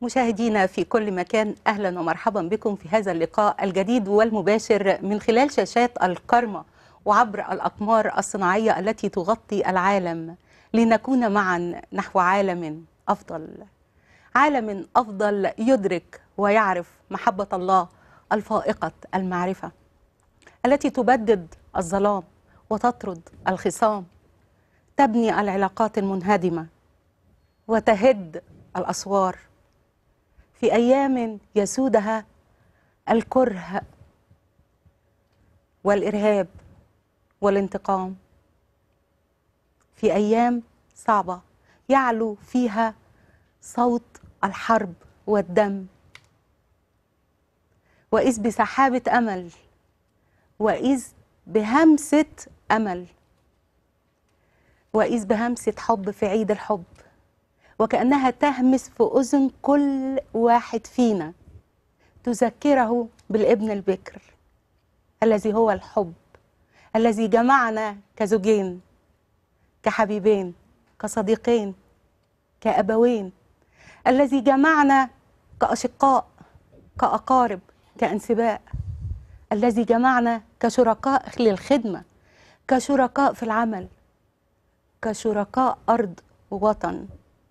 مشاهدينا في كل مكان اهلا ومرحبا بكم في هذا اللقاء الجديد والمباشر من خلال شاشات الكرمة وعبر الاقمار الصناعيه التي تغطي العالم لنكون معا نحو عالم افضل. عالم افضل يدرك ويعرف محبه الله الفائقه المعرفه التي تبدد الظلام وتطرد الخصام تبني العلاقات المنهدمه وتهد الاسوار في ايام يسودها الكره والارهاب والانتقام في ايام صعبه يعلو فيها صوت الحرب والدم واذ بسحابه امل واذ بهمسه امل واذ بهمسه حب في عيد الحب وكأنها تهمس في أذن كل واحد فينا تذكره بالابن البكر الذي هو الحب الذي جمعنا كزوجين كحبيبين كصديقين كأبوين الذي جمعنا كأشقاء كأقارب كأنسباء الذي جمعنا كشركاء للخدمة كشركاء في العمل كشركاء أرض ووطن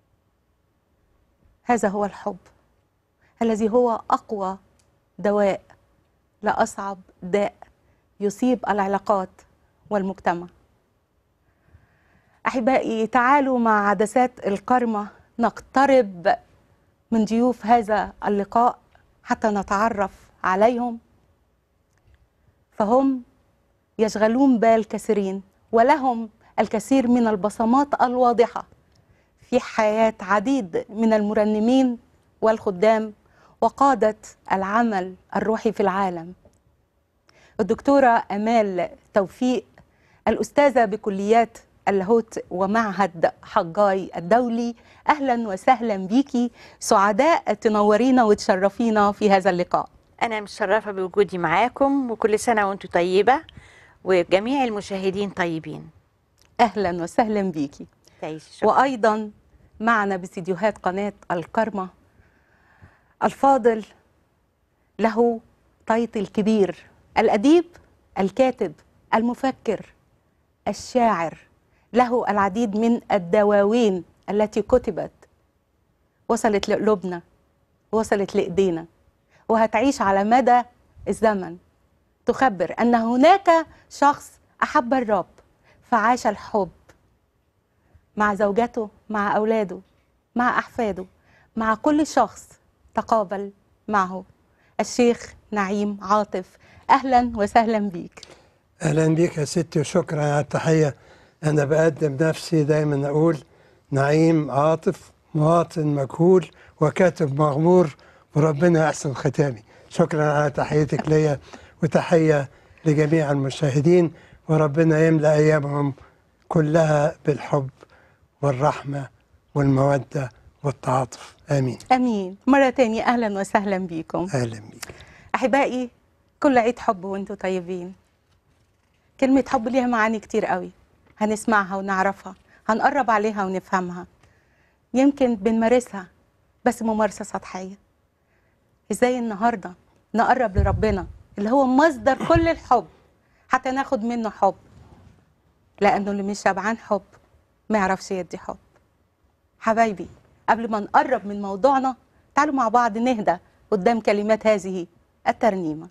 هذا هو الحب الذي هو اقوى دواء لاصعب داء يصيب العلاقات والمجتمع احبائي تعالوا مع عدسات الكرمه نقترب من ضيوف هذا اللقاء حتى نتعرف عليهم فهم يشغلون بال كثيرين ولهم الكثير من البصمات الواضحه في حياة عديد من المرنمين والخدام وقادة العمل الروحي في العالم الدكتورة أمال توفيق الأستاذة بكليات اللاهوت ومعهد حجاي الدولي أهلا وسهلا بيكي سعداء تنورينا وتشرفينا في هذا اللقاء أنا متشرفة بوجودي معاكم وكل سنة وأنتم طيبة وجميع المشاهدين طيبين أهلا وسهلا بيكي تعيش وأيضا معنا باستديوهات قناة الكرمة الفاضل له تايتل كبير الأديب الكاتب المفكر الشاعر له العديد من الدواوين التي كتبت وصلت لقلوبنا وصلت لإيدينا وهتعيش على مدى الزمن تخبر أن هناك شخص أحب الرب فعاش الحب مع زوجته مع أولاده مع أحفاده مع كل شخص تقابل معه الشيخ نعيم عاطف أهلا وسهلا بيك اهلا بيك يا ستي وشكرا على التحيه انا بقدم نفسي دايما اقول نعيم عاطف مواطن مجهول وكاتب مغمور وربنا يحسن ختامي شكرا على تحيتك ليا وتحيه لجميع المشاهدين وربنا يملا ايامهم كلها بالحب والرحمه والموده والتعاطف امين أمين مرة تانية أهلا وسهلا بيكم اهلا بيك أحبائي كل عيد حب وانتم طيبين كلمة حب ليها معاني كتير قوي هنسمعها ونعرفها هنقرب عليها ونفهمها يمكن بنمارسها بس ممارسة سطحية ازاي النهاردة نقرب لربنا اللي هو مصدر كل الحب حتى ناخد منه حب لأنه اللي مش شبعان حب ما يعرفش يدي حب حبايبي قبل ما نقرب من موضوعنا تعالوا مع بعض نهدى قدام كلمات هذه الترنيمه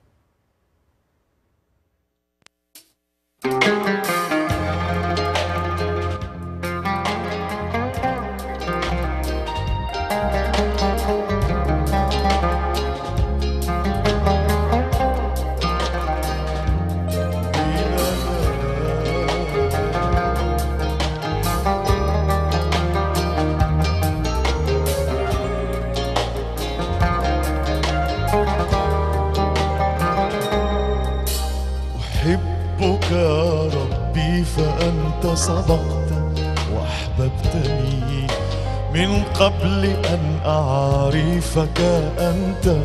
أحبك يا ربي فأنت صدقت وأحببتني من قبل أن أعرفك أنت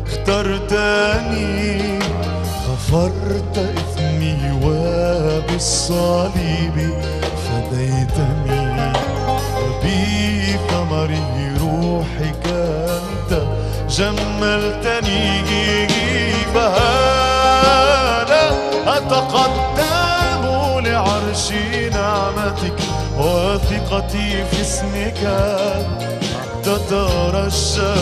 اخترتني غفرت إثمي وبالصليب فديتني وبثمر روحك أنت جملتني فهذا أتقدم لعرش نعمتك وثقتي في اسمك تترشى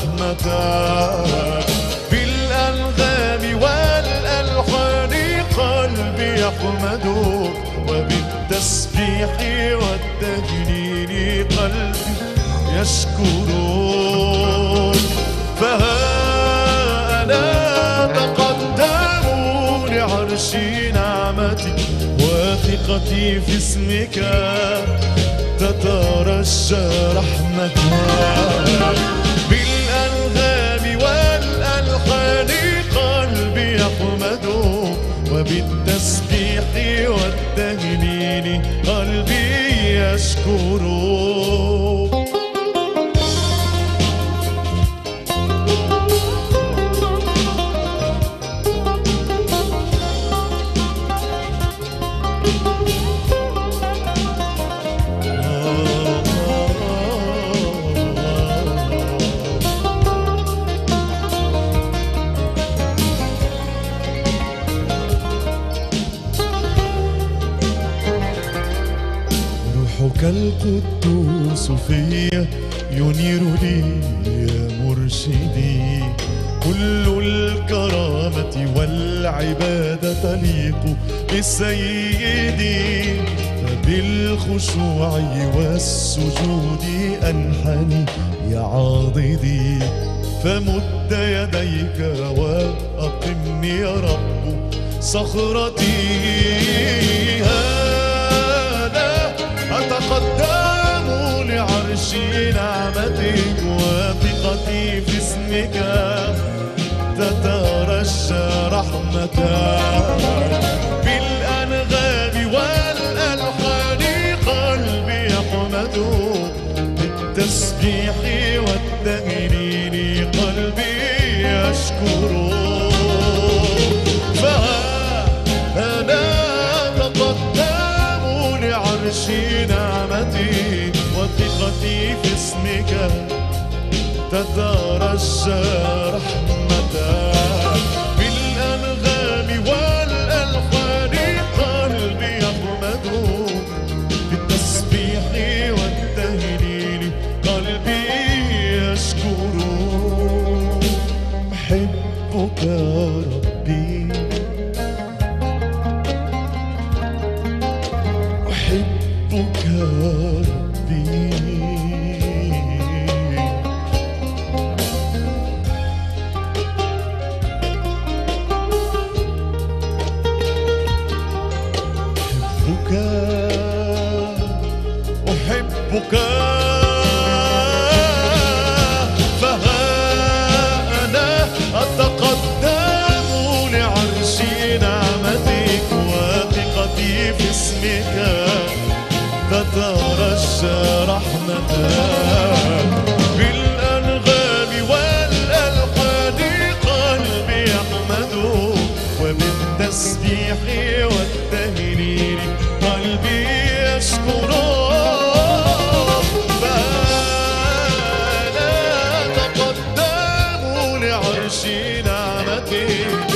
رحمتك بالأنغام والألحان قلبي يحمدك وبالتسبيح والتهليل قلبي يشكرك فها أنا تقدم لعرش نعمتك وثقتي في اسمك تترشى رحمتك بالأنغام والألحان قلبي يحمدك وبالتسبيح والتهليل قلبي يشكرك روحك القدوس فيا ينير لي يا مرشدي كل الكرامة والعبادة تليق بسيدي فبالخشوع والسجود أنحني يا عاضدي فمد يديك وأقمني يا رب صخرتي هذا أتقدم لعرش نعمتك وثقتي في اسمك تترشى رحمتك بالأنغام والألحان قلبي يحمدك بالتسبيح والتهليل قلبي يشكرك فأنا تقدم لعرش نعمتي وثقتي في اسمك تترشى رحمتك بالأنغام والألحان قلبي يحمدك بالتسبيح والتهليل قلبي يشكرك أحبك يا ربي أحبك يا ربي أحبك أحبك فها أنا أتقدم لعرش نعمتك وثقتي في اسمك تترشى رحمتك بالأنغام والألحان قلبي يحمدك وبالتسبيح والتهليل قلبي يشكرك فأنا تقدم لعرش نعمتك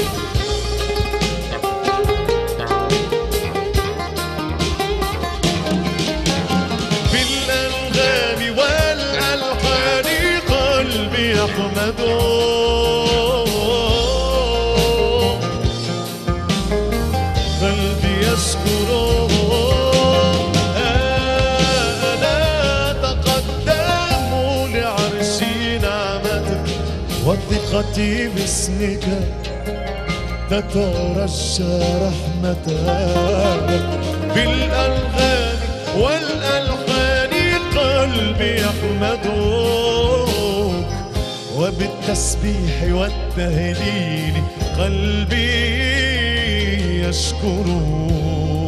بالأنغام والألحان قلبي يحمدك قلبي يشكرك أنا تقدم لعرش نعمتك وثقتي باسمك تترشى رحمتك بالألغام والألحان قلبي يحمدك وبالتسبيح والتهليل قلبي يشكرك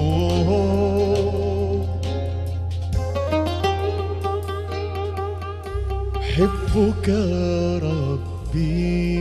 أحبك يا ربي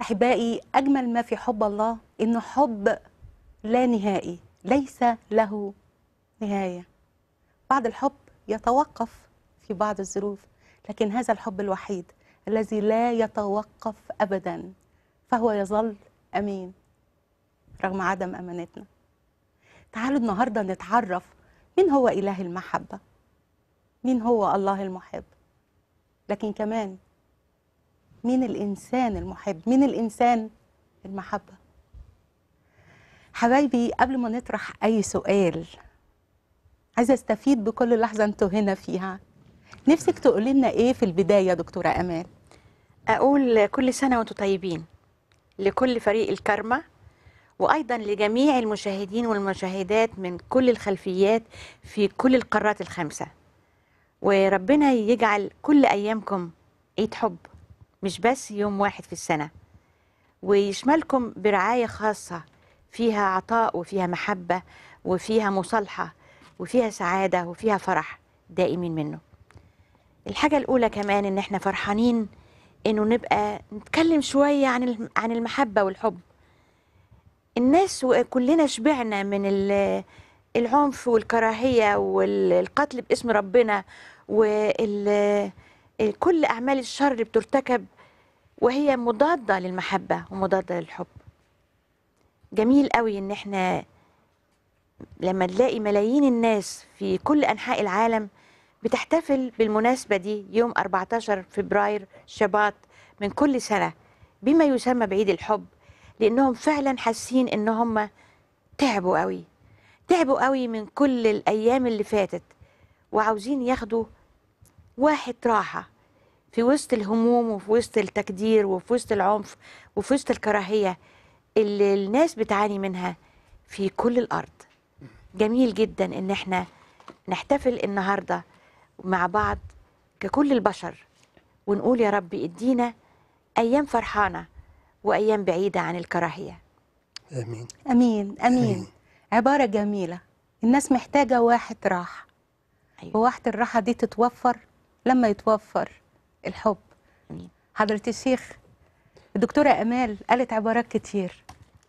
احبائي اجمل ما في حب الله انه حب لا نهائي ليس له نهايه بعض الحب يتوقف في بعض الظروف لكن هذا الحب الوحيد الذي لا يتوقف ابدا فهو يظل امين رغم عدم امانتنا تعالوا النهارده نتعرف مين هو اله المحبه مين هو الله المحب لكن كمان مين الانسان المحب مين الانسان المحبه حبايبي قبل ما نطرح اي سؤال عايزه استفيد بكل لحظه انتوا هنا فيها نفسك تقولي لنا ايه في البدايه يا دكتوره امال أقول كل سنة وأنتم طيبين لكل فريق الكرمة وأيضا لجميع المشاهدين والمشاهدات من كل الخلفيات في كل القارات الخمسة وربنا يجعل كل أيامكم عيد حب مش بس يوم واحد في السنة ويشملكم برعاية خاصة فيها عطاء وفيها محبة وفيها مصالحة وفيها سعادة وفيها فرح دائمين منه الحاجة الأولى كمان إن إحنا فرحانين إنه نبقى نتكلم شوية عن الم- عن المحبة والحب الناس كلنا شبعنا من ال- العنف والكراهية والقتل باسم ربنا وكل أعمال الشر اللي بترتكب وهي مضادة للمحبة ومضادة للحب جميل قوي إن إحنا لما نلاقي ملايين الناس في كل أنحاء العالم بتحتفل بالمناسبة دي يوم 14 فبراير شباط من كل سنة بما يسمى بعيد الحب لأنهم فعلا حاسين إن هم تعبوا قوي تعبوا قوي من كل الأيام اللي فاتت وعاوزين ياخدوا واحد راحة في وسط الهموم وفي وسط التكدير وفي وسط العنف وفي وسط الكراهية اللي الناس بتعاني منها في كل الأرض جميل جدا إن احنا نحتفل النهاردة مع بعض ككل البشر ونقول يا رب ادينا أيام فرحانة وأيام بعيدة عن الكراهية امين امين امين آمين. عباره جميله الناس محتاجه واحد راحه أيوة. وواحد الراحه دي تتوفر لما يتوفر الحب آمين. حضرة الشيخ الدكتورة أمال قالت عبارات كتير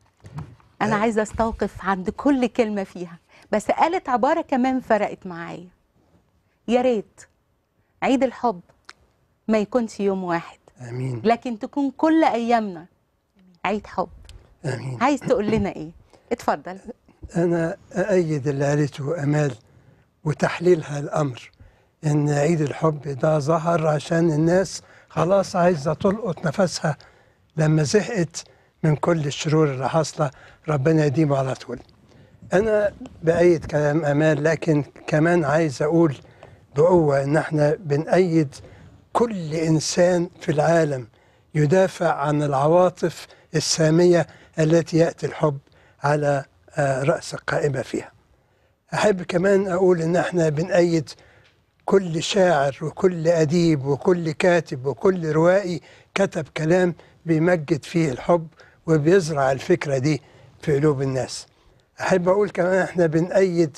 أنا آه. عايزة أستوقف عند كل كلمة فيها بس قالت عبارة كمان فرقت معايا يا ريت عيد الحب ما يكونش يوم واحد امين لكن تكون كل أيامنا عيد حب امين عايز تقول لنا إيه اتفضل أنا أأيد اللي قالته أمال وتحليلها الأمر إن عيد الحب ده ظهر عشان الناس خلاص عايزة تلقط نفسها لما زهقت من كل الشرور اللي حاصلة ربنا يديمه على طول أنا بأيد كلام أمال لكن كمان عايز أقول بقوة إن إحنا بنأيد كل إنسان في العالم يدافع عن العواطف السامية التي يأتي الحب على آه، رأس القائمة فيها أحب كمان أقول إن إحنا بنأيد كل شاعر وكل أديب وكل كاتب وكل روائي كتب كلام بيمجد فيه الحب وبيزرع الفكرة دي في قلوب الناس أحب أقول كمان إحنا بنأيد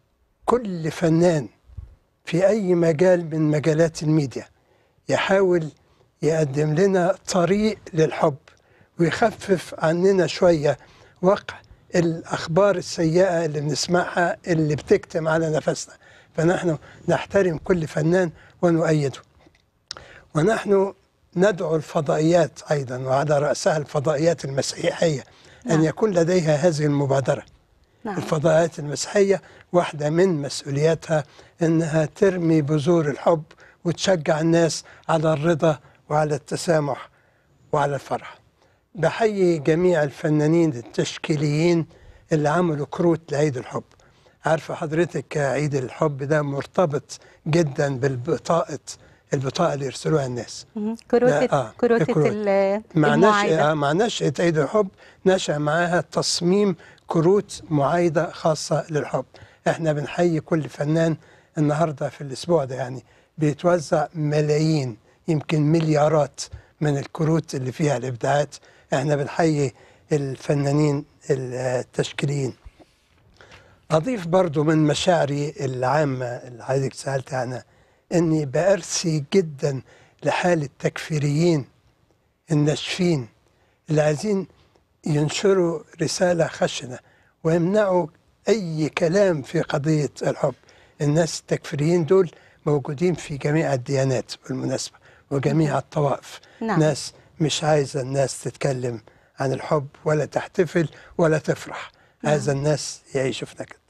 كل فنان في أي مجال من مجالات الميديا يحاول يقدم لنا طريق للحب ويخفف عننا شوية وقع الأخبار السيئة اللي بنسمعها اللي بتكتم على نفسنا فنحن نحترم كل فنان ونؤيده ونحن ندعو الفضائيات أيضا وعلى رأسها الفضائيات المسيحية أن نعم. يكون لديها هذه المبادرة نعم الفضائيات المسيحية واحدة من مسؤولياتها أنها ترمي بذور الحب وتشجع الناس على الرضا وعلى التسامح وعلى الفرح بحيي جميع الفنانين التشكيليين اللي عملوا كروت لعيد الحب عارفة حضرتك عيد الحب ده مرتبط جدا بالبطاقة البطاقة اللي يرسلوها الناس مهم. كروتة لا، آه، كروتة الكروت. ال- مع المعايدة نشأة مع نشأة عيد الحب نشأ معاها تصميم كروت معايدة خاصة للحب احنا بنحيي كل فنان النهاردة في الأسبوع ده يعني بيتوزع ملايين يمكن مليارات من الكروت اللي فيها الإبداعات احنا بنحيي الفنانين التشكيليين أضيف برضو من مشاعري العامة اللي حضرتك سألت عنها إني بأرثي جدا لحال التكفيريين الناشفين اللي عايزين ينشروا رسالة خشنة ويمنعوا أي كلام في قضية الحب الناس التكفيريين دول موجودين في جميع الديانات بالمناسبة وجميع الطوائف نعم. ناس مش عايزة الناس تتكلم عن الحب ولا تحتفل ولا تفرح عايزة الناس يعيشوا في نكد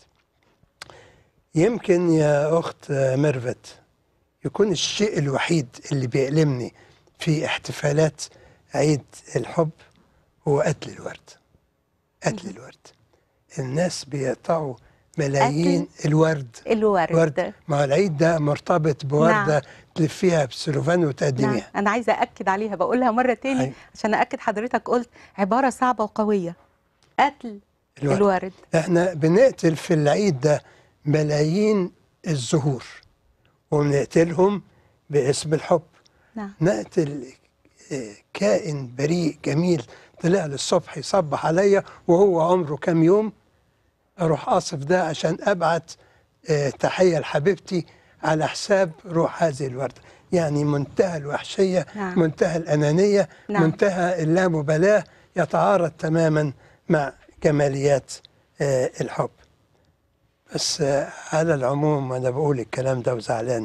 يمكن يا أخت ميرفت يكون الشيء الوحيد اللي بيألمني في احتفالات عيد الحب هو قتل الورد قتل الورد الناس بيقطعوا ملايين الورد الورد ورد ما هو العيد ده مرتبط بوردة نعم. تلفيها بسلوفان نعم وتقدميها انا عايزه اكد عليها بقولها مره تاني أيوة. عشان اكد حضرتك قلت عباره صعبه وقويه قتل الورد. الورد احنا بنقتل في العيد ده ملايين الزهور وبنقتلهم باسم الحب نعم نقتل آه، كائن بريء جميل طلع لي الصبح يصبح عليا وهو عمره كام يوم اروح اصف ده عشان ابعت آه، تحيه لحبيبتي على حساب روح هذه الورده يعني منتهى الوحشيه نعم. منتهى الانانيه نعم. منتهى اللامبالاه يتعارض تماما مع جماليات آه، الحب بس آه، على العموم وانا بقول الكلام ده وزعلان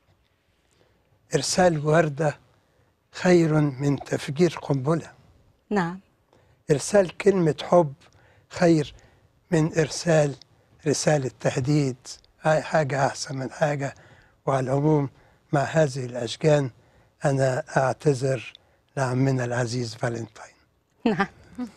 ارسال ورده خير من تفجير قنبله نعم إرسال كلمة حب خير من إرسال رسالة تهديد هاي حاجة أحسن من حاجة وعلى العموم مع هذه الأشجان أنا أعتذر لعمنا العزيز فالنتين نعم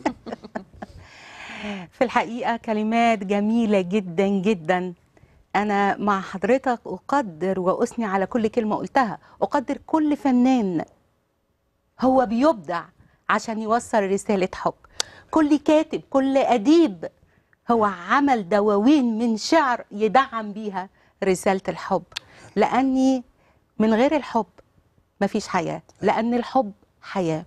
في الحقيقة كلمات جميلة جدا جدا أنا مع حضرتك أقدر وأثني على كل كلمة قلتها أقدر كل فنان هو بيبدع عشان يوصل رسالة حب كل كاتب كل أديب هو عمل دواوين من شعر يدعم بيها رسالة الحب لأني من غير الحب مفيش حياة لأن الحب حياة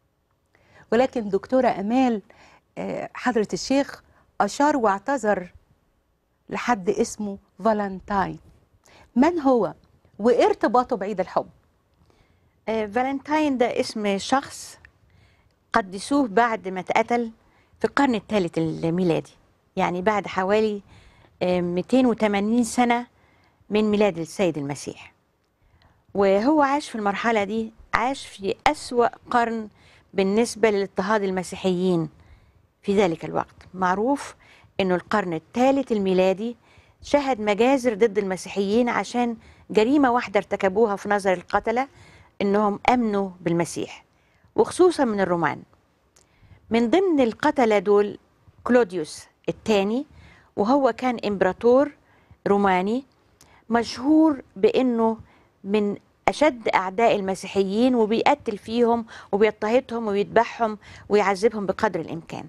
ولكن دكتورة أمال آه، حضرة الشيخ أشار واعتذر لحد اسمه فالنتاين من هو وإيه ارتباطه بعيد الحب آه، فالنتاين ده اسم شخص قدسوه بعد ما اتقتل في القرن الثالث الميلادي يعني بعد حوالي آه، 280 سنة من ميلاد السيد المسيح وهو عاش في المرحلة دي عاش في أسوأ قرن بالنسبة لاضطهاد المسيحيين في ذلك الوقت معروف أنه القرن الثالث الميلادي شهد مجازر ضد المسيحيين عشان جريمة واحدة ارتكبوها في نظر القتلة أنهم أمنوا بالمسيح وخصوصا من الرومان من ضمن القتلة دول كلوديوس الثاني وهو كان إمبراطور روماني مشهور بأنه من أشد أعداء المسيحيين وبيقتل فيهم وبيضطهدهم ويذبحهم ويعذبهم بقدر الإمكان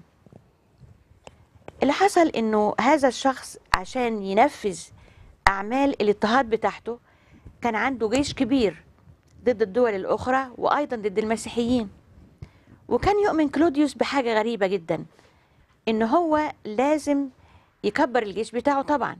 اللي حصل انه هذا الشخص عشان ينفذ اعمال الاضطهاد بتاعته كان عنده جيش كبير ضد الدول الاخرى وايضا ضد المسيحيين وكان يؤمن كلوديوس بحاجه غريبه جدا ان هو لازم يكبر الجيش بتاعه طبعا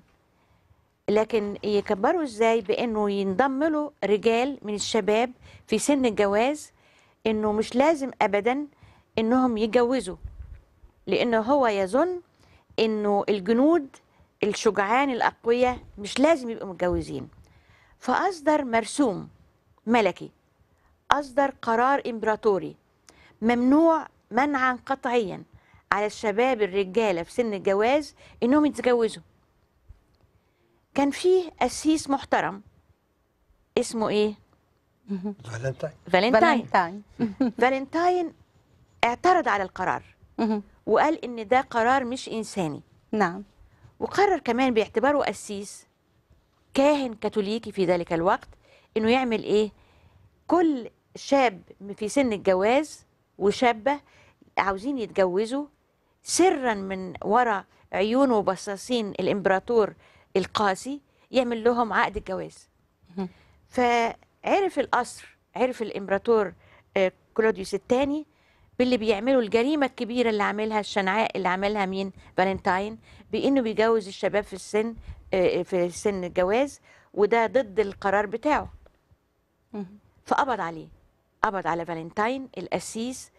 لكن يكبره ازاي بانه ينضم له رجال من الشباب في سن الجواز انه مش لازم ابدا انهم يتجوزوا لانه هو يظن انه الجنود الشجعان الاقوياء مش لازم يبقوا متجوزين فاصدر مرسوم ملكي اصدر قرار امبراطوري ممنوع منعا قطعيا على الشباب الرجاله في سن الجواز انهم يتجوزوا كان فيه قسيس محترم اسمه ايه فالنتين فالنتاين فالنتاين فالنتاين اعترض على القرار مهم. وقال ان ده قرار مش انساني نعم وقرر كمان باعتباره قسيس كاهن كاثوليكي في ذلك الوقت انه يعمل ايه كل شاب في سن الجواز وشابه عاوزين يتجوزوا سرا من وراء عيون وبصاصين الامبراطور القاسي يعمل لهم عقد الجواز مهم. فعرف القصر عرف الامبراطور آه، كلوديوس الثاني باللي بيعملوا الجريمه الكبيره اللي عاملها الشنعاء اللي عملها مين فالنتاين بانه بيجوز الشباب في السن آه، في سن الجواز وده ضد القرار بتاعه مهم. فقبض عليه قبض على فالنتاين القسيس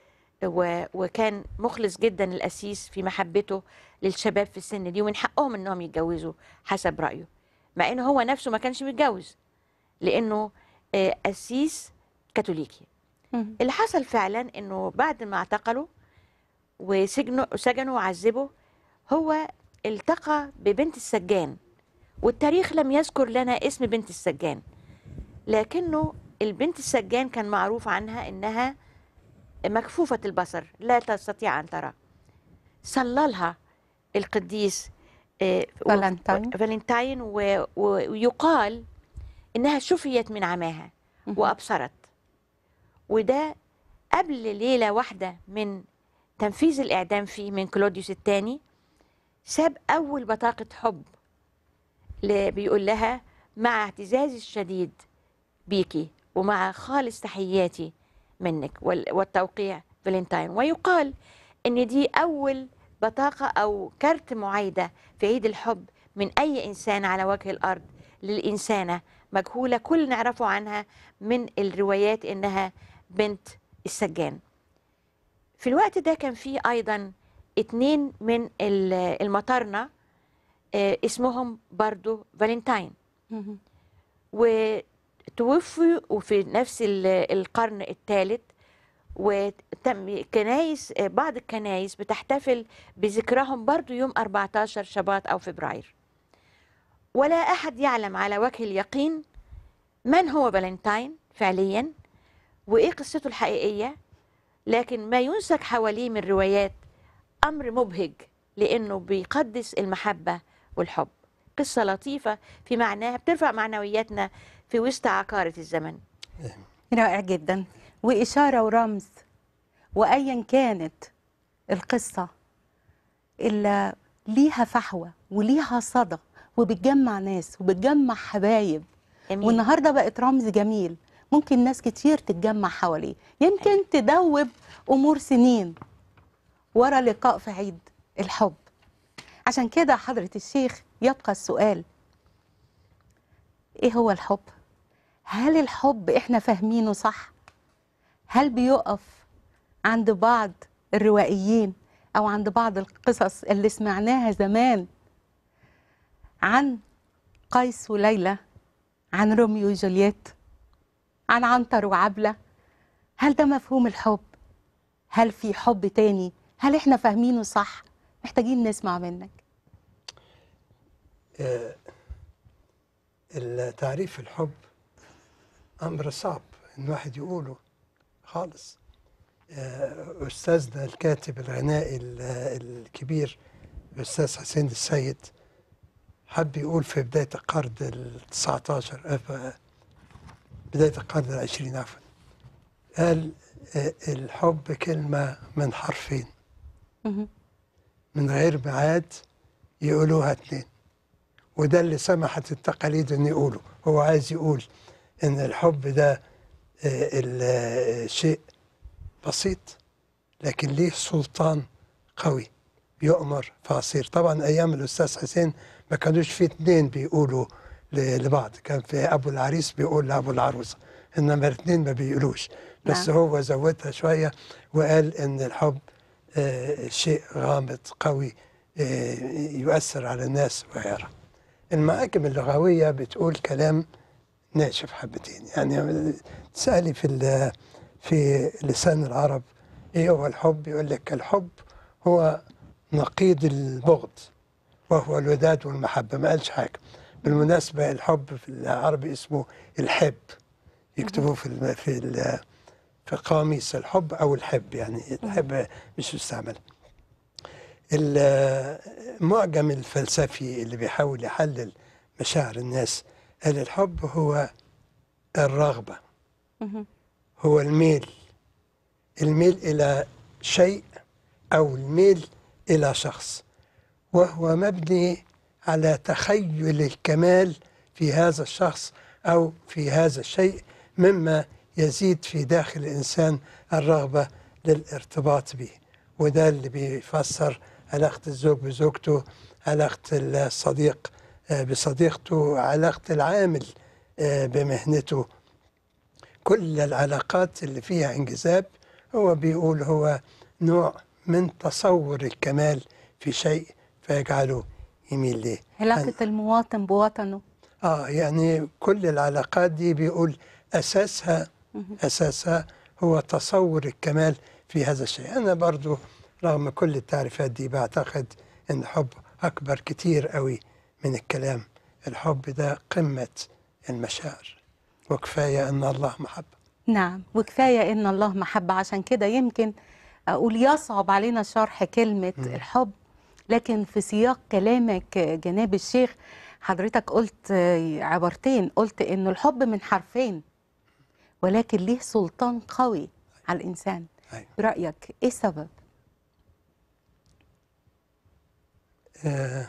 و- وكان مخلص جدا القسيس في محبته للشباب في السن دي ومن حقهم انهم يتجوزوا حسب رايه مع انه هو نفسه ما كانش متجوز لانه آه، قسيس كاثوليكي مهم. اللي حصل فعلا انه بعد ما اعتقلوا وسجنوا سجنوا وعذبوا هو التقى ببنت السجان والتاريخ لم يذكر لنا اسم بنت السجان لكنه البنت السجان كان معروف عنها انها مكفوفة البصر لا تستطيع ان ترى صلى لها القديس آه، و- فالنتاين. فالنتاين و- و- ويقال انها شفيت من عماها مهم. وابصرت وده قبل ليله واحده من تنفيذ الاعدام فيه من كلوديوس الثاني ساب اول بطاقه حب ل- بيقول لها مع اعتزازي الشديد بيكي ومع خالص تحياتي منك وال- والتوقيع فالنتاين ويقال ان دي اول بطاقه او كارت معايده في عيد الحب من اي انسان على وجه الارض للانسانه مجهوله كل نعرفه عنها من الروايات انها بنت السجان في الوقت ده كان في ايضا اتنين من ال- المطارنه آه، اسمهم برضو فالنتاين مهم. وتوفوا في نفس ال- القرن الثالث وتم كنايس بعض الكنايس بتحتفل بذكرهم برضو يوم 14 شباط أو فبراير ولا أحد يعلم على وجه اليقين من هو فالنتاين فعليا وإيه قصته الحقيقية لكن ما ينسك حواليه من روايات أمر مبهج لأنه بيقدس المحبة والحب قصة لطيفة في معناها بترفع معنوياتنا في وسط عقارة الزمن رائع جدا وإشارة ورمز وأيا كانت القصة اللي ليها فحوى وليها صدى وبتجمع ناس وبتجمع حبايب جميل. والنهارده بقت رمز جميل ممكن ناس كتير تتجمع حواليه يمكن تدوب امور سنين ورا لقاء في عيد الحب عشان كده حضرة الشيخ يبقى السؤال ايه هو الحب هل الحب احنا فاهمينه صح هل بيقف عند بعض الروائيين او عند بعض القصص اللي سمعناها زمان عن قيس وليلى عن روميو وجولييت عن عنتر وعبلة هل ده مفهوم الحب هل في حب تاني هل احنا فاهمينه صح محتاجين نسمع منك آه، التعريف الحب أمر صعب إن واحد يقوله خالص آه، أستاذنا الكاتب الغنائي ال- الكبير الأستاذ حسين السيد حب يقول في بداية القرن التسعة عشر بداية القرن العشرين عفوا قال آه، الحب كلمة من حرفين مهم. من غير ميعاد يقولوها اتنين وده اللي سمحت التقاليد ان يقولوا هو عايز يقول ان الحب ده آه، ال- آه، شيء بسيط لكن ليه سلطان قوي يؤمر فاصير طبعا ايام الاستاذ حسين ما كانوش في اتنين بيقولوا ل- لبعض كان في ابو العريس بيقول لابو العروسه انما الاثنين ما بيقولوش بس نعم. هو زودها شويه وقال ان الحب آه، شيء غامض قوي آه، يؤثر على الناس وغيرها المعاجم اللغويه بتقول كلام ناشف حبتين يعني تسالي في ال- في لسان العرب ايه هو الحب يقول لك الحب هو نقيض البغض وهو الوداد والمحبه ما قالش حاجه بالمناسبه الحب في العربي اسمه الحب يكتبوه في الم- في ال- في قواميس الحب او الحب يعني الحب مش مستعمل المعجم الفلسفي اللي بيحاول يحلل مشاعر الناس قال الحب هو الرغبه مهم. هو الميل الميل إلى شيء أو الميل إلى شخص وهو مبني على تخيل الكمال في هذا الشخص أو في هذا الشيء مما يزيد في داخل الإنسان الرغبة للارتباط به وده اللي بيفسر علاقة الزوج بزوجته علاقة الصديق آه، بصديقته علاقة العامل آه، بمهنته كل العلاقات اللي فيها انجذاب هو بيقول هو نوع من تصور الكمال في شيء فيجعله يميل ليه علاقة المواطن بوطنه اه يعني كل العلاقات دي بيقول اساسها اساسها هو تصور الكمال في هذا الشيء انا برضو رغم كل التعريفات دي بعتقد ان الحب اكبر كتير قوي من الكلام الحب ده قمة المشاعر وكفاية ان الله محبة نعم وكفاية إن الله محبة عشان كده يمكن أقول يصعب علينا شرح كلمة الحب لكن في سياق كلامك جناب الشيخ حضرتك قلت عبارتين قلت إنه الحب من حرفين ولكن ليه سلطان قوي على الإنسان أيوة. برأيك إيه السبب؟ آه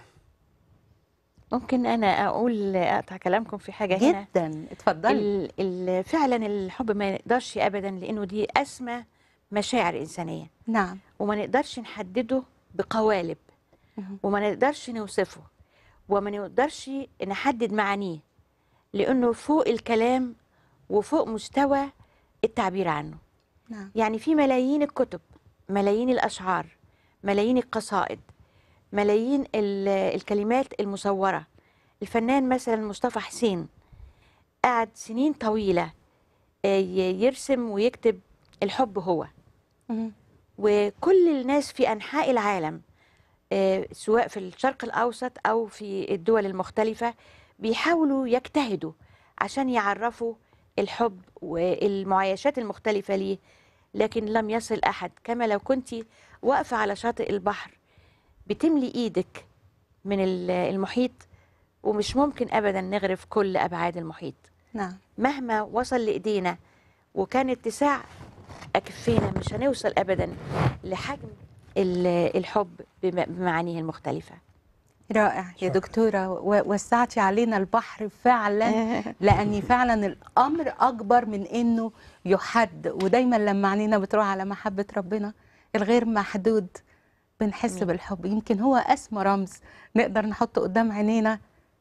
ممكن انا اقول اقطع كلامكم في حاجه هنا جدا اتفضلي ال- ال- فعلا الحب ما نقدرش ابدا لانه دي اسمى مشاعر انسانيه نعم وما نقدرش نحدده بقوالب مهم. وما نقدرش نوصفه وما نقدرش نحدد معانيه لانه فوق الكلام وفوق مستوى التعبير عنه نعم يعني في ملايين الكتب ملايين الاشعار ملايين القصائد ملايين ال- الكلمات المصوره الفنان مثلا مصطفى حسين قعد سنين طويله آه، ي- يرسم ويكتب الحب هو مهم. وكل الناس في انحاء العالم آه، سواء في الشرق الاوسط او في الدول المختلفه بيحاولوا يجتهدوا عشان يعرفوا الحب والمعايشات المختلفه ليه لكن لم يصل احد كما لو كنت واقفه على شاطئ البحر بتملي ايدك من ال- المحيط ومش ممكن ابدا نغرف كل ابعاد المحيط نعم مهما وصل لايدينا وكان اتساع اكفينا مش هنوصل ابدا لحجم ال- الحب بم- بمعانيه المختلفه رائع يا شكراً. دكتورة و- وسعتي علينا البحر فعلا لأن فعلا الأمر أكبر من إنه يحد ودايما لما عينينا بتروح على محبة ربنا الغير محدود بنحس مم. بالحب يمكن هو أسمى رمز نقدر نحطه قدام عينينا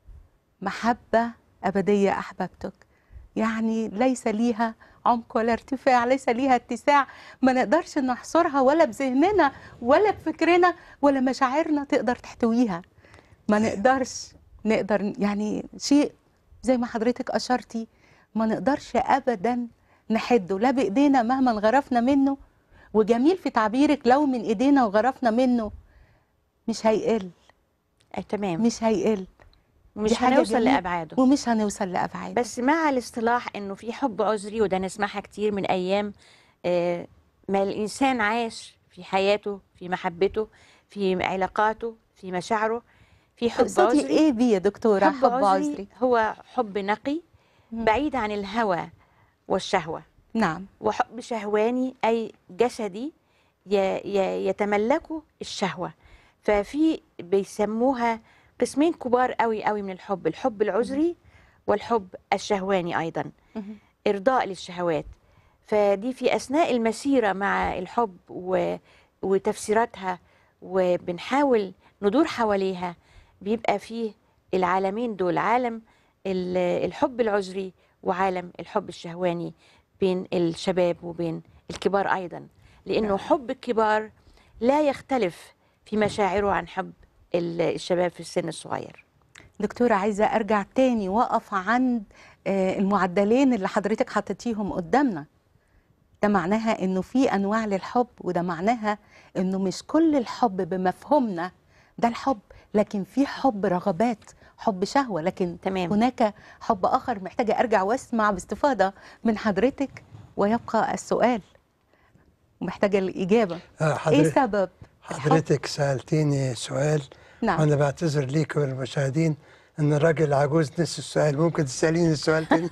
محبة أبدية أحببتك يعني ليس ليها عمق ولا ارتفاع ليس ليها اتساع ما نقدرش نحصرها ولا بذهننا ولا بفكرنا ولا مشاعرنا تقدر تحتويها ما نقدرش نقدر يعني شيء زي ما حضرتك أشرتي ما نقدرش أبدا نحده لا بإيدينا مهما انغرفنا منه وجميل في تعبيرك لو من إيدينا وغرفنا منه مش هيقل أي تمام مش هيقل دي مش حاجة هنوصل جميلة. لابعاده ومش هنوصل لأبعاد بس مع الاصطلاح انه في حب عذري وده نسمعها كتير من ايام آه، ما الانسان عاش في حياته في محبته في علاقاته في مشاعره في حب تقصدي عذري إيه بيه يا دكتورة حب, حب عذري عذري هو حب نقي مم. بعيد عن الهوى والشهوه نعم وحب شهواني أي جسدي ي- ي- يتملكه الشهوة ففي بيسموها قسمين كبار قوي قوي من الحب الحب العذري والحب الشهواني أيضا مهم. إرضاء للشهوات فدي في أثناء المسيرة مع الحب و... وتفسيراتها وبنحاول ندور حواليها بيبقى فيه العالمين دول عالم ال- الحب العذري وعالم الحب الشهواني بين الشباب وبين الكبار أيضا لأنه حب الكبار لا يختلف في مشاعره عن حب ال- الشباب في السن الصغير دكتورة عايزة أرجع تاني وأقف عند آه، المعدلين اللي حضرتك حطيتيهم قدامنا ده معناها إنه في أنواع للحب وده معناها إنه مش كل الحب بمفهومنا ده الحب لكن في حب رغبات حب شهوة لكن تمام. هناك حب آخر محتاجة أرجع وأسمع باستفاضة من حضرتك ويبقى السؤال ومحتاجة الإجابة آه إيه حضرتك, سبب الحب؟ حضرتك سألتيني سؤال نعم وأنا بعتذر ليك وللمشاهدين أن الراجل عجوز نسي السؤال ممكن تسأليني السؤال تاني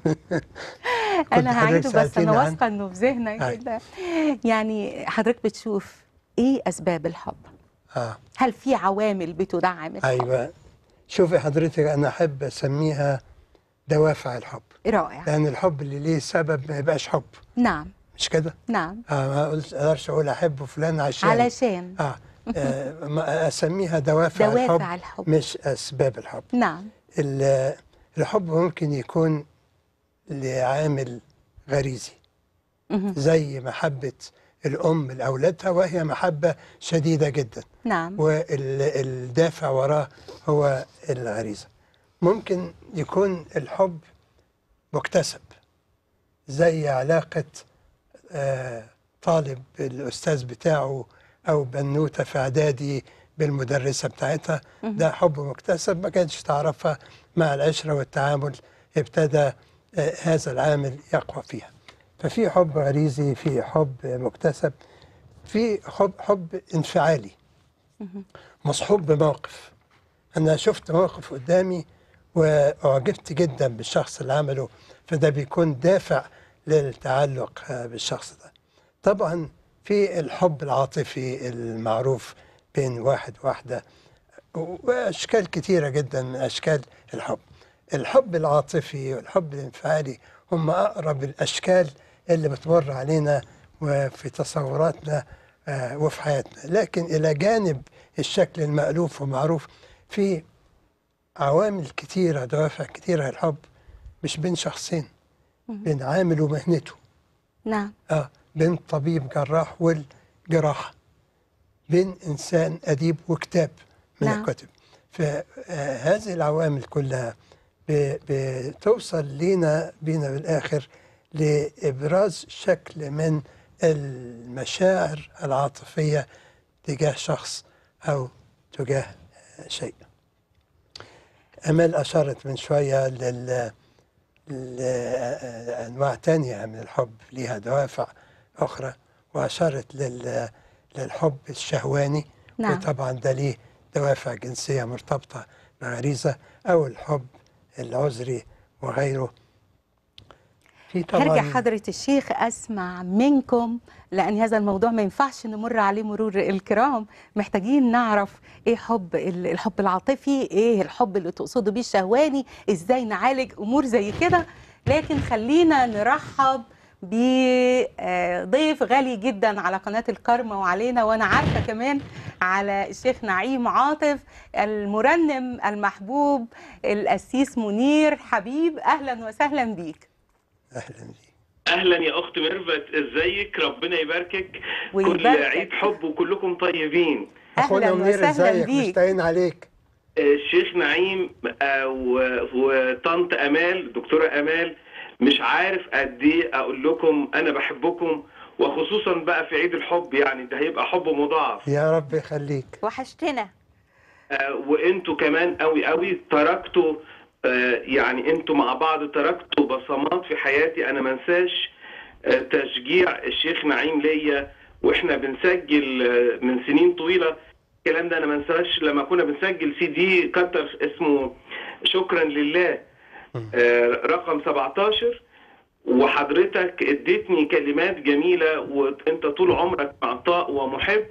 انا حضرتك هعيده بس سألتيني انا عن- واثقه انه في ذهنك أي. كده يعني حضرتك بتشوف ايه اسباب الحب آه هل في عوامل بتدعم الحب أيوة شوفي حضرتك أنا أحب أسميها دوافع الحب رائع لأن الحب اللي ليه سبب ما يبقاش حب نعم مش كده؟ نعم آه ما أقولش- أقدرش أقول أحب فلان عشان علشان آه, آه ما أسميها دوافع, دوافع الحب الحب مش أسباب الحب نعم ال- الحب ممكن يكون لعامل غريزي مهم. زي محبة الأم لأولادها وهي محبة شديدة جدا نعم والدافع وراه هو الغريزة ممكن يكون الحب مكتسب زي علاقة آه، طالب الأستاذ بتاعه أو بنوتة في إعدادي بالمدرسة بتاعتها ده حب مكتسب ما كانتش تعرفها مع العشرة والتعامل ابتدى آه، هذا العامل يقوى فيها ففي حب غريزي في حب مكتسب في حب حب انفعالي مصحوب بموقف أنا شفت موقف قدامي وأعجبت جدا بالشخص اللي عمله فده بيكون دافع للتعلق آه، بالشخص ده طبعا في الحب العاطفي المعروف بين واحد وواحدة وأشكال كتيرة جدا من أشكال الحب الحب العاطفي والحب الانفعالي هم أقرب الأشكال اللي بتمر علينا وفي تصوراتنا آه، وفي حياتنا لكن إلى جانب الشكل المألوف ومعروف في عوامل كتيرة دوافع كتيرة الحب مش بين شخصين بين عامل ومهنته نعم اه بين طبيب جراح والجراحة بين إنسان أديب وكتاب من نعم. الكتب فهذه العوامل كلها ب- بتوصل لينا بينا بالآخر لإبراز شكل من المشاعر العاطفية تجاه شخص أو تجاه شيء أمال أشارت من شوية لل لأنواع تانية من الحب ليها دوافع أخرى وأشارت لل... للحب الشهواني نعم. وطبعا ده ليه دوافع جنسية مرتبطة بغريزة أو الحب العذري وغيره في طبعا هرجع حضرة الشيخ أسمع منكم لأن هذا الموضوع ما ينفعش نمر عليه مرور الكرام محتاجين نعرف إيه حب ال- الحب العاطفي إيه الحب اللي تقصده بيه الشهواني إزاي نعالج أمور زي كده لكن خلينا نرحب بضيف غالي جدا على قناة الكرمة وعلينا وأنا عارفة كمان على الشيخ نعيم عاطف المرنم المحبوب الأسيس منير حبيب أهلا وسهلا بيك أهلا بيك اهلا يا اخت ميرفت ازيك ربنا يباركك كل ويباركك. عيد حب وكلكم طيبين أخونا أهلا منير وسهلا إزيك بيك مشتاقين عليك الشيخ نعيم آه، و- وطنط امال دكتوره امال مش عارف قد ايه اقول لكم انا بحبكم وخصوصا بقى في عيد الحب يعني ده هيبقى حب مضاعف يا رب يخليك وحشتنا آه، وانتوا كمان قوي قوي تركتوا آه، يعني انتوا مع بعض تركتوا بصمات في حياتي انا ما انساش آه، تشجيع الشيخ نعيم ليا واحنا بنسجل آه، من سنين طويله الكلام ده انا ما انساش لما كنا بنسجل سي دي كتر اسمه شكرا لله آه، رقم 17 وحضرتك اديتني كلمات جميله وانت طول عمرك معطاء ومحب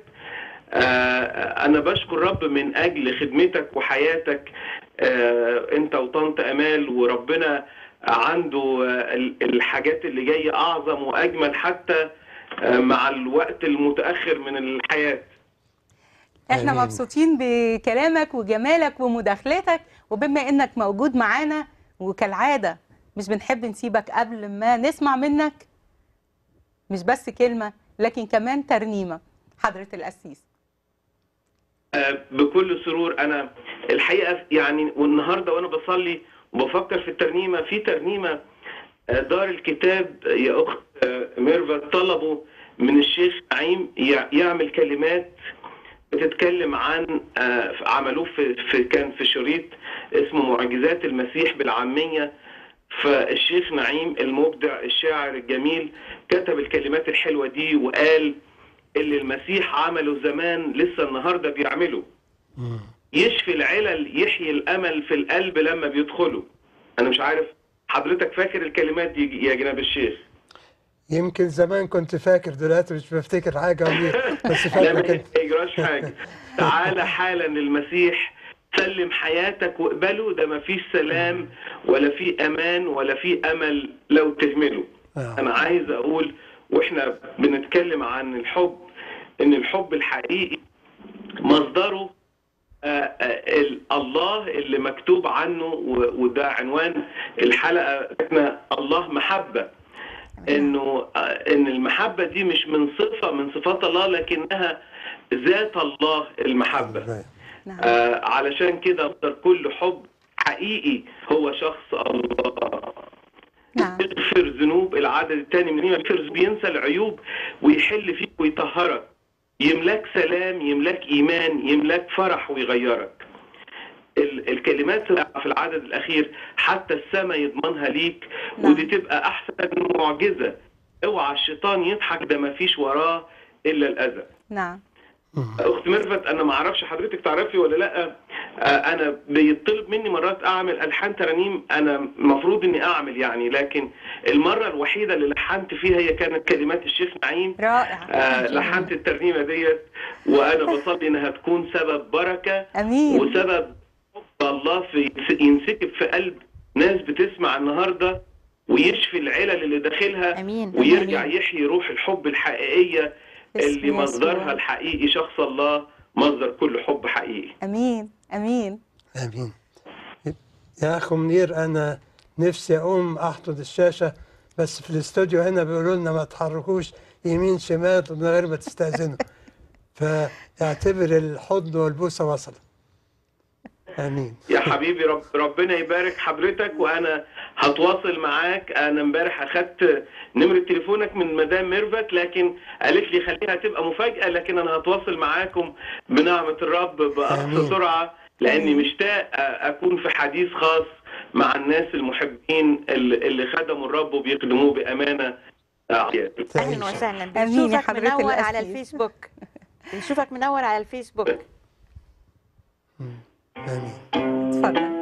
آه، انا بشكر رب من اجل خدمتك وحياتك آه، انت وطنط امال وربنا عنده آه، ال- الحاجات اللي جايه اعظم واجمل حتى آه، مع الوقت المتاخر من الحياه احنا آمين. مبسوطين بكلامك وجمالك ومداخلتك وبما انك موجود معانا وكالعاده مش بنحب نسيبك قبل ما نسمع منك مش بس كلمه لكن كمان ترنيمه حضره القسيس آه، بكل سرور انا الحقيقه يعني والنهارده وانا بصلي وبفكر في الترنيمه في ترنيمه آه، دار الكتاب يا اخت آه، ميرفت طلبوا من الشيخ نعيم يع- يعمل كلمات بتتكلم عن آه، عملوه في, في كان في شريط اسمه معجزات المسيح بالعاميه فالشيخ نعيم المبدع الشاعر الجميل كتب الكلمات الحلوه دي وقال اللي المسيح عمله زمان لسه النهارده بيعمله يشفي العلل يحيي الامل في القلب لما بيدخلوا انا مش عارف حضرتك فاكر الكلمات دي يا جناب الشيخ يمكن زمان كنت فاكر دلوقتي مش بفتكر حاجة منير بس لا فاكر ما كنت يجراش حاجه تعالى حالا للمسيح سلم حياتك واقبله ده ما فيش سلام ولا في امان ولا في امل لو تهمله آه. انا عايز اقول واحنا بنتكلم عن الحب ان الحب الحقيقي مصدره آه، آه، ال- الله اللي مكتوب عنه و- وده عنوان الحلقه احنا الله محبه انه آه، ان المحبه دي مش من صفه من صفات الله لكنها ذات الله المحبه نعم آه علشان كده مصدر كل حب حقيقي هو شخص الله نعم يغفر ذنوب العدد الثاني من هنا يغفر بينسى العيوب ويحل فيك ويطهرك يملاك سلام يملاك ايمان يملاك فرح ويغيرك ال- الكلمات في العدد الاخير حتى السماء يضمنها ليك نعم. ودي تبقى احسن معجزه اوعى الشيطان يضحك ده ما فيش وراه الا الاذى نعم اخت ميرفت انا ما اعرفش حضرتك تعرفي ولا لا آه، انا بيطلب مني مرات اعمل الحان ترانيم انا المفروض اني اعمل يعني لكن المره الوحيده اللي لحنت فيها هي كانت كلمات الشيخ نعيم رائع آه، لحنت الترنيمه ديت وانا بصلي انها تكون سبب بركه امين وسبب حب الله في ينسكب في قلب ناس بتسمع النهارده ويشفي العلل اللي داخلها امين ويرجع آمين. يحيي روح الحب الحقيقيه باسم اللي يسوع. مصدرها الحقيقي شخص الله مصدر كل حب حقيقي امين امين امين يا اخو منير انا نفسي اقوم احطد الشاشه بس في الاستوديو هنا بيقولوا لنا ما تحركوش يمين شمال من غير ما تستاذنوا فاعتبر الحضن والبوسه وصل امين يا حبيبي رب ربنا يبارك حضرتك وانا هتواصل معاك انا امبارح اخدت نمره تليفونك من مدام ميرفت لكن قالت لي خليها تبقى مفاجاه لكن انا هتواصل معاكم بنعمه الرب باقصى آمين. سرعه لاني مشتاق اكون في حديث خاص مع الناس المحبين اللي اللي خدموا الرب وبيخدموه بامانه اهلا تعيش. وسهلا أمين يا بنشوفك حضرة منور على الأسيس. الفيسبوك بنشوفك منور على الفيسبوك امين اتفضل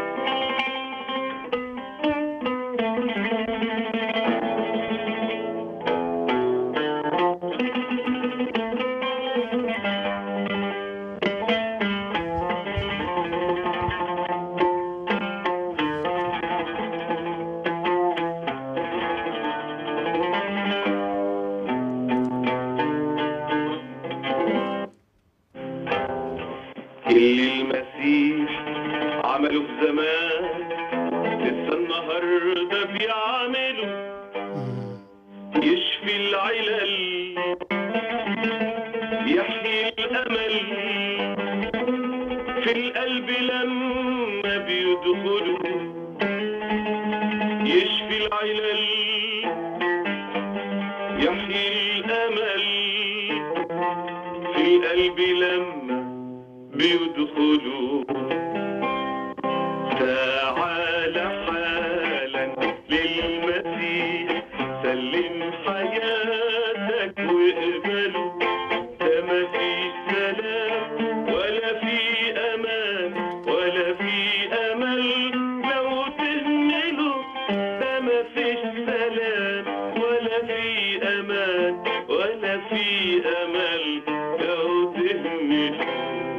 اللي المسيح عمله في زمان لسه النهارده بيعمله يشفي العلل يحيي الامل في القلب لما بيدخلوا يشفي العلل يحيي الامل في القلب لما بيدخلوا تعال حالا للمسيح سلم حياتك واقبله ده ما في سلام ولا في امان ولا في امل لو تهمله ده ما فيش سلام ولا في امان ولا في امل لو تهمله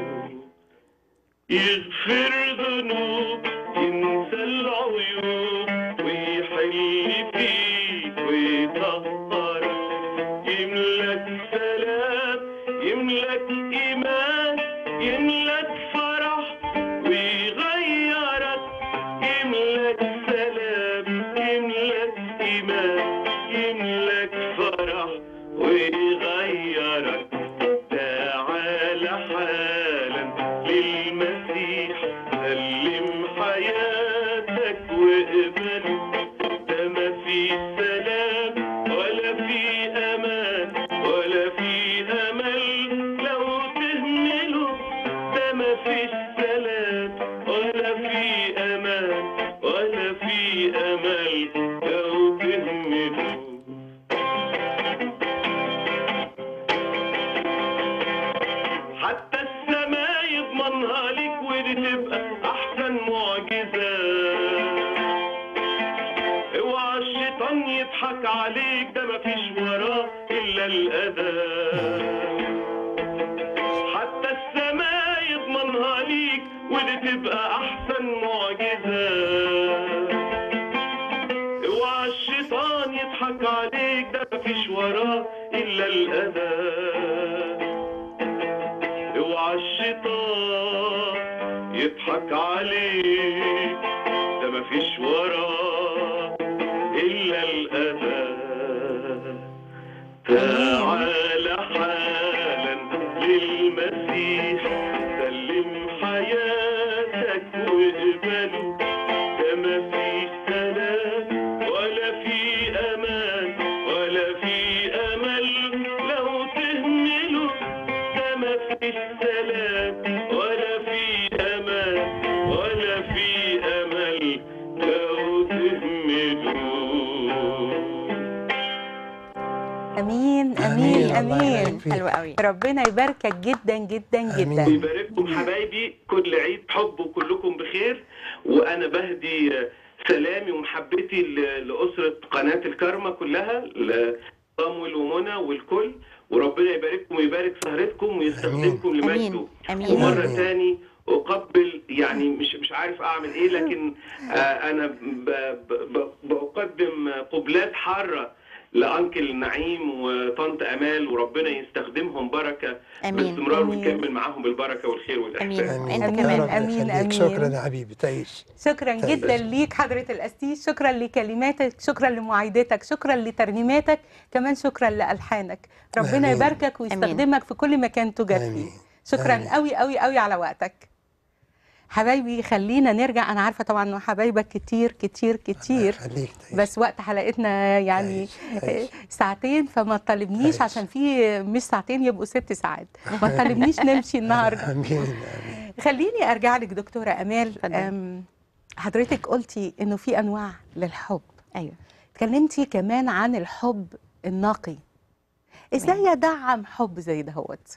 يغفر ذنوب ينسى العيوب ويحل فيك ويطهرك يملك سلام يملك إيمان يملك فرح ويغيرك يملك سلام يملك إيمان يملك فرح ويغيرك تعال حالا للمسيح سلم حياتك واقبله ده ما في سلام ولا في امان ولا في امل لو تهمله ده ما فيش سلام ولا في امان ولا في امل لو تهمله حتى السماء يضمنها لك ودي تبقى احسن معجزه اوعى الشيطان يضحك عليك ده مفيش وراه الا الاذى حتى السماء يضمنها ليك ودي تبقى احسن معجزه اوعى الشيطان يضحك عليك ده مفيش وراه الا الاذى اوعى الشيطان يضحك عليك ده مفيش وراه الا الاذى تعال حالا للمسيح سلم حياتك واقبله ده مفيش سلام ولا في امان ولا في امل لو تهمله ده مفيش سلام ولا في امان ولا في امل لو تهمله امين آمين، امين الله يبارك امين فيك. حلو قوي ربنا يباركك جدا جدا آمين. جدا ويبارككم حبايبي كل عيد حب وكلكم بخير وانا بهدي سلامي ومحبتي ل- لاسره قناه الكرمه كلها لصامويل ومنى والكل وربنا يبارككم ويبارك سهرتكم ويستخدمكم لمجده امين ومره آمين. تاني اقبل يعني مش مش عارف اعمل ايه لكن آه انا ب ب ب بقدم قبلات حاره لانكل نعيم وطنط امال وربنا يستخدمهم بركه امين باستمرار آمين. ويكمل معاهم بالبركه والخير والاحسان امين آمين. انت آمين. يا كمان رب آمين، يخليك. آمين. شكرا يا حبيبي تعيش شكرا طيب. جدا ليك حضرة الأسيس شكرا لكلماتك شكرا لمعايدتك شكرا لترنيماتك كمان شكرا لألحانك ربنا آمين. يباركك ويستخدمك في كل مكان تجد فيه آمين. شكرا آمين. قوي قوي قوي على وقتك حبايبي خلينا نرجع أنا عارفة طبعا إنه حبايبك كتير كتير كتير خليك تعيش بس وقت حلقتنا يعني عيش، عيش. ساعتين فما تطالبنيش عيش. عشان في مش ساعتين يبقوا ست ساعات ما تطالبنيش نمشي النهارده امين امين خليني ارجع لك دكتوره امال اتفضلي. أم، حضرتك قلتي انه في انواع للحب ايوه اتكلمتي كمان عن الحب النقي ازاي ادعم حب زي دهوت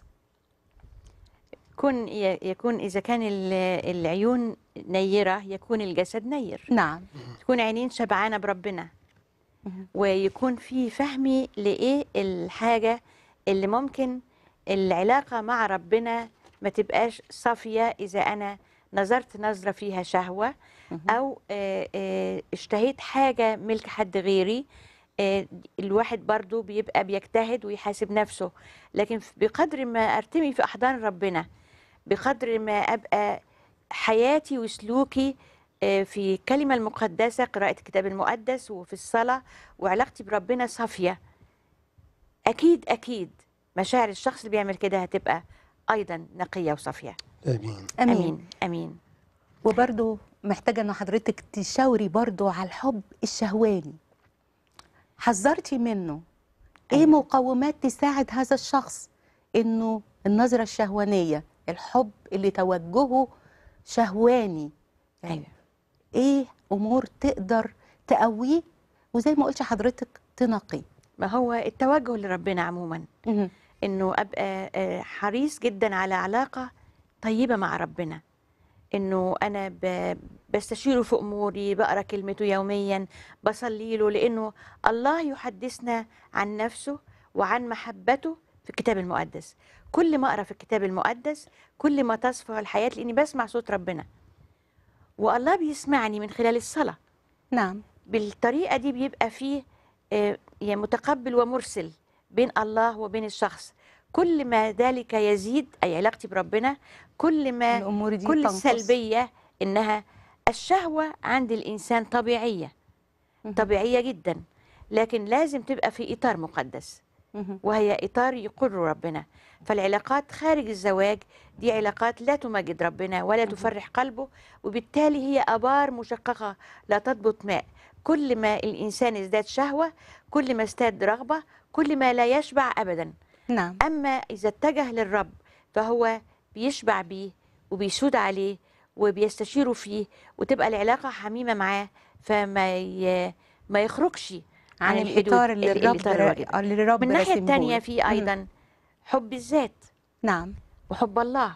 يكون يكون اذا كان ال- العيون نيره يكون الجسد نير نعم تكون عينين شبعانه بربنا مهم. ويكون في فهمي لايه الحاجه اللي ممكن العلاقه مع ربنا ما تبقاش صافيه اذا انا نظرت نظره فيها شهوه مهم. او آه، آه، اشتهيت حاجه ملك حد غيري آه، الواحد برضو بيبقى بيجتهد ويحاسب نفسه لكن ف- بقدر ما ارتمي في احضان ربنا بقدر ما ابقى حياتي وسلوكي آه، في الكلمة المقدسة قراءة الكتاب المقدس وفي الصلاة وعلاقتي بربنا صافية أكيد أكيد مشاعر الشخص اللي بيعمل كده هتبقى أيضا نقية وصافية امين امين, أمين. أمين أمين وبرضو محتاجه ان حضرتك تشاوري برضو على الحب الشهواني حذرتي منه ايه أيوة. مقومات تساعد هذا الشخص انه النظره الشهوانيه الحب اللي توجهه شهواني يعني أيوة. ايه امور تقدر تقويه وزي ما قلت حضرتك تنقي ما هو التوجه لربنا عموما مهم. انه ابقى آه، حريص جدا على علاقه طيبه مع ربنا انه انا ب- بستشيره في اموري بقرا كلمته يوميا بصلي له لانه الله يحدثنا عن نفسه وعن محبته في الكتاب المقدس كل ما اقرا في الكتاب المقدس كل ما تصفى الحياه لاني بسمع صوت ربنا والله بيسمعني من خلال الصلاه نعم بالطريقه دي بيبقى فيه آه، يعني متقبل ومرسل بين الله وبين الشخص كل ما ذلك يزيد اي علاقتي بربنا كل ما الامور دي كل تنقص. السلبيه انها الشهوه عند الانسان طبيعيه مهم. طبيعيه جدا لكن لازم تبقى في اطار مقدس مهم. وهي اطار يقر ربنا فالعلاقات خارج الزواج دي علاقات لا تمجد ربنا ولا تفرح قلبه وبالتالي هي ابار مشققه لا تضبط ماء كل ما الانسان ازداد شهوه كل ما ازداد رغبه كل ما لا يشبع ابدا نعم اما اذا اتجه للرب فهو بيشبع بيه وبيسود عليه وبيستشيره فيه وتبقى العلاقه حميمه معاه فما ي... ما يخرجش عن الحدود الاطار اللي ال- الرب الإطار الواجب. اللي الرب من الناحيه راسمه الثانيه له. في ايضا حب الذات نعم وحب الله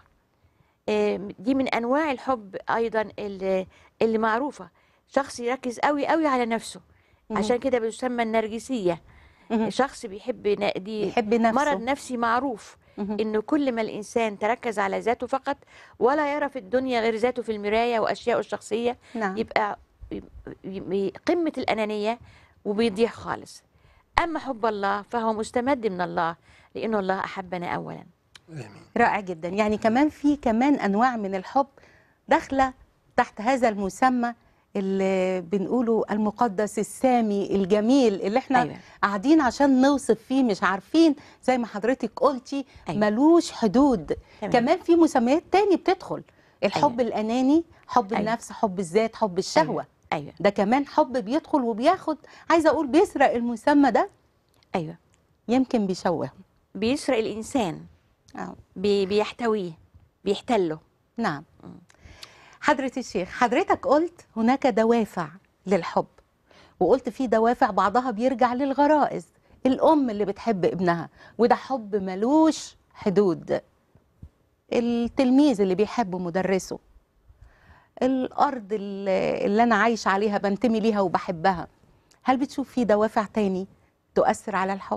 آم، دي من انواع الحب ايضا اللي, اللي معروفه شخص يركز قوي قوي على نفسه مهم. عشان كده بيسمى النرجسيه مهم. شخص بيحب نا- دي يحب نفسه مرض نفسي معروف مهم. انه كل ما الانسان تركز على ذاته فقط ولا يرى في الدنيا غير ذاته في المرايه واشياءه الشخصيه نعم يبقى ي- ي- قمه الانانيه وبيضيع خالص اما حب الله فهو مستمد من الله لانه الله احبنا اولا امين رائع جدا يعني كمان في كمان انواع من الحب داخله تحت هذا المسمى اللي بنقوله المقدس السامي الجميل اللي احنا أيوة. قاعدين عشان نوصف فيه مش عارفين زي ما حضرتك قلتي أيوة. ملوش حدود تمام. كمان في مسميات تاني بتدخل الحب أيوة. الأناني حب أيوة. النفس حب الذات حب الشهوة ايوه ده كمان حب بيدخل وبياخد عايزة أقول بيسرق المسمى ده ايوه يمكن بيشوهه بيسرق الانسان آه. بي بيحتويه بيحتله نعم حضرة الشيخ حضرتك قلت هناك دوافع للحب وقلت في دوافع بعضها بيرجع للغرائز الأم اللي بتحب ابنها وده حب ملوش حدود التلميذ اللي بيحب مدرسه الأرض اللي اللي أنا عايش عليها بنتمي ليها وبحبها هل بتشوف في دوافع تاني تؤثر على الحب؟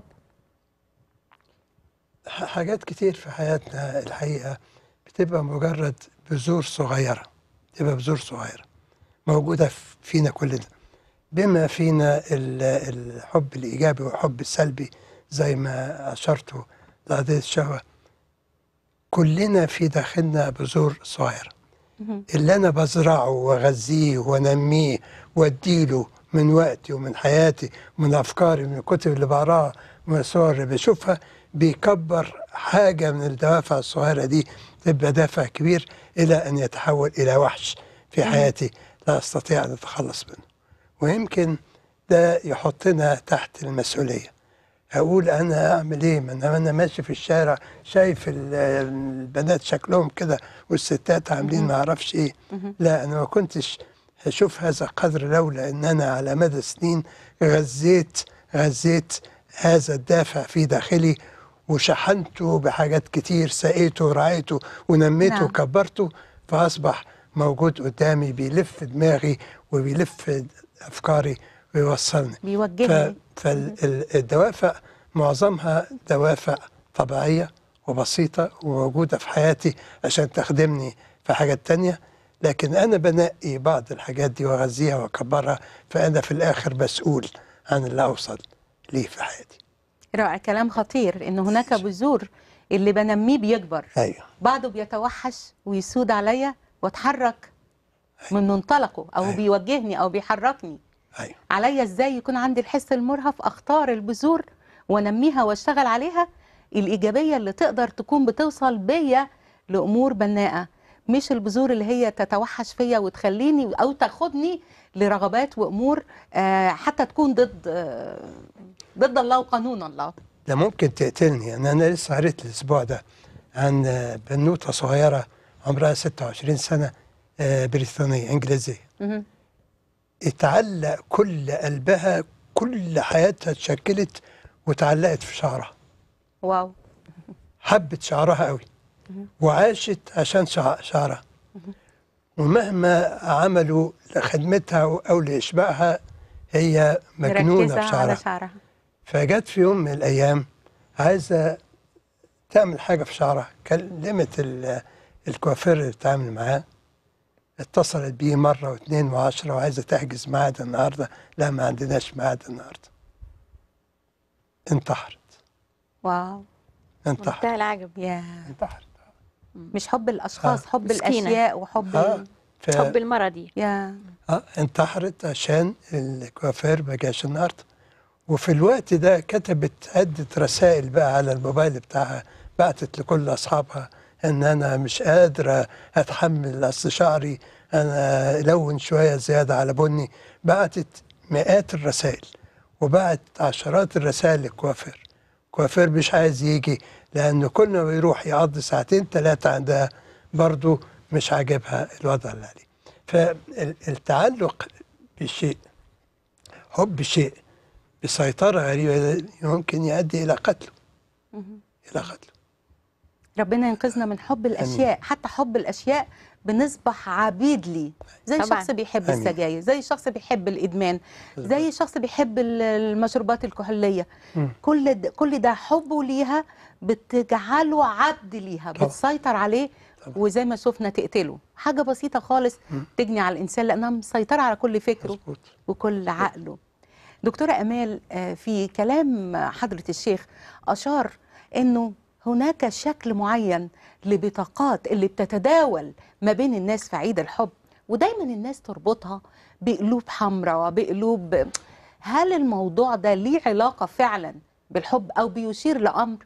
ح- حاجات كتير في حياتنا الحقيقة بتبقى مجرد بذور صغيرة بتبقى بذور صغيرة موجودة ف- فينا كلنا بما فينا ال- الحب الإيجابي والحب السلبي زي ما أشرتوا لقضية الشهوة كلنا في داخلنا بذور صغيرة اللي أنا بزرعه وأغذيه وأنميه وأديله من وقتي ومن حياتي ومن أفكاري ومن الكتب اللي بقراها ومن الصور اللي بشوفها بيكبر حاجة من الدوافع الصغيرة دي تبقى دافع كبير إلى أن يتحول إلى وحش في حياتي لا أستطيع أن أتخلص منه ويمكن ده يحطنا تحت المسؤولية اقول انا اعمل ايه ما انا انا ماشي في الشارع شايف ال- البنات شكلهم كده والستات عاملين ما اعرفش ايه لا انا ما كنتش هشوف هذا القدر لولا ان انا على مدى سنين غذيت غذيت هذا الدافع في داخلي وشحنته بحاجات كتير سقيته ورعيته ونميته نعم. وكبرته فاصبح موجود قدامي بيلف دماغي وبيلف افكاري ويوصلني بيوجهني فالدوافع معظمها دوافع طبيعية وبسيطة وموجودة في حياتي عشان تخدمني في حاجات تانية لكن أنا بنقي بعض الحاجات دي وأغذيها وأكبرها فأنا في الآخر مسؤول عن اللي أوصل ليه في حياتي رائع كلام خطير ان هناك بذور اللي بنميه بيكبر أيوه بعضه بيتوحش ويسود عليا واتحرك من منطلقه او أيوة. بيوجهني او بيحركني أيوه عليا ازاي يكون عندي الحس المرهف اختار البذور وانميها واشتغل عليها الايجابيه اللي تقدر تكون بتوصل بيا لامور بناءه مش البذور اللي هي تتوحش فيا وتخليني او تاخدني لرغبات وامور آه، حتى تكون ضد آه، ضد الله وقانون الله ده ممكن تقتلني يعني أنا لسه قريت الأسبوع ده عن بنوتة صغيرة عمرها 26 سنة آه، بريطانية إنجليزية مهم. اتعلق كل قلبها كل حياتها اتشكلت وتعلقت في شعرها واو حبت شعرها قوي وعاشت عشان شع- شعرها ومهما عملوا لخدمتها او لاشباعها هي مجنونه مركزة على بشعرها شعرها فجت في يوم من الايام عايزه تعمل حاجه في شعرها كلمت ال- الكوافير اللي بتتعامل معاه اتصلت بيه مره واثنين وعشرة وعايزه تحجز ميعاد النهارده لا ما عندناش ميعاد النهارده انتحرت واو انتحرت منتهى العجب يا انتحرت مش حب الاشخاص آه. حب مسكينة. الاشياء وحب اه ال- ف... حب المرضي يا اه انتحرت عشان الكوافير ما جاش النهارده وفي الوقت ده كتبت عدة رسائل بقى على الموبايل بتاعها بعتت لكل أصحابها إن أنا مش قادرة أتحمل أصل شعري أنا لون شوية زيادة على بني بعتت مئات الرسائل وبعت عشرات الرسائل للكوافير الكوافير مش عايز يجي لأنه كل ما بيروح يقضي ساعتين ثلاثة عندها برضه مش عاجبها الوضع اللي عليه فالتعلق بشيء حب شيء بسيطرة غريبة يمكن يؤدي إلى قتله إلى قتله ربنا ينقذنا من حب الاشياء حتى حب الاشياء بنصبح عبيد ليه زي طبعاً. شخص بيحب آمين. السجاير زي شخص بيحب الادمان زي شخص بيحب ال- المشروبات الكحوليه مم. كل ده كل ده حبه ليها بتجعله عبد ليها طبعاً. بتسيطر عليه طبعاً. وزي ما شفنا تقتله حاجه بسيطه خالص تجني على الانسان لانها مسيطره على كل فكره مظبوط وكل عقله دكتورة أمال آه، في كلام حضرة الشيخ أشار أنه هناك شكل معين لبطاقات اللي بتتداول ما بين الناس في عيد الحب ودايما الناس تربطها بقلوب حمراء بقلوب هل الموضوع ده ليه علاقة فعلا بالحب أو بيشير لأمر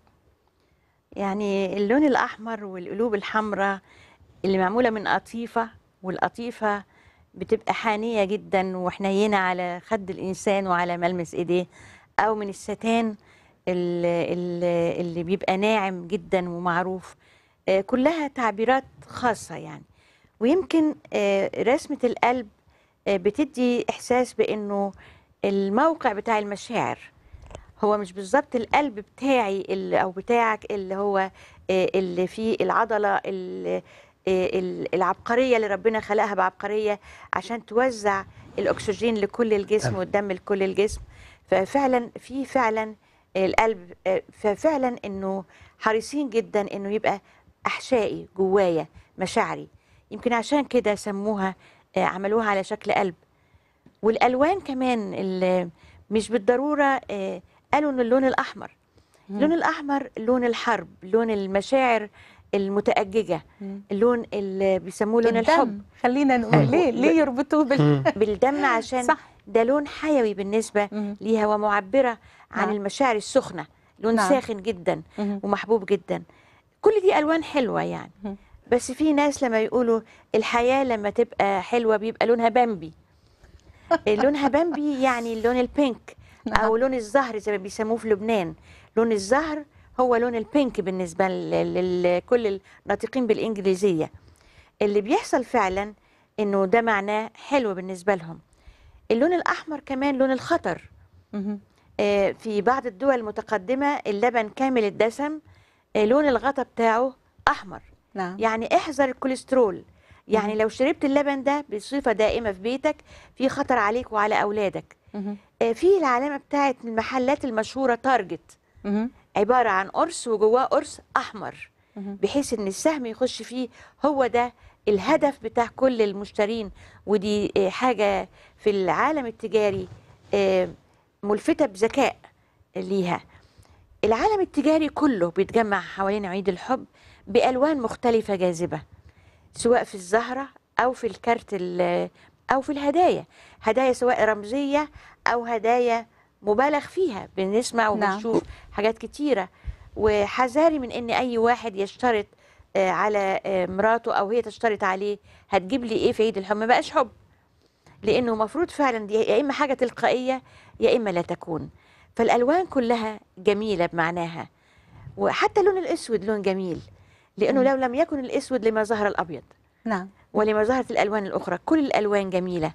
يعني اللون الأحمر والقلوب الحمراء اللي معمولة من قطيفة والقطيفة بتبقى حانية جدا وحنينة على خد الإنسان وعلى ملمس إيديه أو من الستان اللي, اللي اللي بيبقى ناعم جدا ومعروف آه، كلها تعبيرات خاصة يعني ويمكن آه، رسمة القلب آه، بتدي إحساس بأنه الموقع بتاع المشاعر هو مش بالظبط القلب بتاعي اللي او بتاعك اللي هو آه، اللي فيه العضله ال- آه، ال- العبقريه اللي ربنا خلقها بعبقريه عشان توزع الاكسجين لكل الجسم تمام. والدم لكل الجسم ففعلا في فعلا القلب آه، ففعلا انه حريصين جدا انه يبقى احشائي جوايا مشاعري يمكن عشان كده سموها آه، عملوها على شكل قلب والالوان كمان اللي مش بالضروره آه، قالوا ان اللون الاحمر اللون الاحمر لون الحرب لون المشاعر المتأججة اللون اللي بيسموه لون الحب الدم خلينا نقول ليه ليه يربطوه بال بالدم عشان صح. ده لون حيوي بالنسبة مم. ليها ومعبرة عن نعم. المشاعر السخنة لون نعم. ساخن جدا مم. ومحبوب جدا كل دي ألوان حلوة يعني مم. بس في ناس لما يقولوا الحياة لما تبقى حلوة بيبقى لونها بامبي لونها بامبي يعني اللون البينك أو لون الزهر زي ما بيسموه في لبنان لون الزهر هو لون البينك بالنسبة ل- لكل الناطقين بالإنجليزية اللي بيحصل فعلا إنه ده معناه حلو بالنسبة لهم اللون الأحمر كمان لون الخطر مهم. آه، في بعض الدول المتقدمة اللبن كامل الدسم آه، لون الغطا بتاعه أحمر نعم يعني احذر الكوليسترول يعني لو شربت اللبن ده بصفة دائمة في بيتك في خطر عليك وعلى أولادك مهم. آه، في العلامة بتاعت المحلات المشهورة تارجت مهم. عبارة عن قرص وجواه قرص أحمر مهم. بحيث إن السهم يخش فيه هو ده الهدف بتاع كل المشترين ودي آه، حاجة في العالم التجاري آه، ملفتة بذكاء ليها العالم التجاري كله بيتجمع حوالين عيد الحب بألوان مختلفة جاذبة سواء في الزهرة أو في الكارت ال- أو في الهدايا هدايا سواء رمزية أو هدايا مبالغ فيها بنسمع نعم. وبنشوف حاجات كتيرة وحذاري من ان اي واحد يشترط آه، على آه، مراته او هي تشترط عليه هتجيب لي ايه في عيد الحب ما بقاش حب لانه المفروض فعلا دي يا اما حاجه تلقائيه يا اما لا تكون فالالوان كلها جميله بمعناها وحتى اللون الاسود لون جميل لانه لو لم يكن الاسود لما ظهر الابيض نعم ولما ظهرت الالوان الاخرى كل الالوان جميله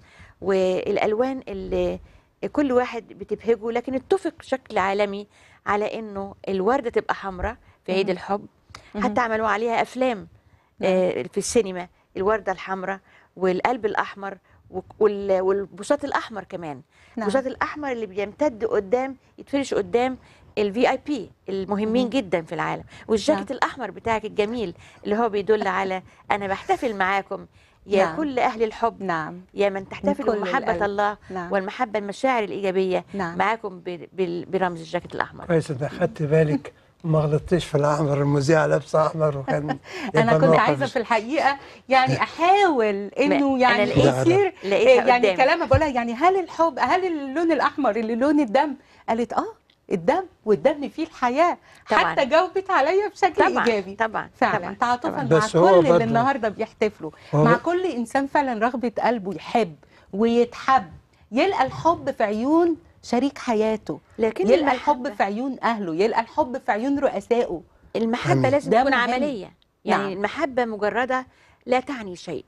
والالوان اللي كل واحد بتبهجه لكن اتفق بشكل عالمي على انه الورده تبقى حمراء في عيد مهم. الحب مهم. حتى عملوا عليها افلام آه، في السينما الورده الحمراء والقلب الاحمر وك- وال- والبساط الاحمر كمان نعم. البساط الاحمر اللي بيمتد قدام يتفرش قدام الفي اي بي المهمين مهم. جدا في العالم والجاكيت الاحمر بتاعك الجميل اللي هو بيدل على انا بحتفل معاكم يا نعم. كل اهل الحب نعم يا من تحتفل كل بمحبه القلب. الله نعم. والمحبه المشاعر الايجابيه نعم. معاكم ب- بال- برمز الجاكيت الاحمر كويس انك خدت بالك وما غلطتيش في الاحمر المذيعه لابسه احمر وكان انا يبقى كنت موقف عايزه في الحقيقه يعني احاول انه أنا يعني لقيت- يصير لقيتها يعني قدامي. كلام بقولها يعني هل الحب هل اللون الاحمر اللي لون الدم قالت اه الدم والدم فيه الحياه طبعاً. حتى جاوبت عليا بشكل طبعا ايجابي طبعا فعلا طبعا تعاطفا طبعاً. مع بس هو كل اللي برضه- النهارده بيحتفلوا هو- مع كل انسان فعلا رغبه قلبه يحب ويتحب يلقى الحب في عيون شريك حياته لكن يلقى المحبة- الحب في عيون اهله يلقى الحب في عيون رؤسائه المحبة أمين. لازم ده تكون مهم. عملية يعني نعم. المحبة مجردة لا تعني شيء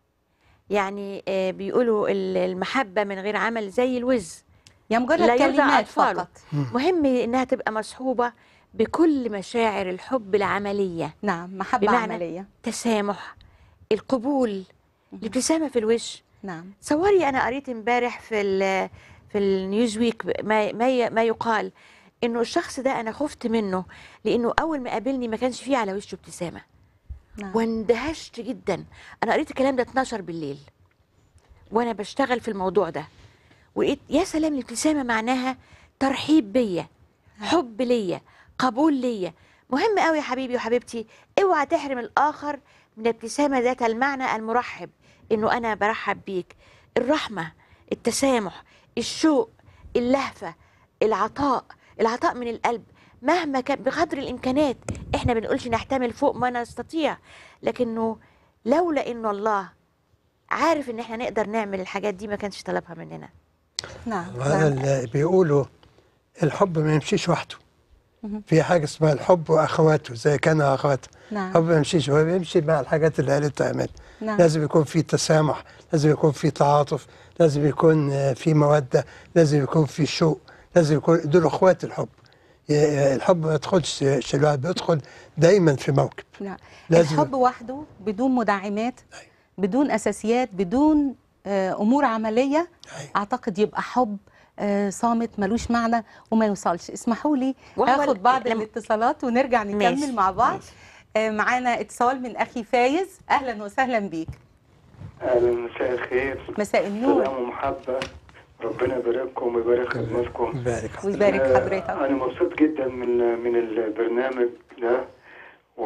يعني آه، بيقولوا ال- المحبة من غير عمل زي الوز يعني مجرد لا يرضى كلمات أطفاله. فقط مهم إنها تبقى مصحوبة بكل مشاعر الحب العملية نعم محبه بمعنى- عمليه تسامح القبول الابتسامة في الوش نعم تصوري انا قريت امبارح في ال في النيوز ويك ما ما ي- ما يقال انه الشخص ده انا خفت منه لانه اول ما قابلني ما كانش فيه على وشه ابتسامه نعم واندهشت جدا انا قريت الكلام ده 12 بالليل وانا بشتغل في الموضوع ده ولقيت يا سلام الابتسامه معناها ترحيب بيا حب ليا قبول ليا مهم قوي يا حبيبي وحبيبتي اوعى تحرم الاخر من ابتسامه ذات المعنى المرحب انه انا برحب بيك الرحمه التسامح الشوق اللهفة العطاء العطاء من القلب مهما كان بقدر الإمكانات إحنا بنقولش نحتمل فوق ما نستطيع لكنه لولا إنه الله عارف إن إحنا نقدر نعمل الحاجات دي ما كانش طلبها مننا نعم وهذا نعم اللي بيقولوا الحب ما يمشيش وحده مهم. في حاجة اسمها الحب وأخواته زي كان أخواته نعم الحب ما يمشيش هو بيمشي مع الحاجات اللي قالت تعمل نعم لازم يكون في تسامح لازم يكون في تعاطف لازم يكون آه، في مودة لازم يكون في شوق لازم يكون دول اخوات الحب ي- الحب ما يدخلش شلوات بيدخل دايما في موكب نعم لازم- الحب وحده بدون مدعمات أيوة. بدون اساسيات بدون آه، امور عمليه أيوة. اعتقد يبقى حب آه، صامت ملوش معنى وما يوصلش اسمحوا لي وهو هاخد بعض لم- الاتصالات ونرجع نكمل ماشي، مع بعض ماشي. آه، معانا اتصال من اخي فايز اهلا وسهلا بيك اهلا مساء الخير مساء النور سلام ومحبه ربنا يبارككم ويبارك خدمتكم بارك ويبارك آه، حضرتك انا مبسوط جدا من من البرنامج ده و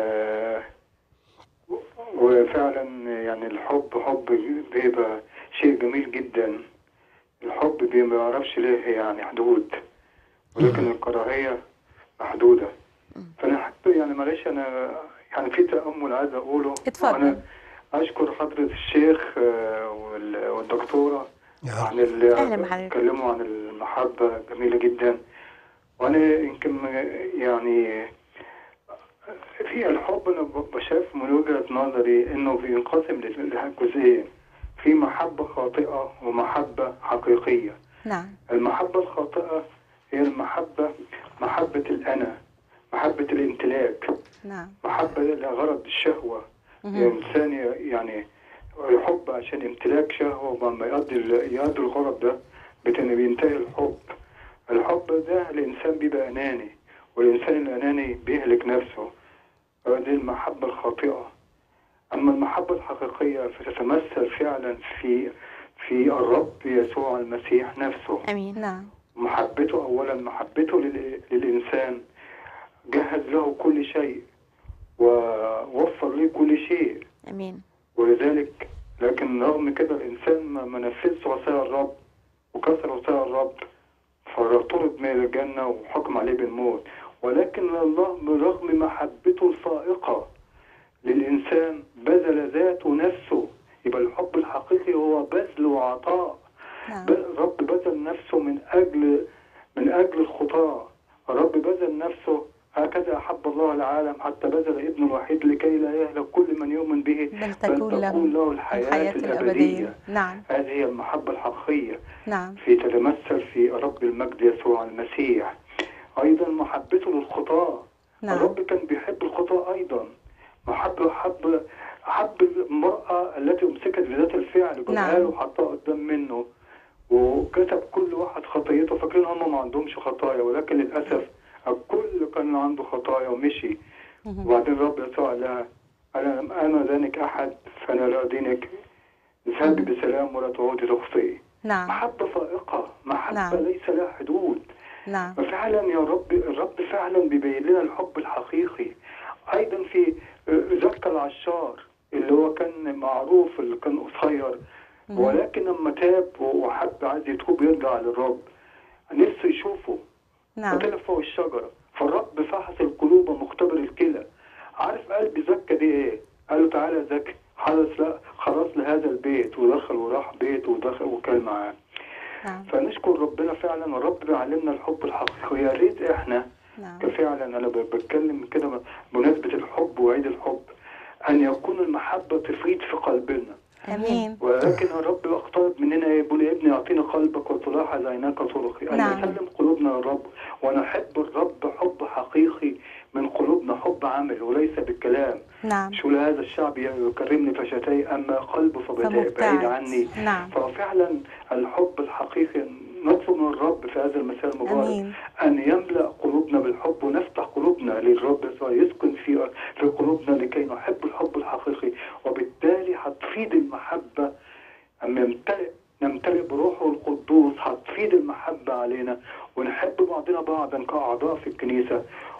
وفعلا يعني الحب حب بيبقى شيء جميل جدا الحب بي- ما يعرفش ليه يعني حدود ولكن الكراهيه محدوده فانا حتى يعني معلش انا يعني في تامل عايز اقوله اتفضل. وأنا اشكر حضره الشيخ آه، وال- والدكتوره يا عن رب اللي أهلا بحضرتك. اتكلموا عن المحبة جميلة جدا وأنا يمكن يعني في الحب أنا ب- بشايف من وجهة نظري إنه بينقسم لجزئين في محبة خاطئة ومحبة حقيقية نعم المحبة الخاطئة هي المحبة محبة الأنا محبة الامتلاك نعم محبة لغرض الشهوة مهم. الإنسان يعني يحب عشان امتلاك شهوة ولما يقضي ال- يقضي الغرض ده بتن- بينتهي الحب الحب ده الإنسان بيبقى أناني والإنسان الأناني بيهلك نفسه دي المحبة الخاطئة أما المحبة الحقيقية فتتمثل فعلا في في الرب يسوع المسيح نفسه امين نعم محبته أولا محبته لل- للإنسان جهز له كل شيء ووفر له كل شيء امين ولذلك لكن رغم كده الإنسان ما ما نفذش وصايا الرب وكسر وصايا الرب فطرد من الجنة وحكم عليه بالموت ولكن الله برغم محبته الفائقة للإنسان بذل ذاته نفسه يبقى الحب الحقيقي هو بذل وعطاء نعم ب- الرب بذل نفسه من أجل من أجل الخطاة الرب بذل نفسه هكذا أحب الله العالم حتى بذل ابنه الوحيد لكي لا يهلك كل من يؤمن به بل تكون له تكون له الحياة, الحياة الأبدية نعم هذه هي المحبة الحقيقية نعم في تتمثل في رب المجد يسوع المسيح أيضا محبته للخطاة نعم الرب كان بيحب الخطاة أيضا محب حب حب المرأة التي أمسكت بذات الفعل نعم. جابها له وحطها قدام منه وكتب كل واحد خطيته فاكرين هم ما عندهمش خطايا ولكن للأسف الكل كان عنده خطايا ومشي مهم. وبعدين الرب يسوع قال لها أنا لم أنا ذلك أحد فأنا لا أدينك اذهبي بسلام ولا تعودي تخطئي نعم محبة فائقة محبة نعم. ليس لها حدود نعم ففعلا يا رب الرب فعلا بيبين لنا الحب الحقيقي ايضا في زكا العشار اللي هو كان معروف اللي كان قصير مهم. ولكن لما تاب وحب عايز يتوب يرجع للرب نفسه يشوفه نعم فطلع فوق الشجره فالرب فحص القلوب ومختبر الكلى عارف قلب زكا دي ايه؟ قال له تعالى يا زكي خلاص لا خلاص لهذا البيت ودخل وراح بيته ودخل وكان معاه نعم فنشكر ربنا فعلا الرب بيعلمنا الحب الحقيقي ويا ريت احنا نعم فعلا انا ب- بتكلم كده بمناسبه الحب وعيد الحب ان يكون المحبه تفيض في قلبنا امين ولكن الرب يقترب مننا يقول يا ابني اعطيني قلبك وتلاحظ عيناك طرقي ان نعم. نسلم قلوبنا للرب ونحب الرب حب حقيقي من قلوبنا حب عمل وليس بالكلام نعم شو هذا الشعب يكرمني فشتي اما قلبه فبعيد فمبتعد عني نعم ففعلا الحب الحقيقي نطلب من الرب في هذا المساء المبارك امين أن يملأ قلوبنا بالحب ونفتح قلوبنا للرب يسوع يسكن في في قلوبنا لكي نحب الحب الحقيقي وبالتالي هتفيد المحبة أما يمتلئ نمتلئ بروحه القدوس هتفيد المحبة علينا ونحب بعضنا بعضا كأعضاء في الكنيسة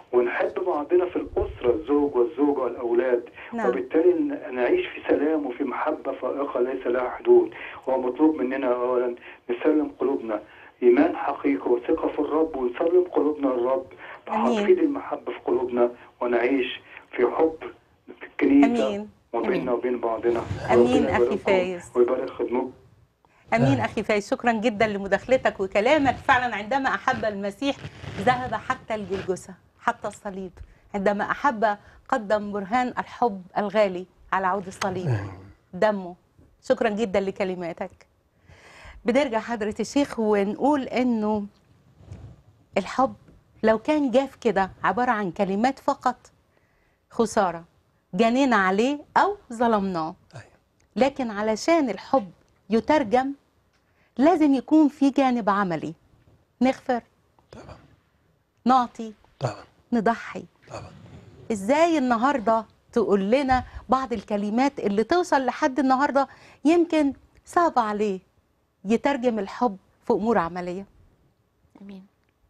ونحب بعضنا في الاسره الزوج والزوجه والاولاد نعم. وبالتالي ن- نعيش في سلام وفي محبه فائقه ليس لها حدود هو مطلوب مننا اولا نسلم قلوبنا ايمان حقيقي وثقه في الرب ونسلم قلوبنا للرب أمين. فهتفيد المحبه في قلوبنا ونعيش في حب في الكنيسه أمين. وبيننا وبين بعضنا أمين ربنا أخي يبارككم فايز. ويبارك خدمتكم امين اخي فايز شكرا جدا لمداخلتك وكلامك فعلا عندما احب المسيح ذهب حتى الجلجسه حتى الصليب عندما احب قدم برهان الحب الغالي على عود الصليب دمه شكرا جدا لكلماتك بنرجع حضرة الشيخ ونقول انه الحب لو كان جاف كده عبارة عن كلمات فقط خسارة جنينا عليه أو ظلمناه أيوة. لكن علشان الحب يترجم لازم يكون في جانب عملي نغفر طبعا نعطي طبعا نضحي طبعا ازاي النهارده تقول لنا بعض الكلمات اللي توصل لحد النهارده يمكن صعب عليه يترجم الحب في امور عمليه امين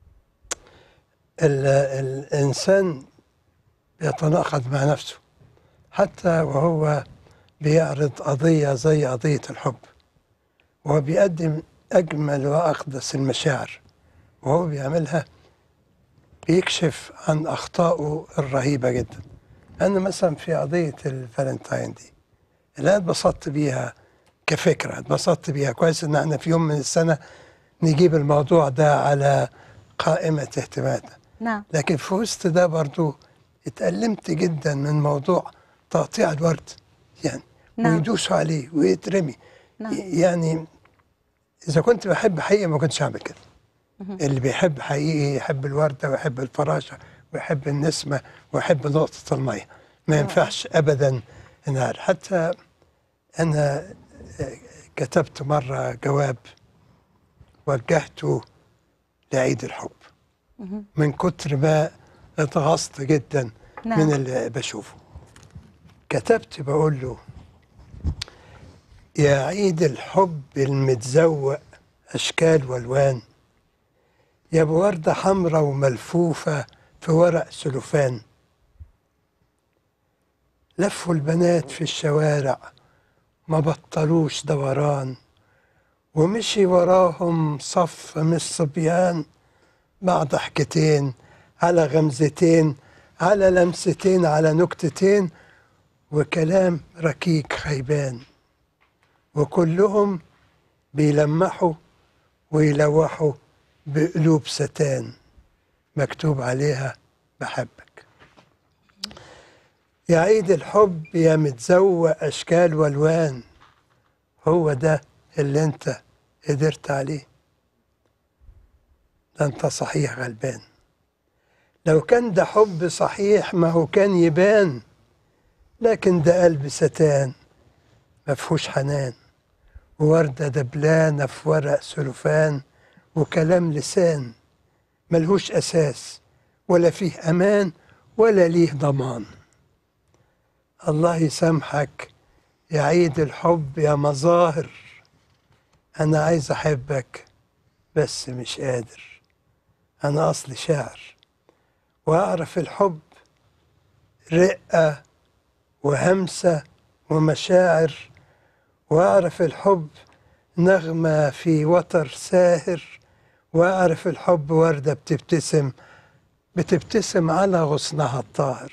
ال- الإنسان يتناقض مع نفسه حتى وهو بيعرض قضية زي قضية الحب وهو بيقدم أجمل وأقدس المشاعر وهو بيعملها بيكشف عن أخطائه الرهيبة جدا أنا مثلا في قضية الفالنتاين دي اللي أنا اتبسطت بيها كفكرة اتبسطت بيها كويس إن احنا في يوم من السنة نجيب الموضوع ده على قائمة اهتماماتنا نعم لكن في وسط ده برضو اتألمت جدا من موضوع تقطيع الورد يعني نعم. ويدوسوا عليه ويترمي نعم. يعني إذا كنت بحب حقيقي ما كنتش هعمل كده اللي بيحب حقيقي يحب الوردة ويحب الفراشة ويحب النسمة ويحب نقطة المية ما ينفعش أبدا إن حتى أنا كتبت مرة جواب وجهته لعيد الحب من كتر ما اتغصت جدا نعم. من اللي بشوفه كتبت بقول له يا عيد الحب المتزوق أشكال والوان يا بوردة حمراء وملفوفة في ورق سلوفان لفوا البنات في الشوارع ما بطلوش دوران ومشي وراهم صف من الصبيان مع ضحكتين على غمزتين على لمستين على نكتتين وكلام ركيك خيبان وكلهم بيلمحوا ويلوحوا بقلوب ستان مكتوب عليها بحبك يا عيد الحب يا متزوق أشكال والوان هو ده اللي انت قدرت عليه ده انت صحيح غلبان لو كان ده حب صحيح ما هو كان يبان لكن ده قلب ستان مفهوش حنان ووردة دبلانة في ورق سلوفان وكلام لسان ملهوش أساس ولا فيه أمان ولا ليه ضمان الله يسامحك يا عيد الحب يا مظاهر أنا عايز أحبك بس مش قادر أنا أصلي شاعر وأعرف الحب رقة وهمسة ومشاعر وأعرف الحب نغمة في وتر ساهر وأعرف الحب وردة بتبتسم بتبتسم على غصنها الطاهر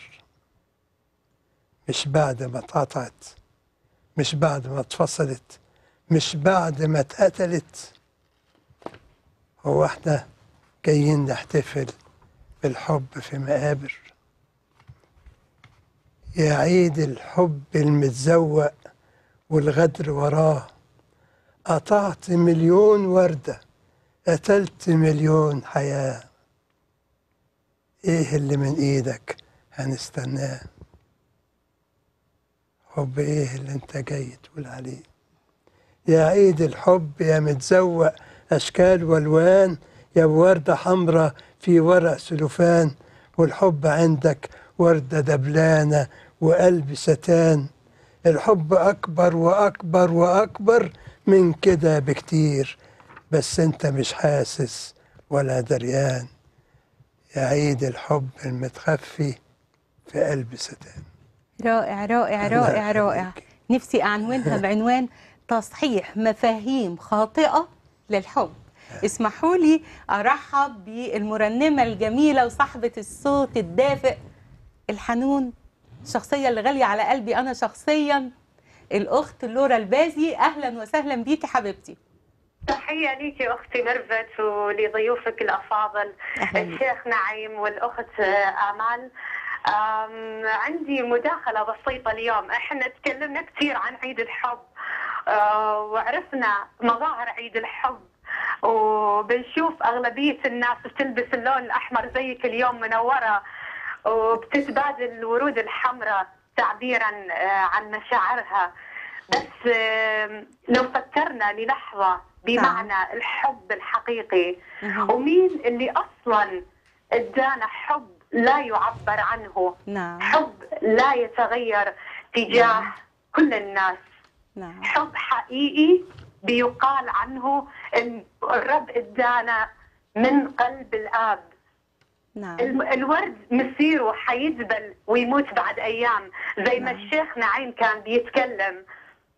مش بعد ما اتقطعت مش بعد ما اتفصلت مش بعد ما اتقتلت هو احنا جايين نحتفل بالحب في مقابر يا عيد الحب المتزوق والغدر وراه قطعت مليون وردة قتلت مليون حياة ايه اللي من ايدك هنستناه حب ايه اللي انت جاي تقول عليه يا عيد الحب يا متزوق اشكال والوان يا وردة حمراء في ورق سلوفان والحب عندك وردة دبلانة وقلب ستان الحب أكبر وأكبر وأكبر من كده بكتير بس أنت مش حاسس ولا دريان يا عيد الحب المتخفي في قلب ستان رائع رائع الله رائع رائع يخليك. نفسي أعنونها بعنوان تصحيح مفاهيم خاطئة للحب اسمحوا لي أرحب بالمرنمة الجميلة وصاحبة الصوت الدافئ الحنون الشخصية اللي غالية على قلبي أنا شخصيا الأخت لورا البازي أهلا وسهلا بيكي حبيبتي تحية ليك يا أختي ميرفت ولضيوفك الأفاضل أهلا بك. الشيخ نعيم والأخت آه، آمال آم، عندي مداخلة بسيطة اليوم احنا تكلمنا كثير عن عيد الحب آه، وعرفنا مظاهر عيد الحب وبنشوف أغلبية الناس بتلبس اللون الأحمر زيك اليوم منورة وبتتبادل الورود الحمراء تعبيرا آه، عن مشاعرها بس آم، لو فكرنا للحظة بمعنى الحب الحقيقي مهم. ومين اللي أصلا ادانا حب لا يعبر عنه نعم حب لا يتغير تجاه كل الناس نعم حب حقيقي بيقال عنه ان الرب ادانا من قلب الاب نعم الم- الورد مسيره حيذبل ويموت بعد ايام زي ما نعم. الشيخ نعيم كان بيتكلم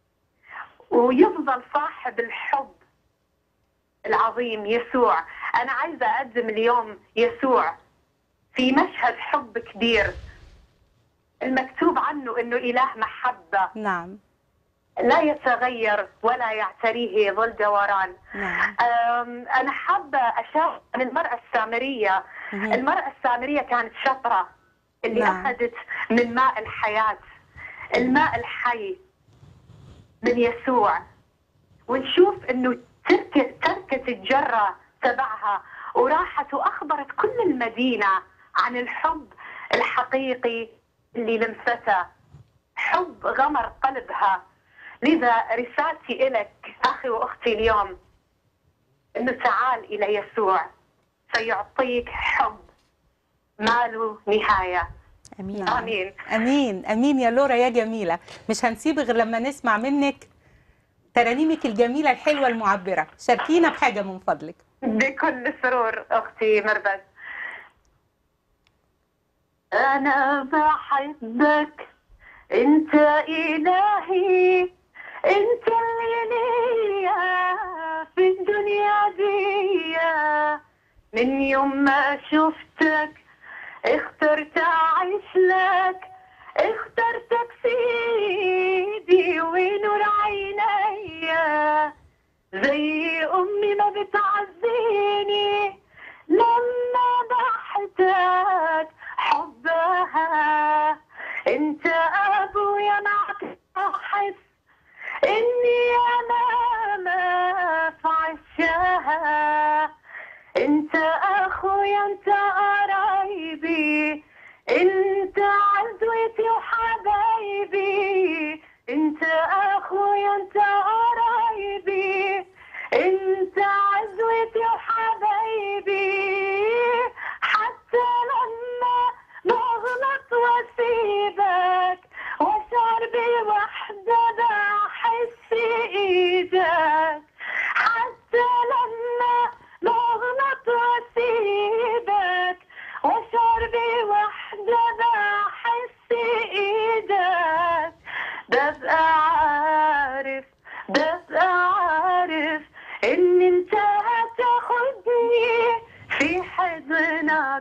ويفضل صاحب الحب العظيم يسوع انا عايزه اقدم اليوم يسوع في مشهد حب كبير المكتوب عنه انه اله محبه نعم لا يتغير ولا يعتريه ظل دوران نعم أم، أنا حابة أشاهد عن المرأة السامرية مهم. المرأة السامرية كانت شطرة اللي نعم. أخذت من ماء الحياة الماء الحي من يسوع ونشوف أنه تركت تركت الجرة تبعها وراحت وأخبرت كل المدينة عن الحب الحقيقي اللي لمسته حب غمر قلبها لذا رسالتي إلك أخي وأختي اليوم انه تعال الى يسوع سيعطيك حب ما له نهايه امين نعم. امين امين امين يا لورا يا جميله مش هنسيب غير لما نسمع منك ترانيمك الجميله الحلوه المعبره شاركينا بحاجه من فضلك بكل سرور اختي مربز انا بحبك انت الهي انت اللي ليا في الدنيا دي من يوم ما شفتك اخترت اعيش لك اخترتك سيدي ونور عينيا زي امي ما بتعزيني لما بحتاج حبها انت ابويا معك احس اني انا ما في عشاها انت اخويا انت قرايبي انت عزوتي وحبايبي انت اخويا انت قرايبي انت عزوتي وحبايبي حتى لما بغلط واسيبك واشعر بوحدة بحس ايدك حتى لما بغلط واسيبك واشعر بوحدة بحس ايدك ببقى عارف ببقى عارف ان انت هتاخدني في حضنك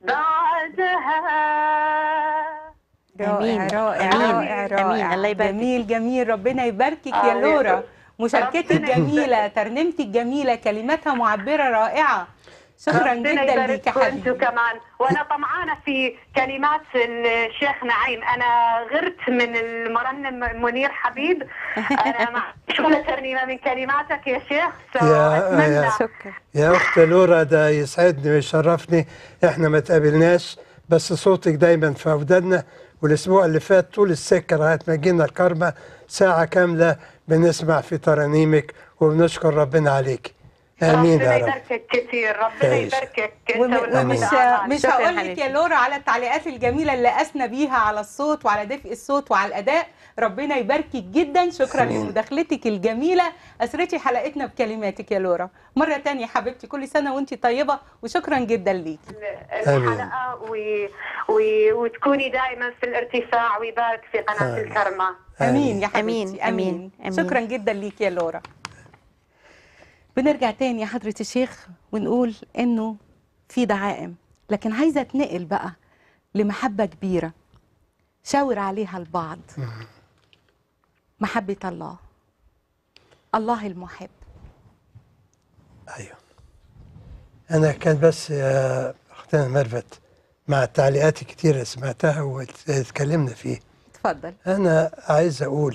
بعدها رائع أمين. رائع أمين. رائع أمين. رائع الله يبارك جميل جميل ربنا يباركك يا آمين. لورا مشاركتك ربنا جميله ترنيمتك جميله كلماتها معبره رائعه شكرا ربنا جدا ليك يا يبارككم انتوا حبيبي كمان وانا طمعانه في كلمات الشيخ نعيم انا غرت من المرنم منير حبيب انا مع ولا ترنيمه من كلماتك يا شيخ سو يا- اتمنى يا- شكرا يا اخت لورا ده يسعدني ويشرفني احنا ما تقابلناش بس صوتك دايما في ودنا والاسبوع اللي فات طول السكه لغايه ما جينا الكرمه ساعه كامله بنسمع في ترانيمك وبنشكر ربنا عليك امين ربنا يا رب يباركك كثير ربنا تعيش. يباركك انت وم- والأم ومش الأعمال. مش شكراً هقول لك حبيبتي. يا لورا على التعليقات الجميله اللي اثنى بيها على الصوت وعلى دفء الصوت وعلى الاداء ربنا يباركك جدا شكرا آمين. لمداخلتك الجميله اسرتي حلقتنا بكلماتك يا لورا مره تانية حبيبتي كل سنه وانت طيبه وشكرا جدا ليكي الحلقه و... و... وتكوني دائما في الارتفاع ويبارك في قناه آمين. الكرمه امين يا آمين، حبيبتي آمين، امين, آمين. شكرا جدا ليك يا لورا بنرجع تاني يا حضره الشيخ ونقول انه في دعائم لكن عايزه اتنقل بقى لمحبه كبيره شاور عليها البعض محبه الله الله المحب ايوه انا كان بس يا اختنا ميرفت مع التعليقات الكتيرة اللي سمعتها واتكلمنا فيه اتفضل انا عايز اقول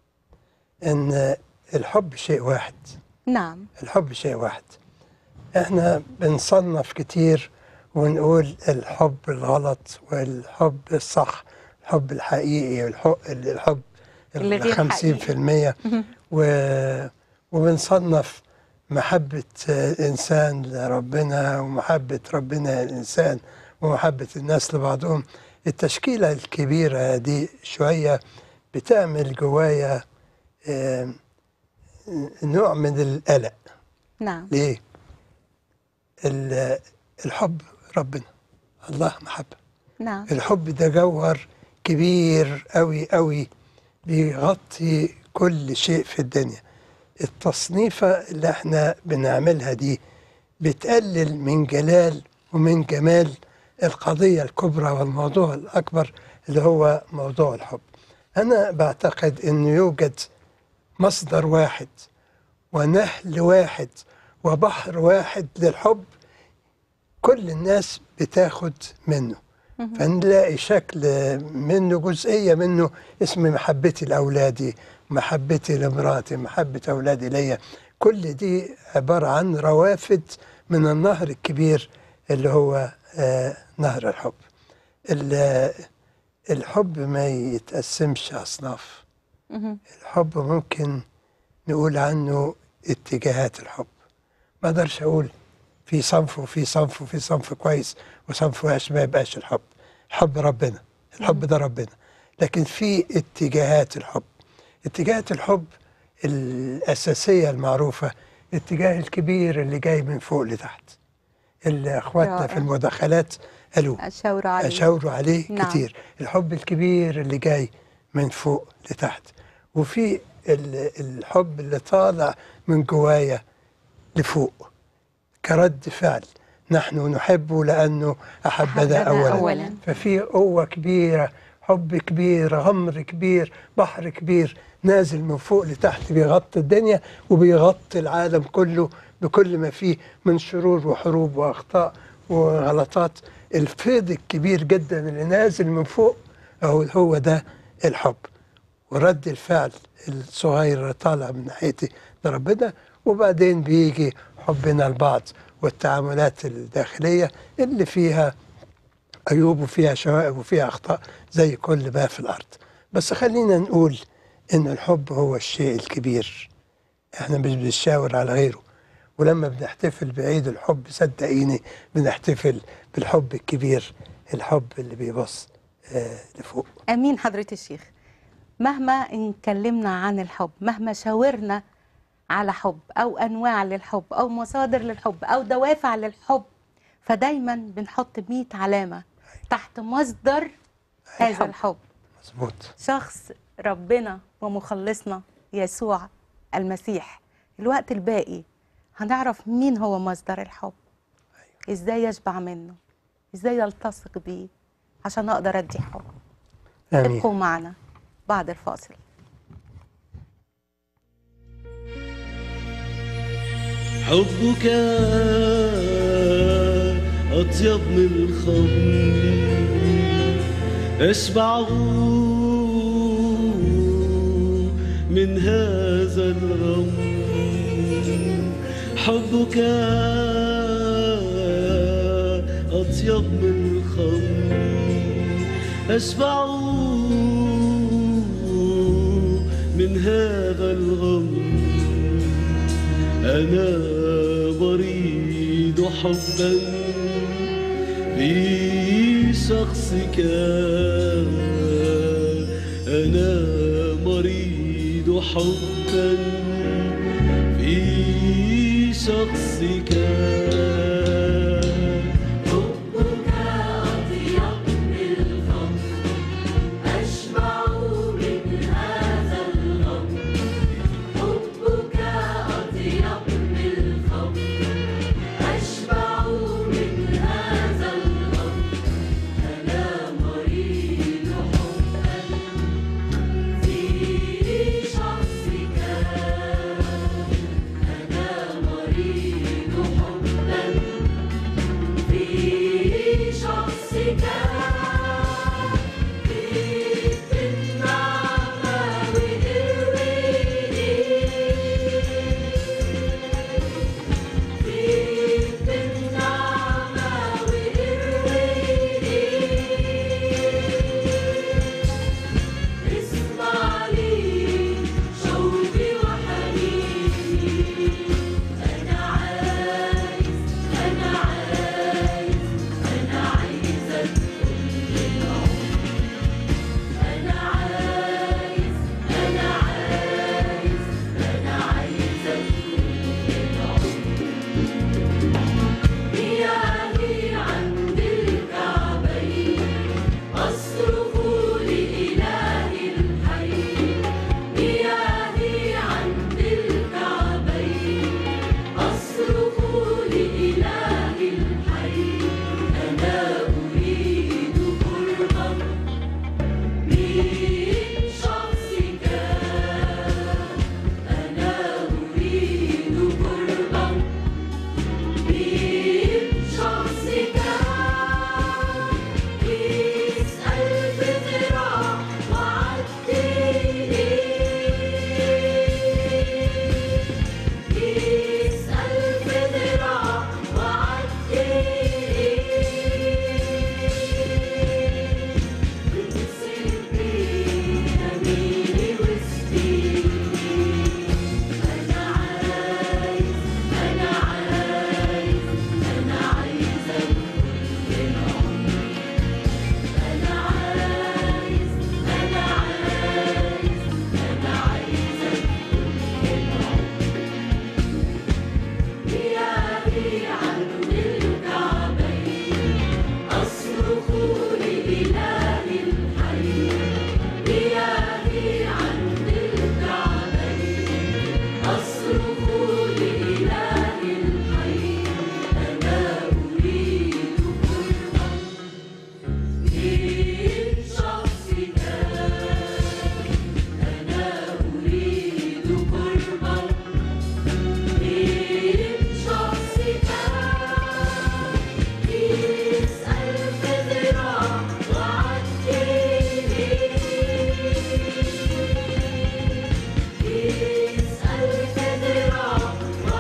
ان الحب شيء واحد نعم الحب شيء واحد احنا بنصنف كتير ونقول الحب الغلط والحب الصح الحب الحقيقي والحب الحب اللي غير الخمسين في المية و... وبنصنف محبة الإنسان لربنا ومحبة ربنا للإنسان ومحبة الناس لبعضهم التشكيلة الكبيرة دي شوية بتعمل جوايا آم، نوع من القلق نعم ليه؟ ال- الحب ربنا الله محبة نعم الحب ده جوهر كبير قوي قوي بيغطي كل شيء في الدنيا التصنيفة اللي احنا بنعملها دي بتقلل من جلال ومن جمال القضية الكبرى والموضوع الأكبر اللي هو موضوع الحب أنا بعتقد أنه يوجد مصدر واحد ونهل واحد وبحر واحد للحب كل الناس بتاخد منه فنلاقي شكل منه جزئية منه اسم محبتي لأولادي محبتي لمراتي محبة أولادي ليا كل دي عبارة عن روافد من النهر الكبير اللي هو آه، نهر الحب ال- الحب ما يتقسمش أصناف مهم. الحب ممكن نقول عنه اتجاهات الحب ما اقدرش اقول في صنف وفي صنف وفي صنف كويس وصنف وحش ما يبقاش الحب الحب ربنا الحب ده ربنا لكن في اتجاهات الحب اتجاهات الحب الأساسية المعروفة الاتجاه الكبير اللي جاي من فوق لتحت اللي اخواتنا رائع. في المداخلات قالوا اشاور عليه أشاوروا عليه نعم. نعم. كتير الحب الكبير اللي جاي من فوق لتحت وفي ال- الحب اللي طالع من جوايا لفوق كرد فعل نحن نحبه لأنه أحبنا أحبنا أولا, أولاً. ففي قوة كبيرة حب كبير غمر كبير بحر كبير نازل من فوق لتحت بيغطي الدنيا وبيغطي العالم كله بكل ما فيه من شرور وحروب وأخطاء وغلطات الفيض الكبير جدا اللي نازل من فوق هو هو ده الحب ورد الفعل الصغير اللي طالع من ناحيتي لربنا وبعدين بيجي حبنا لبعض والتعاملات الداخلية اللي فيها عيوب وفيها شوائب وفيها أخطاء زي كل ما في الأرض بس خلينا نقول إن الحب هو الشيء الكبير إحنا مش بنشاور على غيره ولما بنحتفل بعيد الحب صدقيني بنحتفل بالحب الكبير الحب اللي بيبص آه لفوق امين حضره الشيخ مهما اتكلمنا عن الحب مهما شاورنا على حب او انواع للحب او مصادر للحب او دوافع للحب فدايما بنحط 100 علامه تحت مصدر هذا الحب. الحب مظبوط شخص ربنا ومخلصنا يسوع المسيح الوقت الباقي هنعرف مين هو مصدر الحب ازاي يشبع منه ازاي يلتصق بيه عشان اقدر ادي حب آمين ابقوا معنا بعد الفاصل حبك أطيب من الخمر أشبع من هذا الغم حبك أطيب من الخمر أشبع من هذا الغم أنا مريض حبا في شخصك أنا مريض حبا في شخصك حبك أطيب من الخمر أشبع من هذا الغم حبك أطيب من الخمر أشبع من هذا الغم أنا مريض حبا في شخصك أنا مريض حبا في شخصك في النعمة وإرويني في النعمة وإرويني اسمع لي شوقي وحنيني أنا عايز أنا عايز أنا عايزك كل العمر أنا عايز أنا عايز أنا عايزك كل العمر مياهي عند الكعبين أصرخ لإله الحي مياهي عند الكعبين أصرخ لإله الحي أنا أريد قربا من شخصك أنا أريد قربا من شخصك قيس ألف ذراع وعدتني قيس ألف ذراع وعدتني بتصيبني يميني وسطي أنا عايز أنا عايز أنا عايزك كل العمر أنا عايز أنا عايز أنا عايزك كل العمر مياهي عند الكعبين أصرخ لإله الحي مياهي عند الكعبين أصرخ لإله الحي أنا أريد قربا من شخصك أنا أريد قربا من شخصك قيس ألف ذراع وعدتني قيس ألف ذراع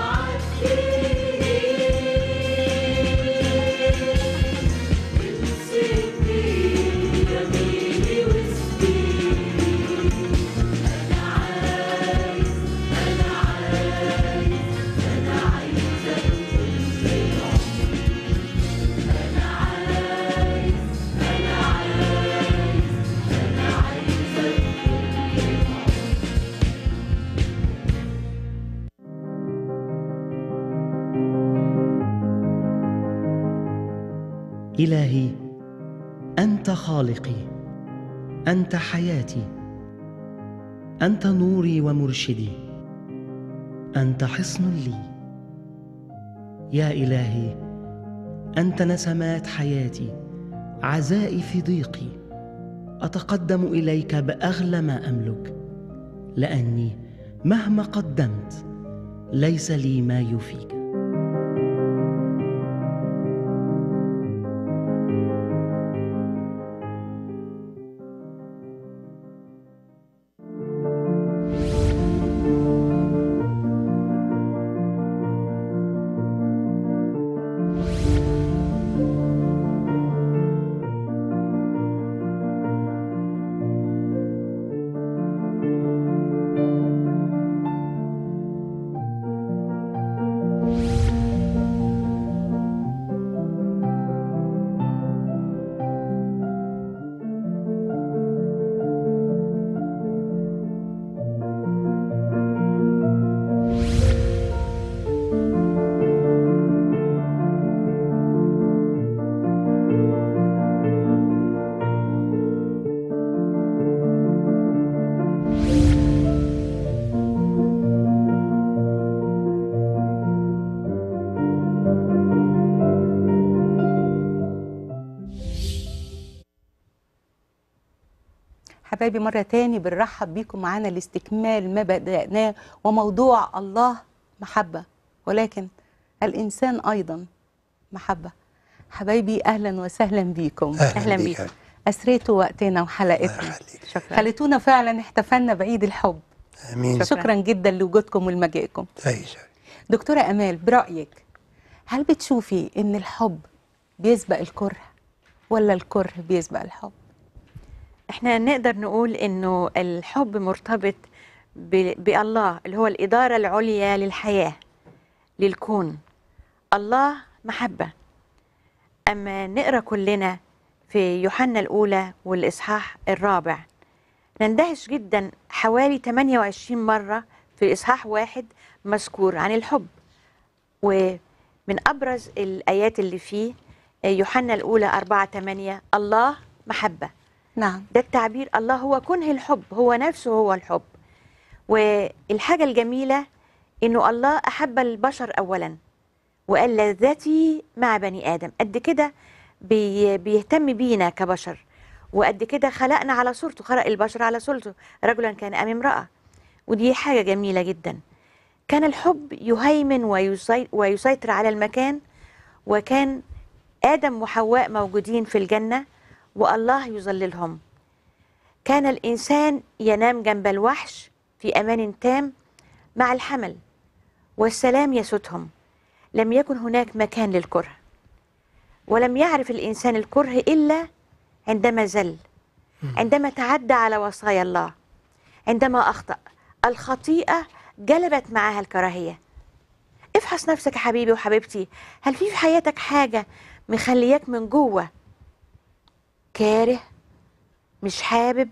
وعدتني امسكني يميني وسطي أنا عايز أنا عايز أنا عايزك كل العمر أنا عايز أنا عايز أنا عايزك كل العمر إلهي أنت خالقي أنت حياتي أنت نوري ومرشدي أنت حصن لي يا إلهي أنت نسمات حياتي عزائي في ضيقي أتقدم إليك بأغلى ما أملك لأني مهما قدمت ليس لي ما يفيك حبايبي مرة تاني بنرحب بيكم معانا لاستكمال ما بدأناه وموضوع الله محبة ولكن الإنسان أيضا محبة حبايبي أهلا وسهلا بيكم أهلا بيك. بيكم. أسرتوا وقتنا الله وحلقتنا يخليك شكرا خليتونا فعلا احتفلنا بعيد الحب امين شكراً. شكرا جدا لوجودكم ولمجيئكم تعيش دكتورة أمال برأيك هل بتشوفي إن الحب بيسبق الكره ولا الكره بيسبق الحب؟ احنا نقدر نقول انه الحب مرتبط ب- بالله اللي هو الإدارة العليا للحياة للكون الله محبة أما نقرأ كلنا في يوحنا الأولى والإصحاح الرابع نندهش جدا حوالي 28 مرة في إصحاح واحد مذكور عن الحب ومن أبرز الآيات اللي فيه يوحنا الأولى 4 8 الله محبة نعم ده التعبير الله هو كنه الحب هو نفسه هو الحب والحاجة الجميلة إنه الله أحب البشر أولا وقال لذتي مع بني آدم قد كده بي بيهتم بينا كبشر وقد كده خلقنا على صورته خلق البشر على صورته رجلا كان أم امرأة ودي حاجة جميلة جدا كان الحب يهيمن ويسي- ويسيطر على المكان وكان آدم وحواء موجودين في الجنة والله يظللهم كان الإنسان ينام جنب الوحش في أمان تام مع الحمل والسلام يسودهم لم يكن هناك مكان للكره ولم يعرف الإنسان الكره إلا عندما زل عندما تعدى على وصايا الله عندما أخطأ الخطيئة جلبت معها الكراهية افحص نفسك يا حبيبي وحبيبتي هل في في حياتك حاجة مخلياك من جوه كاره مش حابب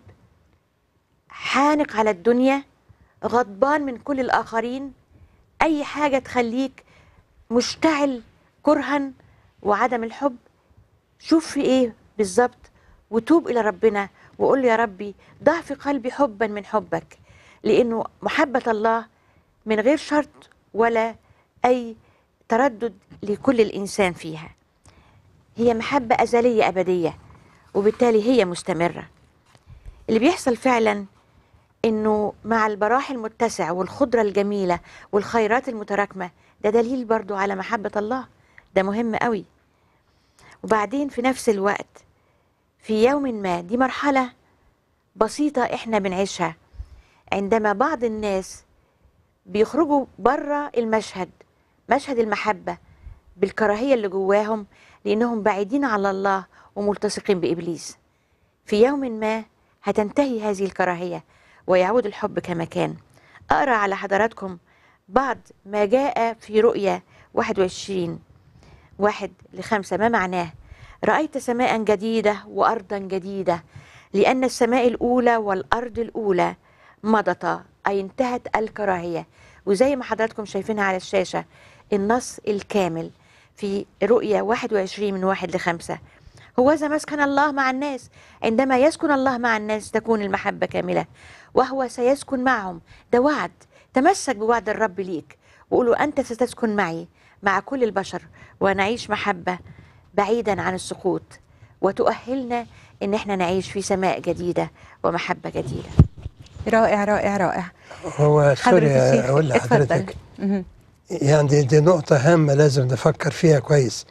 حانق على الدنيا غضبان من كل الآخرين أي حاجة تخليك مشتعل كرها وعدم الحب شوف في إيه بالظبط وتوب إلى ربنا وقول له يا ربي ضع في قلبي حبا من حبك لأنه محبة الله من غير شرط ولا أي تردد لكل الإنسان فيها هي محبة أزلية أبدية وبالتالي هي مستمرة اللي بيحصل فعلا انه مع البراح المتسع والخضرة الجميلة والخيرات المتراكمة ده دليل برضو على محبة الله ده مهم قوي وبعدين في نفس الوقت في يوم ما دي مرحلة بسيطة احنا بنعيشها عندما بعض الناس بيخرجوا بره المشهد مشهد المحبة بالكراهية اللي جواهم لأنهم بعيدين على الله وملتصقين بإبليس في يوم ما هتنتهي هذه الكراهية ويعود الحب كما كان أقرأ على حضراتكم بعض ما جاء في رؤيا 21 واحد لخمسة ما معناه رأيت سماء جديدة وأرضا جديدة لأن السماء الأولى والأرض الأولى مضتا أي انتهت الكراهية وزي ما حضراتكم شايفينها على الشاشة النص الكامل في رؤيا 21 من واحد لخمسة هو ذا مسكن الله مع الناس عندما يسكن الله مع الناس تكون المحبة كاملة وهو سيسكن معهم ده وعد تمسك بوعد الرب ليك وقولوا أنت ستسكن معي مع كل البشر ونعيش محبة بعيدا عن السقوط وتؤهلنا ان احنا نعيش في سماء جديدة ومحبة جديدة رائع رائع رائع هو حضرة سوري الشيخ اقول اتفضل لحضرتك مهم. يعني دي, دي نقطة هامة لازم نفكر فيها كويس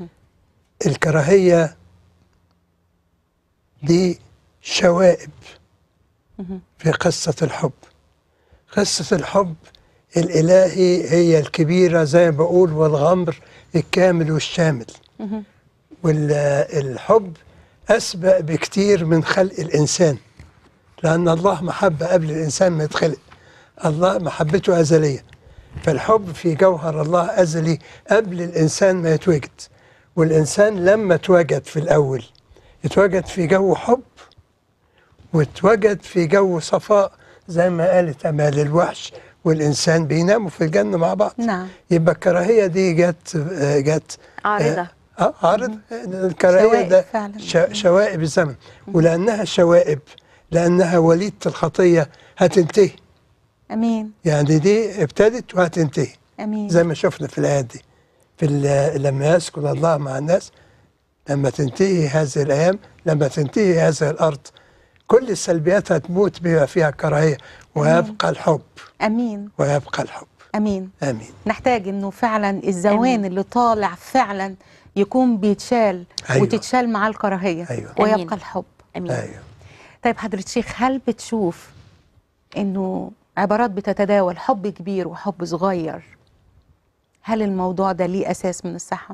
الكراهية دي شوائب في قصة الحب قصة الحب الإلهي هي الكبيرة زي ما بقول والغمر الكامل والشامل والحب أسبق بكتير من خلق الإنسان لأن الله محبة قبل الإنسان ما يتخلق الله محبته أزلية فالحب في جوهر الله أزلي قبل الإنسان ما يتوجد والإنسان لما اتوجد في الأول اتوجد في جو حب واتوجد في جو صفاء زي ما قالت أمال الوحش والإنسان بيناموا في الجنة مع بعض نعم يبقى الكراهية دي جت آه، جت عارضة اه عارض الكراهية شوائب ده فعلا. ش- شوائب الزمن ولأنها شوائب لأنها وليدة الخطية هتنتهي امين يعني دي ابتدت وهتنتهي امين زي ما شفنا في الآيات دي في ال- لما يسكن الله مع الناس لما تنتهي هذه الأيام لما تنتهي هذه الأرض كل السلبيات هتموت بما فيها كراهيه ويبقى الحب امين ويبقى الحب امين امين نحتاج انه فعلا الزوان آمين. اللي طالع فعلا يكون بيتشال أيوة. وتتشال معاه الكراهيه أيوة. ويبقى آمين. الحب امين ايوه طيب حضرة الشيخ هل بتشوف انه عبارات بتتداول حب كبير وحب صغير هل الموضوع ده ليه اساس من الصحه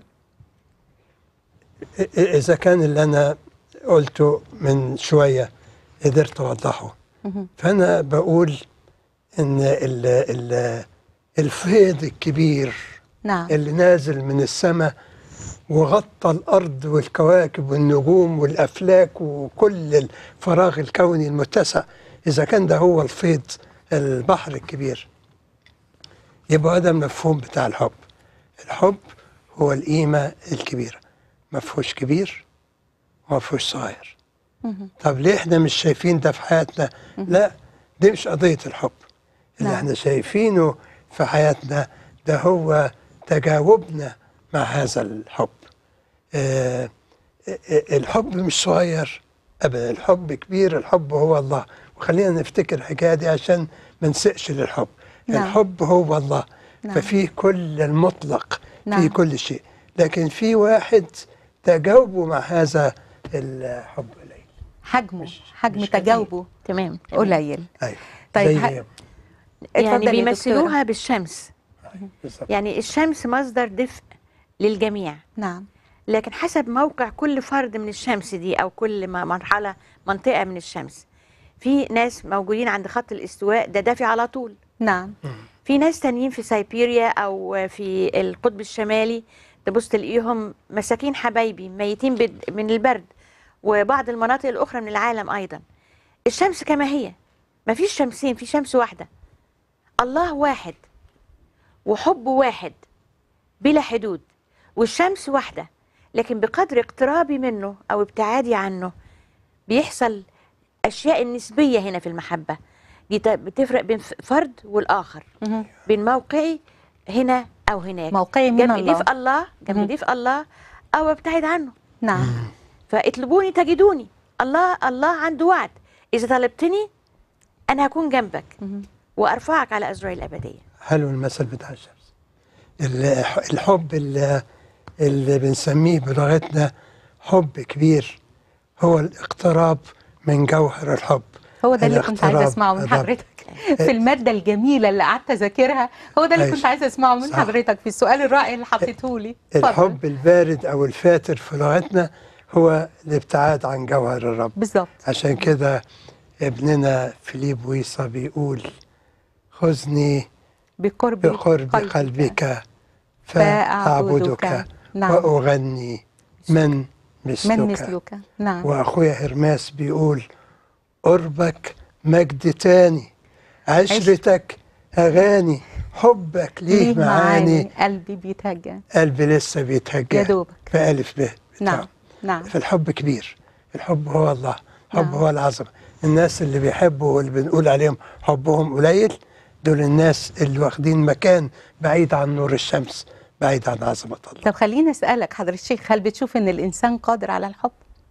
إ- اذا كان اللي انا قلته من شويه قدرت اوضحه مهم. فانا بقول ان ال ال الفيض الكبير نعم اللي نازل من السماء وغطى الارض والكواكب والنجوم والافلاك وكل الفراغ الكوني المتسع اذا كان ده هو الفيض البحر الكبير يبقى ده المفهوم بتاع الحب الحب هو القيمه الكبيره ما فيهوش كبير وما فيهوش صغير مهم. طب ليه احنا مش شايفين ده في حياتنا لا دي مش قضيه الحب اللي نعم. احنا شايفينه في حياتنا ده هو تجاوبنا مع هذا الحب آه آه، آه، الحب مش صغير ابدا الحب كبير الحب هو الله وخلينا نفتكر الحكايه دي عشان ما نسقش للحب نعم. الحب هو الله نعم. ففي كل المطلق نعم. في كل شيء لكن في واحد تجاوبه مع هذا الحب قليل حجمه مش- حجم مش كتير. تجاوبه تمام تمام. قليل ايوه طيب زي ه- يعني اتفضلي يا بيمثلوها دكتورة. بالشمس بالظبط. يعني الشمس مصدر دفء للجميع نعم لكن حسب موقع كل فرد من الشمس دي او كل ما مرحله منطقه من الشمس في ناس موجودين عند خط الاستواء ده دافي على طول نعم في ناس تانيين في سيبيريا او في القطب الشمالي تبص تلاقيهم مساكين حبايبي ميتين بد- من البرد وبعض المناطق الاخرى من العالم ايضا الشمس كما هي ما فيش شمسين في شمس واحده الله واحد وحب واحد بلا حدود والشمس واحده لكن بقدر اقترابي منه او ابتعادي عنه بيحصل اشياء النسبيه هنا في المحبه دي ت- بتفرق بين ف- فرد والاخر مهم. بين موقعي هنا او هناك موقعي من جنب الله ضيف الله مهم. جنب ضيف الله او ابتعد عنه نعم فاطلبوني تجدوني الله الله عنده وعد اذا طلبتني انا هكون جنبك مهم. وارفعك على ازرع الابديه حلو المثل بتاع الشمس الح- الحب اللي, اللي بنسميه بلغتنا حب كبير هو الاقتراب من جوهر الحب هو ده اللي كنت عايزه الاقتراب اسمعه من الرب. حضرتك في الماده الجميله اللي قعدت اذاكرها هو ده اللي أيوة. كنت عايزه اسمعه من صح. حضرتك في السؤال الرائع اللي حطيته لي اتفضل. الحب البارد او الفاتر في لغتنا هو الابتعاد عن جوهر الرب بالظبط عشان كده ابننا فيليب ويصا بيقول خذني بقرب بقرب قلبك فأعبدك. فأعبدك نعم. وأغني من مثلك من مثلك نعم وأخويا هرماس بيقول قربك مجد تاني عشرتك أغاني حبك ليه معاني قلبي بيتهجى قلبي لسه بيتهجى يا دوبك. بألف به نعم نعم فالحب كبير الحب هو الله الحب نعم. هو العظمة الناس اللي بيحبوا واللي بنقول عليهم حبهم قليل دول الناس اللي واخدين مكان بعيد عن نور الشمس بعيد عن عظمة الله طب خليني اسالك حضرة الشيخ هل بتشوف ان الانسان قادر على الحب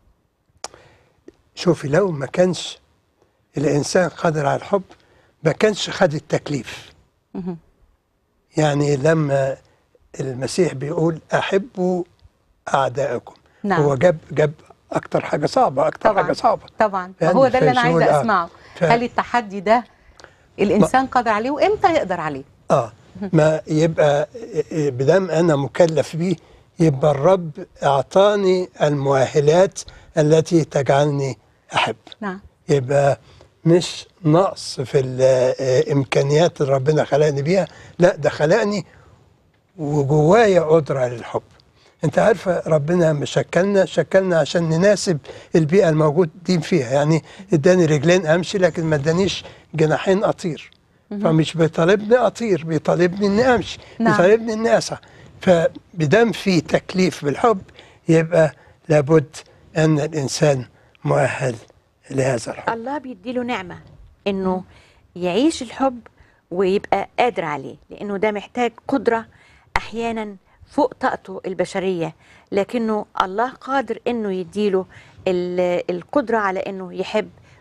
شوفي لو ما كانش الإنسان قادر على الحب ما كانش خد التكليف مهم. يعني لما المسيح بيقول أحبوا أعدائكم نعم. هو جاب جاب أكتر حاجة صعبة أكتر طبعا حاجة صعبة طبعا يعني هو ده اللي انا فيقول عايزه آه. اسمعه ف- هل التحدي ده الانسان قادر عليه وامتى يقدر عليه اه ما يبقى بدم انا مكلف بيه يبقى الرب اعطاني المؤهلات التي تجعلني احب نعم يبقى مش نقص في الامكانيات اللي ربنا خلقني بيها لا ده خلقني وجوايا قدره للحب انت عارفه ربنا مش شكلنا شكلنا عشان نناسب البيئه الموجود دي فيها يعني اداني رجلين امشي لكن ما ادانيش جناحين اطير فمش بيطالبني اطير بيطالبني اني امشي نعم. بيطالبني اني اسعى فبدام في تكليف بالحب يبقى لابد ان الانسان مؤهل لهذا الحب الله بيديله نعمه انه يعيش الحب ويبقى قادر عليه لانه ده محتاج قدره احيانا فوق طاقته البشريه لكنه الله قادر انه يديله ال- القدره على انه يحب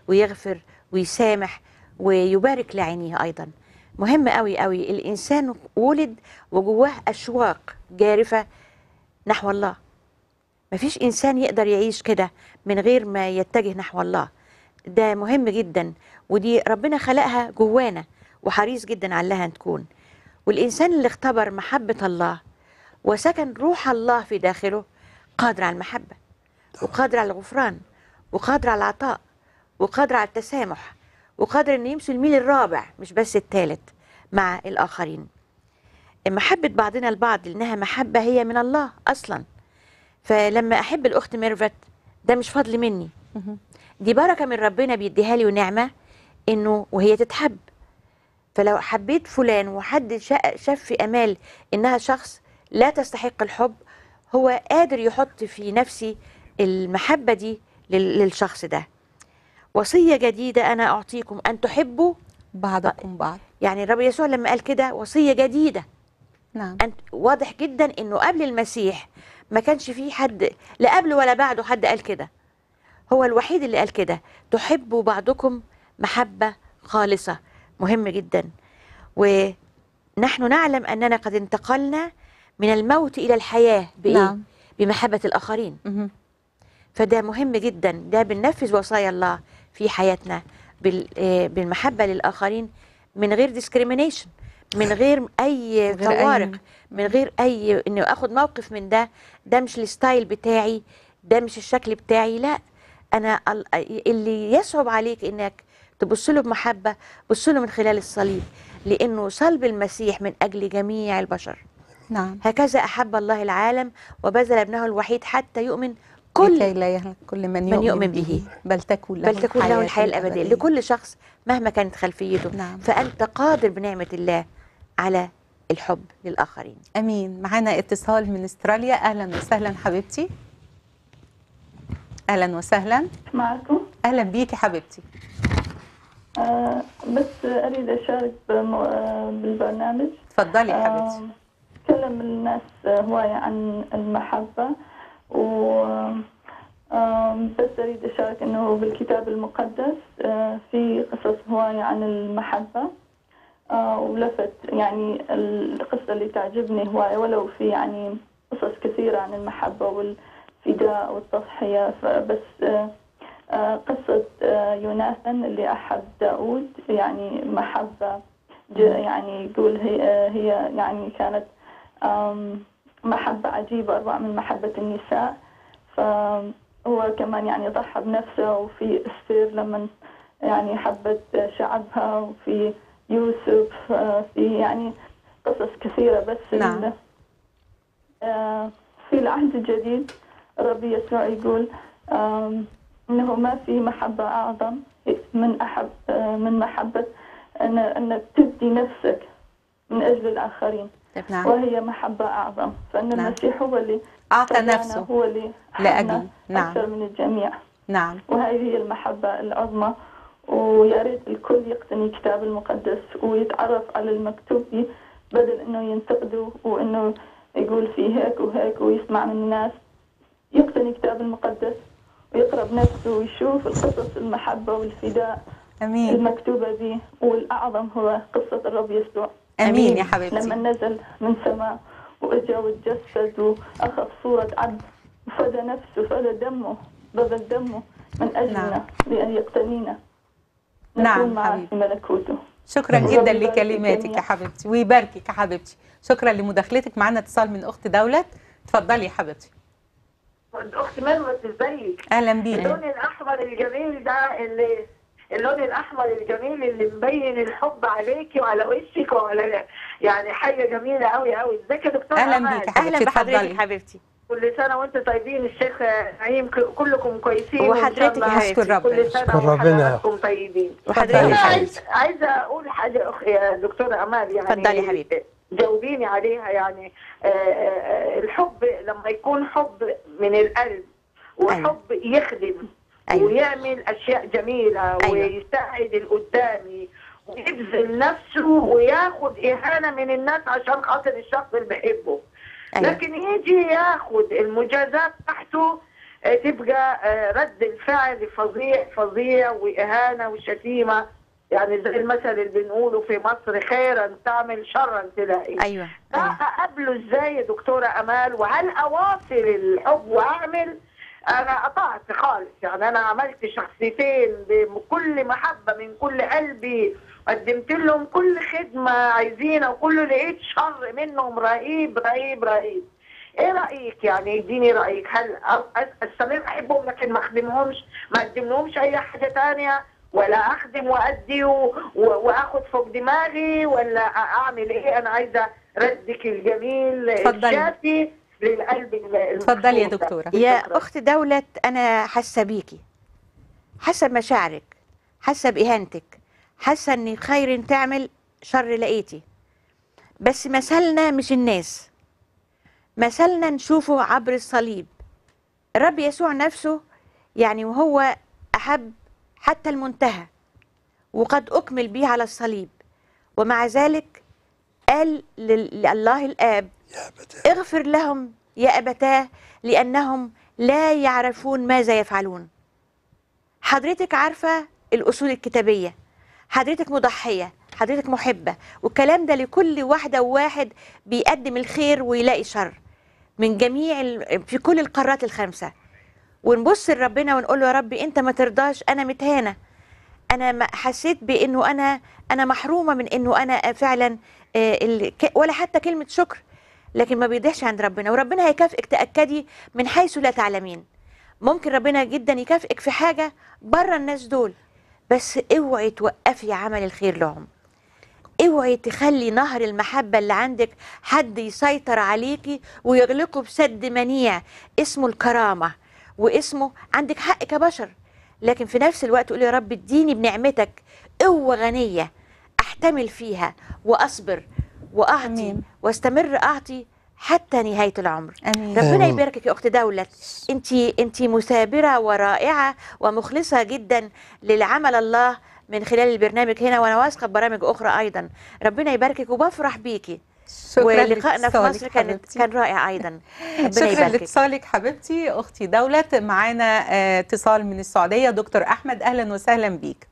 ويغفر ويسامح ويبارك لعينيه ايضا مهم قوي قوي الانسان ولد وجواه اشواق جارفه نحو الله مفيش انسان يقدر يعيش كده من غير ما يتجه نحو الله ده مهم جدا ودي ربنا خلقها جوانا وحريص جدا على انها تكون والانسان اللي اختبر محبه الله وسكن روح الله في داخله قادر على المحبه وقادر على الغفران وقادر على العطاء وقادر على التسامح وقادر انه يمشي الميل الرابع مش بس الثالث مع الاخرين محبه بعضنا البعض لانها محبه هي من الله اصلا فلما احب الاخت ميرفت ده مش فضل مني دي بركه من ربنا بيديها لي ونعمه انه وهي تتحب فلو حبيت فلان وحد شا- شاف في امال انها شخص لا تستحق الحب هو قادر يحط في نفسي المحبه دي لل- للشخص ده وصيه جديده انا اعطيكم ان تحبوا بعضكم بعض يعني الرب يسوع لما قال كده وصيه جديده نعم أنت واضح جدا انه قبل المسيح ما كانش فيه حد لا قبله ولا بعده حد قال كده هو الوحيد اللي قال كده تحبوا بعضكم محبة خالصة مهم جدا ونحن نعلم أننا قد انتقلنا من الموت إلى الحياة بإيه؟ نعم. بمحبة الآخرين مهم. فده مهم جدا ده بننفذ وصايا الله في حياتنا بال- آه، بالمحبة للآخرين من غير ديسكريمينيشن من غير أي من غير أي- فوارق من غير أي إنه أخد موقف من ده ده مش الستايل بتاعي ده مش الشكل بتاعي لا أنا ال- اللي يصعب عليك إنك تبص له بمحبة بص له من خلال الصليب لأنه صلب المسيح من أجل جميع البشر نعم هكذا أحب الله العالم وبذل ابنه الوحيد حتى يؤمن كل لكي لا يهلك كل من, من يؤمن به. بل تكون له بل تكون له الحياة الأبدية لكل شخص مهما كانت خلفيته نعم. فأنت قادر بنعمة الله على الحب للآخرين امين معانا اتصال من استراليا اهلا وسهلا حبيبتي اهلا وسهلا معكم اهلا بيكي حبيبتي آه بس أريد أشارك بمو... آه بالبرنامج اتفضلي يا آه حبيبتي تكلم الناس آه، هواية عن المحبة و آه بس أريد أشارك أنه بالكتاب المقدس آه في قصص هواية عن المحبة آه ولفت يعني القصة اللي تعجبني هواية ولو في يعني قصص كثيرة عن المحبة والفداء والتضحية فبس آه آه، قصة آه، يوناثان اللي أحب داود يعني محبة ج- يعني يقول هي, آه، هي يعني كانت آم، محبة عجيبة أروع من محبة النساء فهو كمان يعني ضحى بنفسه وفي استير لما يعني حبت شعبها وفي يوسف آه، في يعني قصص كثيرة بس نعم. ال- آه، في العهد الجديد الرب يسوع يقول آم، انه ما في محبه اعظم من احب آه، من محبه ان انك تبدي نفسك من اجل الاخرين نعم وهي محبه اعظم فان نعم. المسيح هو اللي اعطى فدانا، نفسه هو اللي لأجلي. حبنا نعم. اكثر من الجميع نعم وهذه هي المحبة العظمى ويا ريت الكل يقتني الكتاب المقدس ويتعرف على المكتوب فيه بدل انه ينتقده وانه يقول فيه هيك وهيك ويسمع من الناس يقتني الكتاب المقدس ويقرا بنفسه ويشوف القصص المحبة والفداء امين المكتوبة به والأعظم هو قصة الرب يسوع امين يا لما حبيبتي نزل من سماء واجا وتجسد واخذ صورة عبد وفدى نفسه فدى دمه بذل دمه من اجلنا نعم. لان يقتنينا نعم نكون معه حبيبي. في ملكوته شكرا ربنا جدا يبارك لكلماتك يا الجميع. حبيبتي ويباركك يا حبيبتي شكرا لمداخلتك معانا اتصال من اخت دولت اتفضلي يا حبيبتي الاخت ميرفت ازيك اهلا بيكي اللون الاحمر الجميل ده اللي اللون الاحمر الجميل اللي مبين الحب عليكي وعلى وشك وعلى يعني حاجه جميله قوي قوي ازيك يا دكتور اهلا أمال؟ بيك يا أهلا حبيبتي بحضرتك اتفضلي حبيبتي كل سنه وانتم طيبين الشيخ نعيم ك- كلكم كويسين وإن شاء وحضرتك يا الله حبيبتي. أشكر ربنا. كل سنه أشكر ربنا. وحضراتكم طيبين وحضرتك اتفضلي انا يا عايز عايزه اقول حاجه أخ يا دكتوره امال يعني اتفضلي يا حبيبتي. جاوبيني عليها يعني آه، آه، الحب لما يكون حب من القلب وحب يخدم أيوة. ويعمل اشياء جميله أيوة. ويساعد القدامي ويبذل نفسه وياخد اهانه من الناس عشان خاطر الشخص اللي بيحبه أيوة. لكن يجي ياخد المجازات بتاعته آه، تبقى آه، رد الفعل فظيع فظيع واهانه وشتيمه يعني زي المثل اللي بنقوله في مصر خيرا تعمل شرا تلاقي ايوه ده اقابله ازاي يا دكتوره امال وهل اواصل الحب واعمل انا قطعت خالص يعني انا عملت شخصيتين بكل محبه من كل قلبي قدمت لهم كل خدمه عايزينها وكله لقيت شر منهم رهيب رهيب رهيب ايه رايك يعني اديني رايك هل أ- أ- استمر احبهم لكن ما اخدمهمش ما اقدم لهمش اي حاجه تانية ولا اخدم وادي و... و... واخد فوق دماغي ولا أ- اعمل ايه انا عايزه ردك الجميل اتفضلي. الشافي للقلب الم- اتفضلي يا المكسور ده. دكتورة يا اخت دولت انا حاسه بيكي حاسه بمشاعرك حاسه باهانتك حاسه ان خير تعمل شر لقيتي بس مثلنا مش الناس مثلنا نشوفه عبر الصليب الرب يسوع نفسه يعني وهو احب حتى المنتهى وقد اكمل به على الصليب ومع ذلك قال لل- لله الاب اغفر لهم يا ابتاه لانهم لا يعرفون ماذا يفعلون حضرتك عارفه الاصول الكتابيه حضرتك مضحيه حضرتك محبه والكلام ده لكل واحده وواحد بيقدم الخير ويلاقي شر من جميع ال... في كل القارات الخمسه ونبص لربنا ونقول له يا رب انت ما ترضاش انا متهانه انا ما حسيت بانه انا انا محرومه من انه انا فعلا آه، ال- ك- ولا حتى كلمه شكر لكن ما بيضيعش عند ربنا وربنا هيكافئك تاكدي من حيث لا تعلمين ممكن ربنا جدا يكافئك في حاجه بره الناس دول بس اوعي توقفي عمل الخير لهم اوعي تخلي نهر المحبة اللي عندك حد يسيطر عليكي ويغلقه بسد منيع اسمه الكرامة واسمه عندك حق كبشر لكن في نفس الوقت قولي يا رب اديني بنعمتك قوة غنية احتمل فيها واصبر واعطي آمين. واستمر اعطي حتى نهاية العمر امين ربنا آمين. يباركك يا اخت دولت انت انت مثابره ورائعه ومخلصه جدا للعمل الله من خلال البرنامج هنا وانا واثقه ببرامج اخرى ايضا ربنا يباركك وبفرح بيكي شكرا ولقائنا في لاتصالك مصر كانت حبيبتي. كان رائع ايضا ربنا شكرا يباركك لاتصالك حبيبتي اختي دولت معانا آه، اتصال من السعوديه دكتور احمد اهلا وسهلا بيك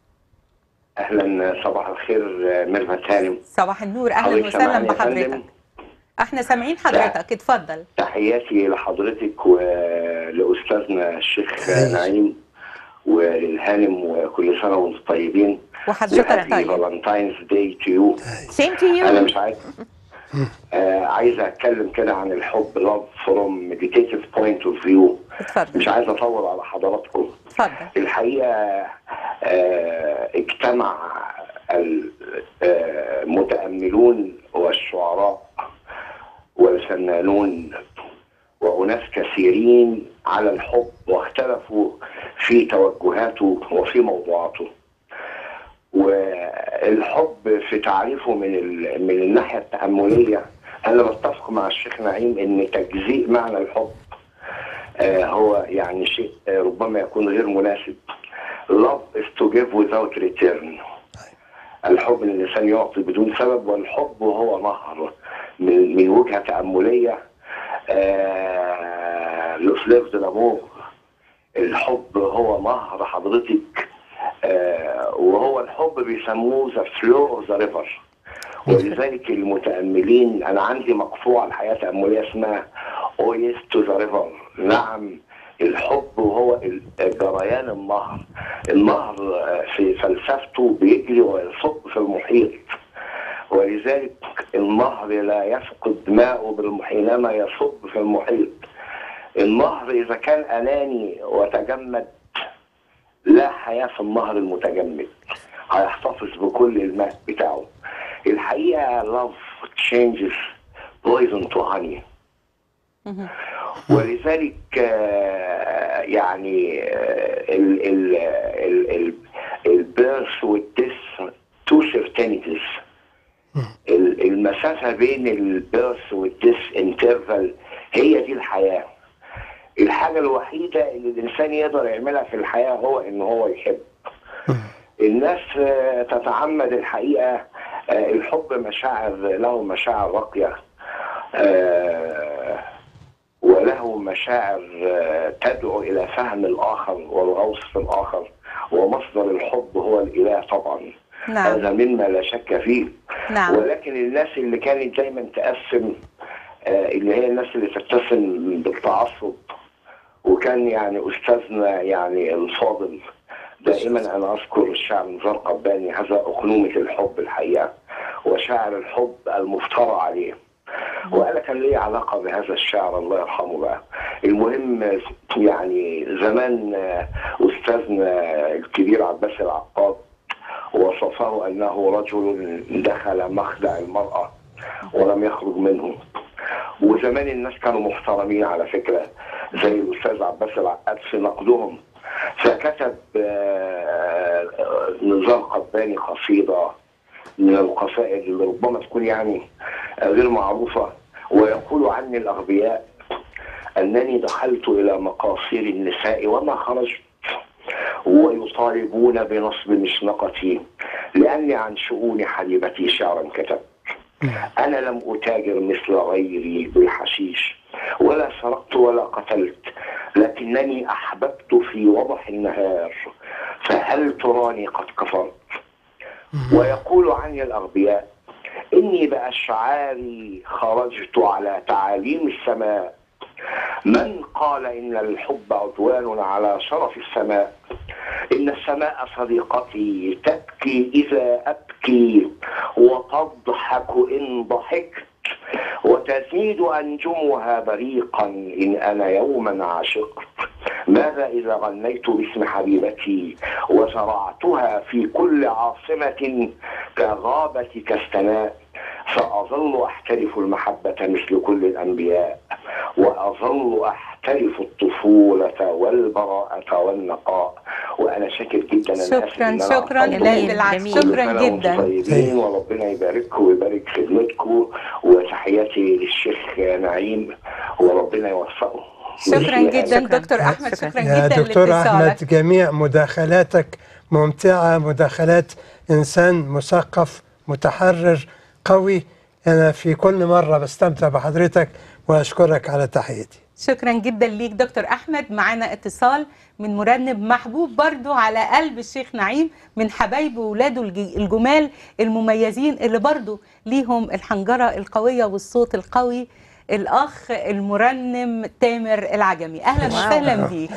اهلا صباح الخير ميرفت هانم صباح النور اهلا حضرتك وسهلا سامعني يا بحضرتك فندم؟ احنا سامعين حضرتك اتفضل تحياتي لحضرتك ولاستاذنا الشيخ نعيم وللهانم وكل سنه وانتم طيبين وحضرتك طيب فالنتاينز داي تو يو سيم تو انا يو مش عايز آه عايز اتكلم كده عن الحب love from meditative point of view اتفضل مش عايز اطول على حضراتكم اتفضل الحقيقه آه اجتمع المتاملون والشعراء والفنانون وأناس كثيرين على الحب واختلفوا في توجهاته وفي موضوعاته والحب في تعريفه من ال- من الناحيه التامليه انا بتفق مع الشيخ نعيم ان تجزيء معنى الحب آه، هو يعني شيء آه، ربما يكون غير مناسب love is to give without return الحب ان الانسان يعطي بدون سبب والحب هو نهر من, من وجهه تامليه آه لوسليف دي لامور الحب هو نهر حضرتك آه وهو الحب بيسموه ذا فلو اوف ذا ريفر ولذلك المتاملين انا عندي مقطوعه الحياه تامليه اسمها او يس تو ذا ريفر نعم الحب هو ال- جريان النهر النهر آه، في فلسفته بيجري ويصب في المحيط ولذلك النهر لا يفقد ماءه بالم- حينما يصب في المحيط النهر إذا كان أناني وتجمد لا حياة في النهر المتجمد هيحتفظ بكل الماء بتاعه الحقيقة love changes poison to honey مهم. ولذلك آه، يعني آه، ال ال ال ال البيرث والديث تو سيرتينيتيز المسافة بين البيرث والديث انترفال هي دي الحياة الحاجة الوحيدة اللي الإنسان يقدر يعملها في الحياة هو إن هو يحب الناس آه، تتعمد الحقيقة آه، الحب مشاعر له مشاعر راقية آه، وله ومشاعر آه، تدعو الى فهم الاخر والغوص في الاخر ومصدر الحب هو الاله طبعا نعم هذا مما لا شك فيه نعم ولكن الناس اللي كانت دايما تقسم آه، اللي هي الناس اللي تتسم بالتعصب وكان يعني استاذنا يعني الفاضل دائما انا اذكر الشاعر نزار قباني هذا اقنومه الحب الحقيقه وشاعر الحب المفترى عليه وانا كان لي علاقه بهذا الشاعر الله يرحمه بقى المهم يعني زمان آه، استاذنا الكبير عباس العقاد وصفه انه رجل دخل مخدع المراه ولم يخرج منه وزمان الناس كانوا محترمين على فكره زي الاستاذ عباس العقاد في نقدهم فكتب آه، آه، نزار قباني قصيده من القصائد اللي ربما تكون يعني آه، غير معروفه ويقول عني الاغبياء انني دخلت الى مقاصير النساء وما خرجت ويطالبون بنصب مشنقتي لاني عن شؤون حبيبتي شعرا كتبت انا لم اتاجر مثل غيري بالحشيش ولا سرقت ولا قتلت لكنني احببت في وضح النهار فهل تراني قد كفرت ويقول عني الاغبياء اني باشعاري خرجت على تعاليم السماء من قال ان الحب عدوان على شرف السماء ان السماء صديقتي تبكي اذا ابكي وتضحك ان ضحكت وتزيد انجمها بريقا ان انا يوما عاشقت ماذا اذا غنيت باسم حبيبتي وزرعتها في كل عاصمه كغابه كالسماء فأظل أحترف المحبة مثل كل الأنبياء وأظل أحترف الطفولة والبراءة والنقاء وأنا شاكر جدا أنا آسف شكرا إن أنا شكرا عطلت. لا بالعكس جميل. كل شكرا سنة وأنتم جدا طيبين وربنا يبارككم ويبارك خدمتكم وتحياتي للشيخ نعيم وربنا يوفقه شكرا جدا شكراً. دكتور احمد شكراً. شكرا يا جدا دكتور لاتصالك أحمد جميع مداخلاتك ممتعة مداخلات إنسان مثقف متحرر قوي أنا في كل مرة بستمتع بحضرتك وأشكرك على تحيتي شكرا جدا ليك دكتور احمد معانا اتصال من مرنب محبوب برضو على قلب الشيخ نعيم من حبايبه وولاده الج- الجمال المميزين اللي برضو ليهم الحنجره القويه والصوت القوي الاخ المرنم تامر العجمي اهلا واو. وسهلا بيك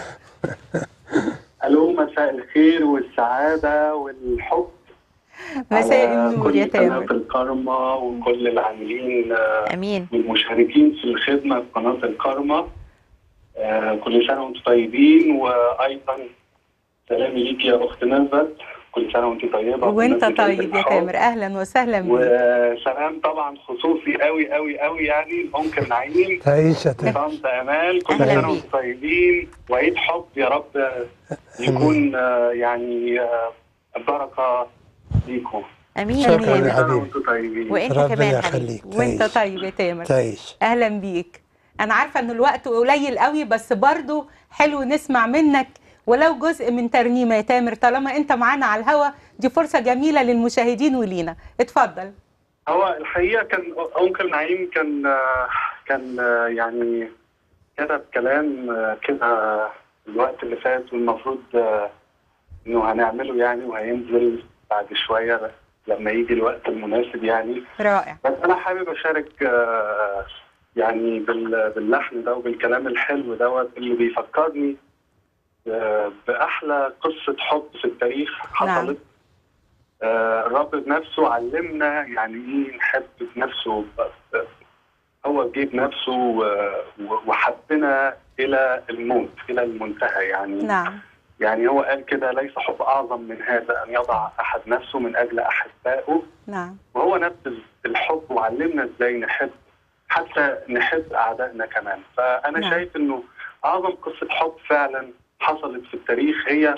الو مساء الخير والسعاده والحب مساء على النور يا كل قناه تامر الكرمة وكل العاملين آه، امين والمشاركين في الخدمه في قناه الكرمة آه، كل سنه وانتم طيبين وايضا سلامي ليك يا اخت نزل كل سنه وانت طيبه وانت بمناسبة عيد طيب يا الحب. تامر اهلا وسهلا بيك وسلام طبعا خصوصي قوي قوي قوي يعني الانكل نعيم تعيش يا تامر. طنط امال كل أهلا سنه بيك. وانتم طيبين وعيد حب يا رب يكون آه، يعني آه، بركه ليكم امين شكراً كل يا امين سنه حبيبي. وانتم طيبين وانت ربنا كمان حبيبي يخليك وانت تعيش طيب يا تامر تعيش اهلا بيك انا عارفه ان الوقت قليل قوي بس برضو حلو نسمع منك ولو جزء من ترنيمه يا تامر طالما انت معانا على الهوا دي فرصه جميله للمشاهدين ولينا اتفضل هو الحقيقه كان انكل نعيم كان آه، كان آه، يعني كتب كلام آه، كده الوقت اللي فات والمفروض آه، انه هنعمله يعني وهينزل بعد شويه لما يجي الوقت المناسب يعني رائع بس انا حابب اشارك آه، يعني بال- باللحن ده وبالكلام الحلو دوت اللي بيفكرني آه، باحلى قصه حب في التاريخ حصلت آه، الرب بنفسه علمنا يعني ايه نحب بنفسه ب- ب- هو جه بنفسه و- و- وحبنا الى الموت الى المنتهى يعني نعم يعني هو قال كده ليس حب اعظم من هذا ان يضع احد نفسه من اجل احبائه نعم وهو نفذ الحب وعلمنا ازاي نحب حتى نحب اعدائنا كمان فانا نعم. شايف انه اعظم قصه حب فعلا حصلت في التاريخ هي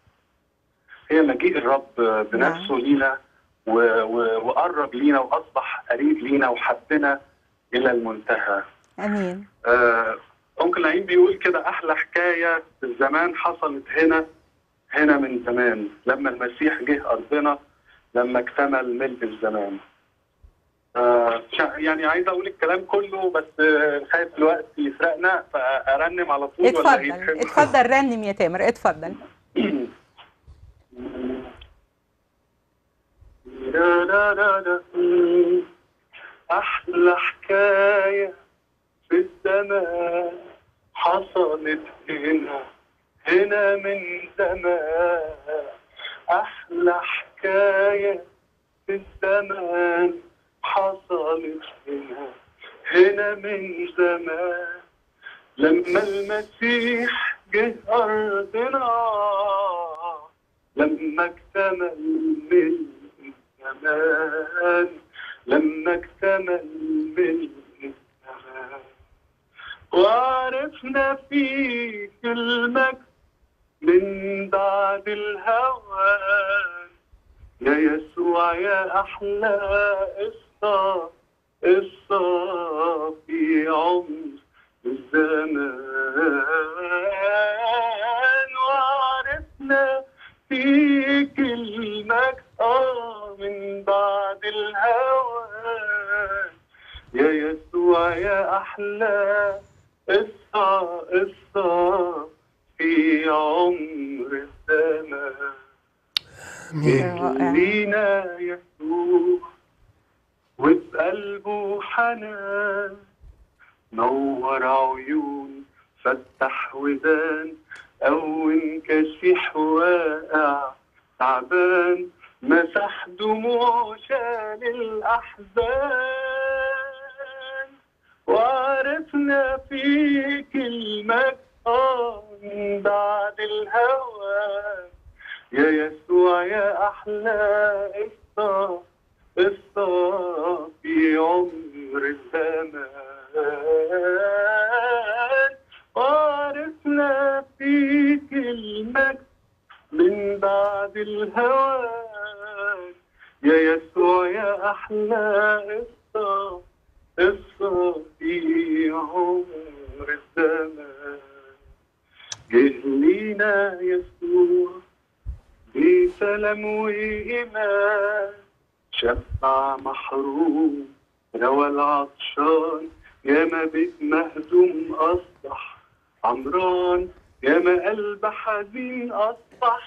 هي مجيء الرب بنفسه لينا و- و- وقرب لينا واصبح قريب لينا وحبنا الى المنتهى امين آه، أنكل نعيم بيقول كده أحلى حكاية في الزمان حصلت هنا هنا من زمان لما المسيح جه أرضنا لما اكتمل ملء الزمان آه، شا- يعني عايز اقول الكلام كله بس آه، خايف الوقت يسرقنا فارنم على طول ولا اتفضل ايه الحلو؟ اتفضل رنم يا تامر اتفضل لا لا لا لا أحلى حكاية في الزمان حصلت هنا هنا من زمان أحلى حكاية في الزمان حصلت هنا هنا من زمان لما المسيح جه أرضنا لما اكتمل من زمان لما اكتمل من زمان وعرفنا فيك المجد من بعد الهوان يا يسوع يا أحلى قصة قصة في عمر الزمان وعرفنا فيك المجد آه من بعد الهوان يا يسوع يا أحلى قصة قصة في عمر الزمان لينا يسوع وبقلبه حنان نور عيون فتح ودان قوم كشيح واقع تعبان مسح دموع شال الأحزان وعرفنا فيك المجد آه من بعد الهوى يا يسوع يا أحلى قصة قصة في عمر الزمان وعرفنا فيك المجد من بعد الهوان يا يسوع يا أحلى قصة قصة في عمر الزمان جه لينا يسوع بسلام وإيمان شبع محروم روى العطشان يا ما بيت مهزوم أصبح عمران يا ما قلب حزين أصبح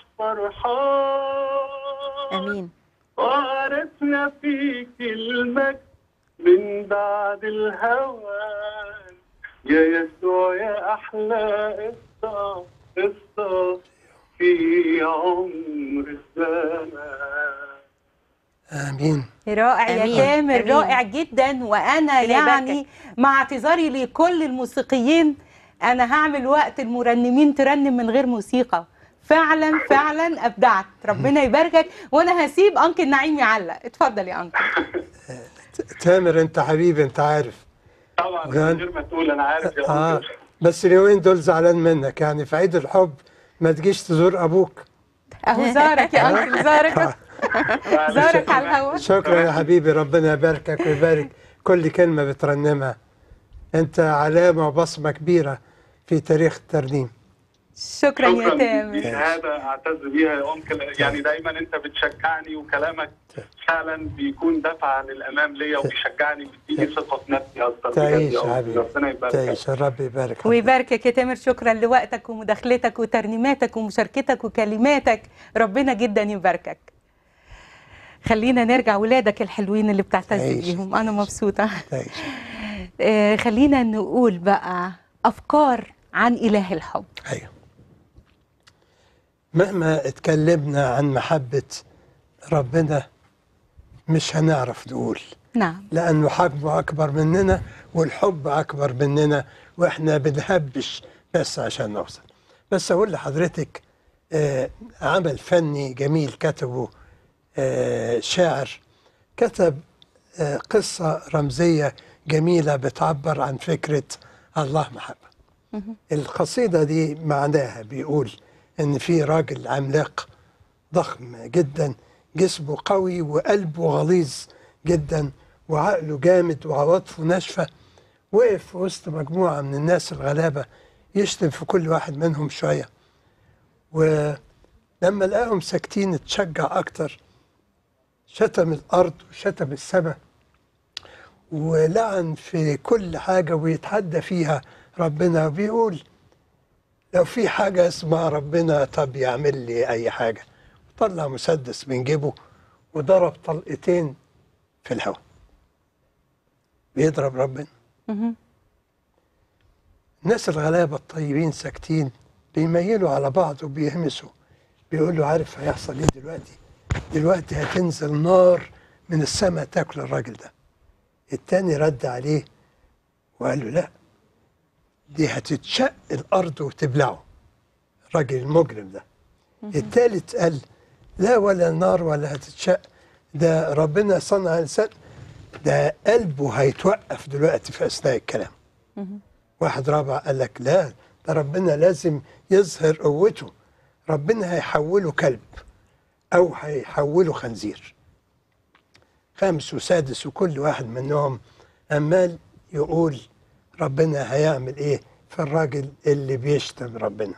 فرحان امين وعرفنا فيك المجد من بعد الهوان يا يسوع يا أحلى قصة قصة في عمر الزمان آمين رائع يا أمين. تامر أمين. رائع جدا وانا ربنا يعني يباركك. مع اعتذاري لكل الموسيقيين انا هعمل وقت المرنمين ترنم من غير موسيقى فعلا فعلا ابدعت ربنا يباركك وانا هسيب انكل نعيم يعلق اتفضل يا انكل تامر انت حبيبي انت عارف طبعا من غان- غير ما تقول أنا عارف يا اه أنكل بس اليومين دول زعلان منك يعني في عيد الحب ما تجيش تزور ابوك اهو زارك يا انكل زارك زارك على الهوا شكرا يا حبيبي ربنا يباركك ويبارك كل كلمة بترنمها انت علامة وبصمة كبيرة في تاريخ الترنيم شكرا يا شكرا تامر دي شهادة أعتز بيها يا أنكل يعني دايما أنت بتشجعني وكلامك فعلا بيكون دفعة للأمام ليا وبيشجعني وبيديني ثقة في نفسي أكتر بجد تعيش يا يا أنكل حبيبي ربنا يبارك تعيش الرب يبارك حبيبي. ويباركك يا تامر شكرا لوقتك ومداخلتك وترنيماتك ومشاركتك وكلماتك ربنا جدا يباركك خلينا نرجع ولادك الحلوين اللي بتعتز تعيش. بيهم انا مبسوطه تعيش آه، خلينا نقول بقى افكار عن اله الحب ايوه مهما اتكلمنا عن محبة ربنا مش هنعرف نقول نعم لأنه حجمه أكبر مننا والحب أكبر مننا وإحنا بنهبش بس عشان نوصل بس أقول لحضرتك آه عمل فني جميل كتبه آه شاعر كتب آه قصة رمزية جميلة بتعبر عن فكرة الله محبة القصيدة دي معناها بيقول إن في راجل عملاق ضخم جدا جسمه قوي وقلبه غليظ جدا وعقله جامد وعواطفه ناشفة وقف في وسط مجموعة من الناس الغلابة يشتم في كل واحد منهم شوية ولما لقاهم ساكتين اتشجع أكتر شتم الأرض وشتم السماء ولعن في كل حاجة ويتحدى فيها ربنا وبيقول لو في حاجة اسمها ربنا طب يعمل لي أي حاجة طلع مسدس من جيبه وضرب طلقتين في الهواء بيضرب ربنا مهم. الناس الغلابة الطيبين ساكتين بيميلوا على بعض وبيهمسوا بيقولوا عارف هيحصل ايه دلوقتي دلوقتي هتنزل نار من السماء تاكل الراجل ده التاني رد عليه وقال له لا دي هتتشق الارض وتبلعه الراجل المجرم ده التالت قال لا ولا نار ولا هتتشق ده ربنا صنع انسان ده قلبه هيتوقف دلوقتي في اثناء الكلام مهم. واحد رابع قال لك لا ده ربنا لازم يظهر قوته ربنا هيحوله كلب او هيحوله خنزير خامس وسادس وكل واحد منهم عمال يقول ربنا هيعمل ايه في الراجل اللي بيشتم ربنا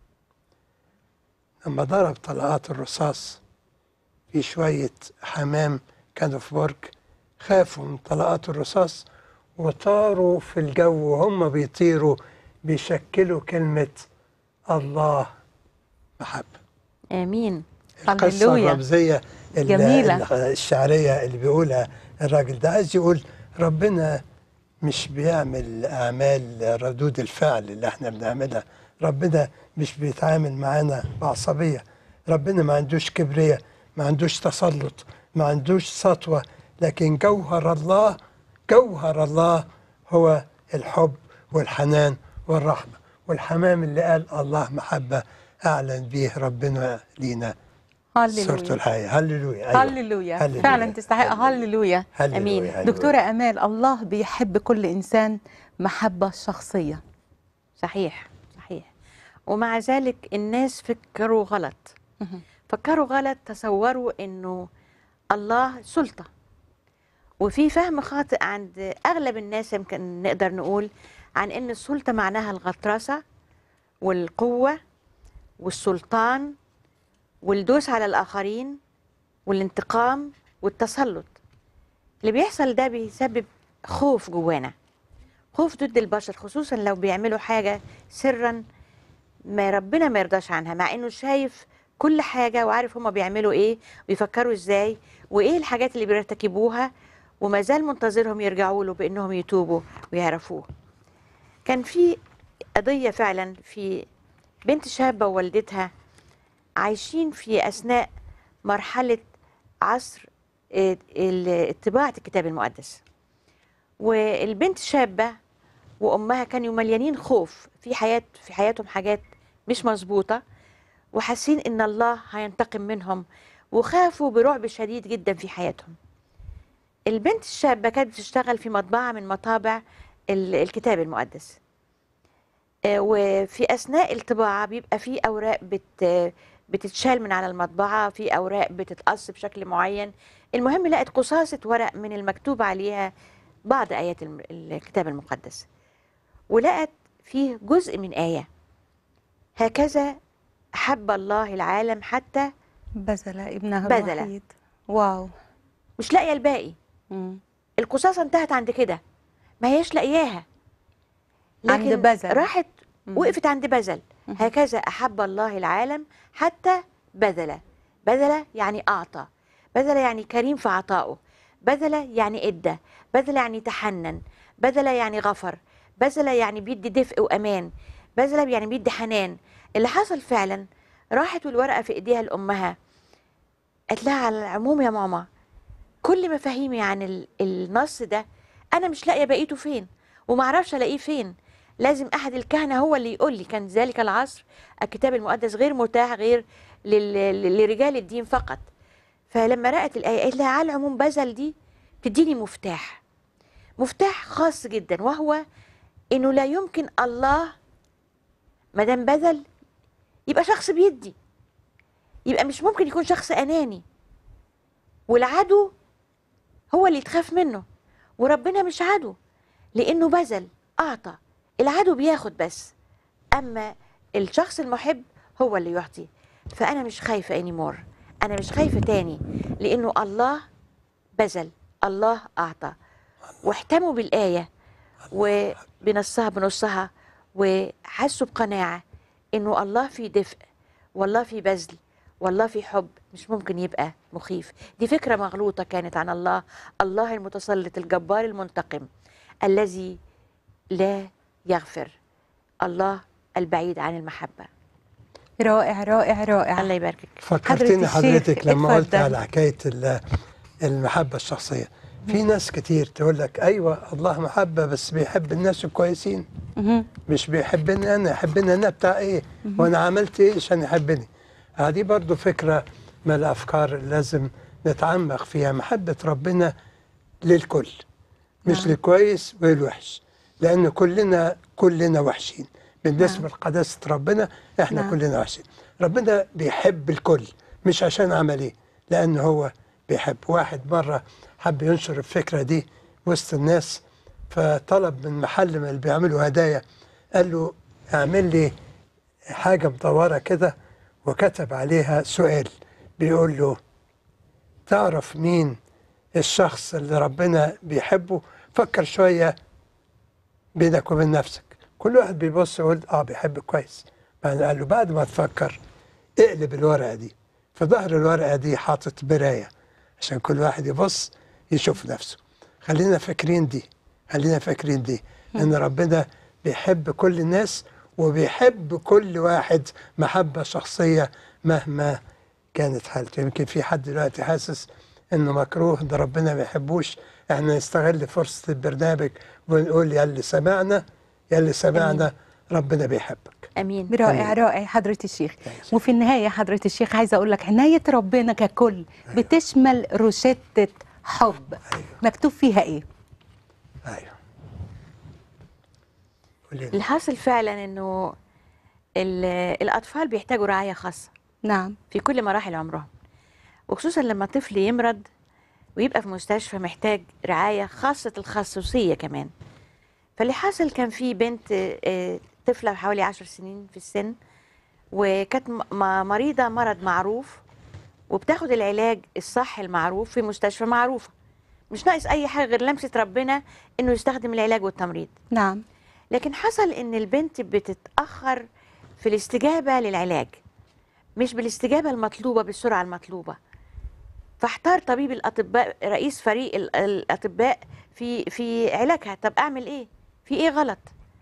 لما ضرب طلقات الرصاص في شوية حمام كانوا في برج خافوا من طلقات الرصاص وطاروا في الجو وهم بيطيروا بيشكلوا كلمة الله محبة امين القصة هللويا. الرمزية ال- جميلة. ال- الشعرية اللي بيقولها الراجل ده عايز يقول ربنا مش بيعمل أعمال ردود الفعل اللي احنا بنعملها ربنا مش بيتعامل معانا بعصبية ربنا ما عندوش كبرية ما عندوش تسلط ما عندوش سطوة لكن جوهر الله جوهر الله هو الحب والحنان والرحمة والحمام اللي قال الله محبة أعلن به ربنا لينا صورته هللويا الحقيقية هللويا أيوة. هللويا هللويا. فعلا تستحق هللويا هللويا. أمين. هللويا. دكتورة أمال الله بيحب كل إنسان محبة شخصية صحيح صحيح ومع ذلك الناس فكروا غلط مهم. فكروا غلط تصوروا انه الله سلطة وفي فهم خاطئ عند اغلب الناس يمكن نقدر نقول عن ان السلطة معناها الغطرسة والقوة والسلطان والدوس على الاخرين والانتقام والتسلط اللي بيحصل ده بيسبب خوف جوانا خوف ضد البشر خصوصا لو بيعملوا حاجة سرا ما ربنا ما يرضاش عنها مع انه شايف كل حاجة وعارف هما بيعملوا ايه ويفكروا ازاي وايه الحاجات اللي بيرتكبوها وما زال منتظرهم يرجعوا له بانهم يتوبوا ويعرفوه كان في قضية فعلا في بنت شابة ووالدتها عايشين في أثناء مرحلة عصر آه، ال- طباعة الكتاب المقدس والبنت شابة وأمها كانوا مليانين خوف في حياة في حياتهم حاجات مش مظبوطة وحاسين إن الله هينتقم منهم وخافوا برعب شديد جدا في حياتهم البنت الشابة كانت بتشتغل في مطبعة من مطابع ال- الكتاب المقدس آه، وفي أثناء الطباعة بيبقى في أوراق بت بتتشال من على المطبعة في أوراق بتتقص بشكل معين المهم لقت قصاصة ورق من المكتوب عليها بعض آيات الم- الكتاب المقدس ولقت فيه جزء من آية هكذا أحب الله العالم حتى بذل ابنها بذل. الوحيد واو مش لاقية الباقي مم. القصاصة انتهت عند كده ما هيش لاقياها عند لكن بذل. راحت مم. وقفت عند بذل مم. هكذا أحب الله العالم حتى بذل بذل يعني أعطى بذل يعني كريم في عطائه بذل يعني إدى بذل يعني تحنن بذل يعني غفر بذل يعني بيدي دفء وأمان بذل يعني بيدي حنان اللي حصل فعلا راحت والورقة في إيديها لأمها قالت لها على العموم يا ماما كل مفاهيمي عن ال- النص ده انا مش لاقيه بقيته فين ومعرفش الاقيه فين لازم احد الكهنه هو اللي يقول لي كان ذلك العصر الكتاب المقدس غير متاح غير لل- لل- لرجال الدين فقط فلما رأت الآية قالت لها على العموم بذل دي تديني مفتاح مفتاح خاص جدا وهو انه لا يمكن الله ما دام بذل يبقى شخص بيدي يبقى مش ممكن يكون شخص اناني والعدو هو اللي تخاف منه وربنا مش عدو لانه بذل اعطى العدو بياخد بس اما الشخص المحب هو اللي يعطي فانا مش خايفه انيمور انا مش خايفه تاني لانه الله بذل الله اعطى واحتموا بالآية وبنصها بنصها وحسوا بقناعة إنه الله في دفء والله في بذل والله في حب مش ممكن يبقى مخيف دي فكرة مغلوطة كانت عن الله الله المتسلط الجبار المنتقم الذي لا يغفر الله البعيد عن المحبة رائع رائع رائع الله يباركك فكرتني حضرة الشيخ، حضرتك لما قلت اتفضل. على حكايه ال- المحبه الشخصيه في ناس كتير تقول لك ايوه الله محبه بس بيحب الناس الكويسين مهم. مش بيحبني انا يحبني انا بتاع ايه مهم. وانا عملت ايه عشان يحبني هذه برضو فكره من الافكار اللي لازم نتعمق فيها محبه ربنا للكل مش نعم. للكويس وللوحش لان كلنا كلنا وحشين بالنسبه نعم. لقداسه ربنا احنا نعم. كلنا وحشين ربنا بيحب الكل مش عشان عمل ايه لان هو بيحب واحد مره حب ينشر الفكره دي وسط الناس فطلب من محل من اللي بيعملوا هدايا قال له اعمل لي حاجه مدوره كده وكتب عليها سؤال بيقول له تعرف مين الشخص اللي ربنا بيحبه فكر شويه بينك وبين نفسك كل واحد بيبص يقول اه بيحب كويس بعدين قال له بعد ما تفكر اقلب الورقه دي في ظهر الورقه دي حاطط مرايه عشان كل واحد يبص يشوف نفسه خلينا فاكرين دي خلينا فاكرين دي ان ربنا بيحب كل الناس وبيحب كل واحد محبه شخصيه مهما كانت حالته يمكن في حد دلوقتي حاسس انه مكروه ده ربنا ما يحبوش احنا نستغل فرصه البرنامج ونقول يا اللي سمعنا يا اللي سمعنا ربنا بيحبك امين رائع رائع حضرة الشيخ وفي النهاية حضرة الشيخ عايزة أقول لك عناية ربنا ككل بتشمل روشتة حب مكتوب فيها إيه؟ الحاصل فعلا انه ال- الاطفال بيحتاجوا رعايه خاصه نعم في كل مراحل عمرهم وخصوصا لما طفل يمرض ويبقى في مستشفى محتاج رعايه خاصه الخصوصيه كمان فاللي حصل كان في بنت آه، طفله حوالي عشر سنين في السن وكانت م- م- مريضه مرض معروف وبتاخد العلاج الصح المعروف في مستشفى معروفه مش ناقص اي حاجه غير لمسه ربنا انه يستخدم العلاج والتمريض نعم لكن حصل ان البنت بتتاخر في الاستجابه للعلاج مش بالاستجابه المطلوبه بالسرعه المطلوبه فاحتار طبيب الاطباء رئيس فريق ال- الاطباء في في علاجها طب اعمل ايه في ايه غلط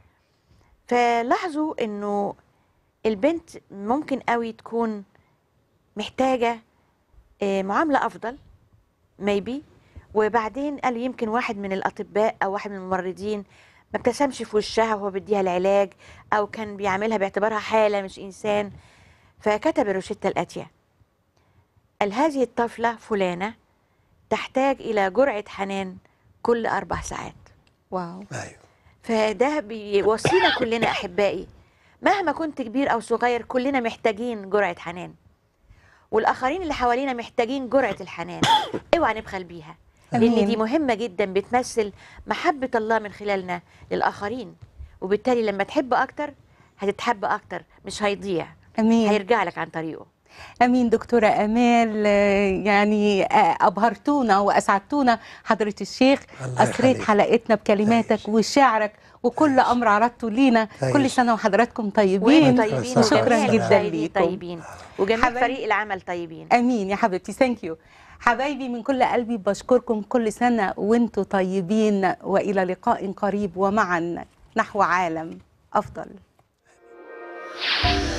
فلاحظوا انه البنت ممكن قوي تكون محتاجه آه، معامله افضل ميبي وبعدين قال يمكن واحد من الاطباء او واحد من الممرضين ما ابتسمش في وشها وهو بيديها العلاج او كان بيعملها باعتبارها حاله مش انسان فكتب الروشته الاتيه قال هذه الطفله فلانه تحتاج الى جرعه حنان كل اربع ساعات واو فده بيوصينا كلنا احبائي مهما كنت كبير او صغير كلنا محتاجين جرعه حنان والاخرين اللي حوالينا محتاجين جرعه الحنان اوعى نبخل بيها لان أمين. دي مهمه جدا بتمثل محبه الله من خلالنا للاخرين وبالتالي لما تحب اكتر هتتحب اكتر مش هيضيع أمين هيرجع لك عن طريقه أمين دكتورة أمال آه، يعني آه، أبهرتونا وأسعدتونا حضرة الشيخ الله أسريت يخليك. حلقتنا بكلماتك وشعرك وكل أمر عرضته لينا تعيش. كل سنة وحضراتكم طيبين وانتم طيبين وشكرا وجميع جدا المشاهدين ليكم طيبين وجميع حبايبي. فريق العمل طيبين امين يا حبيبتي ثانك يو حبايبي من كل قلبي بشكركم كل سنه وانتم طيبين والى لقاء قريب ومعا نحو عالم افضل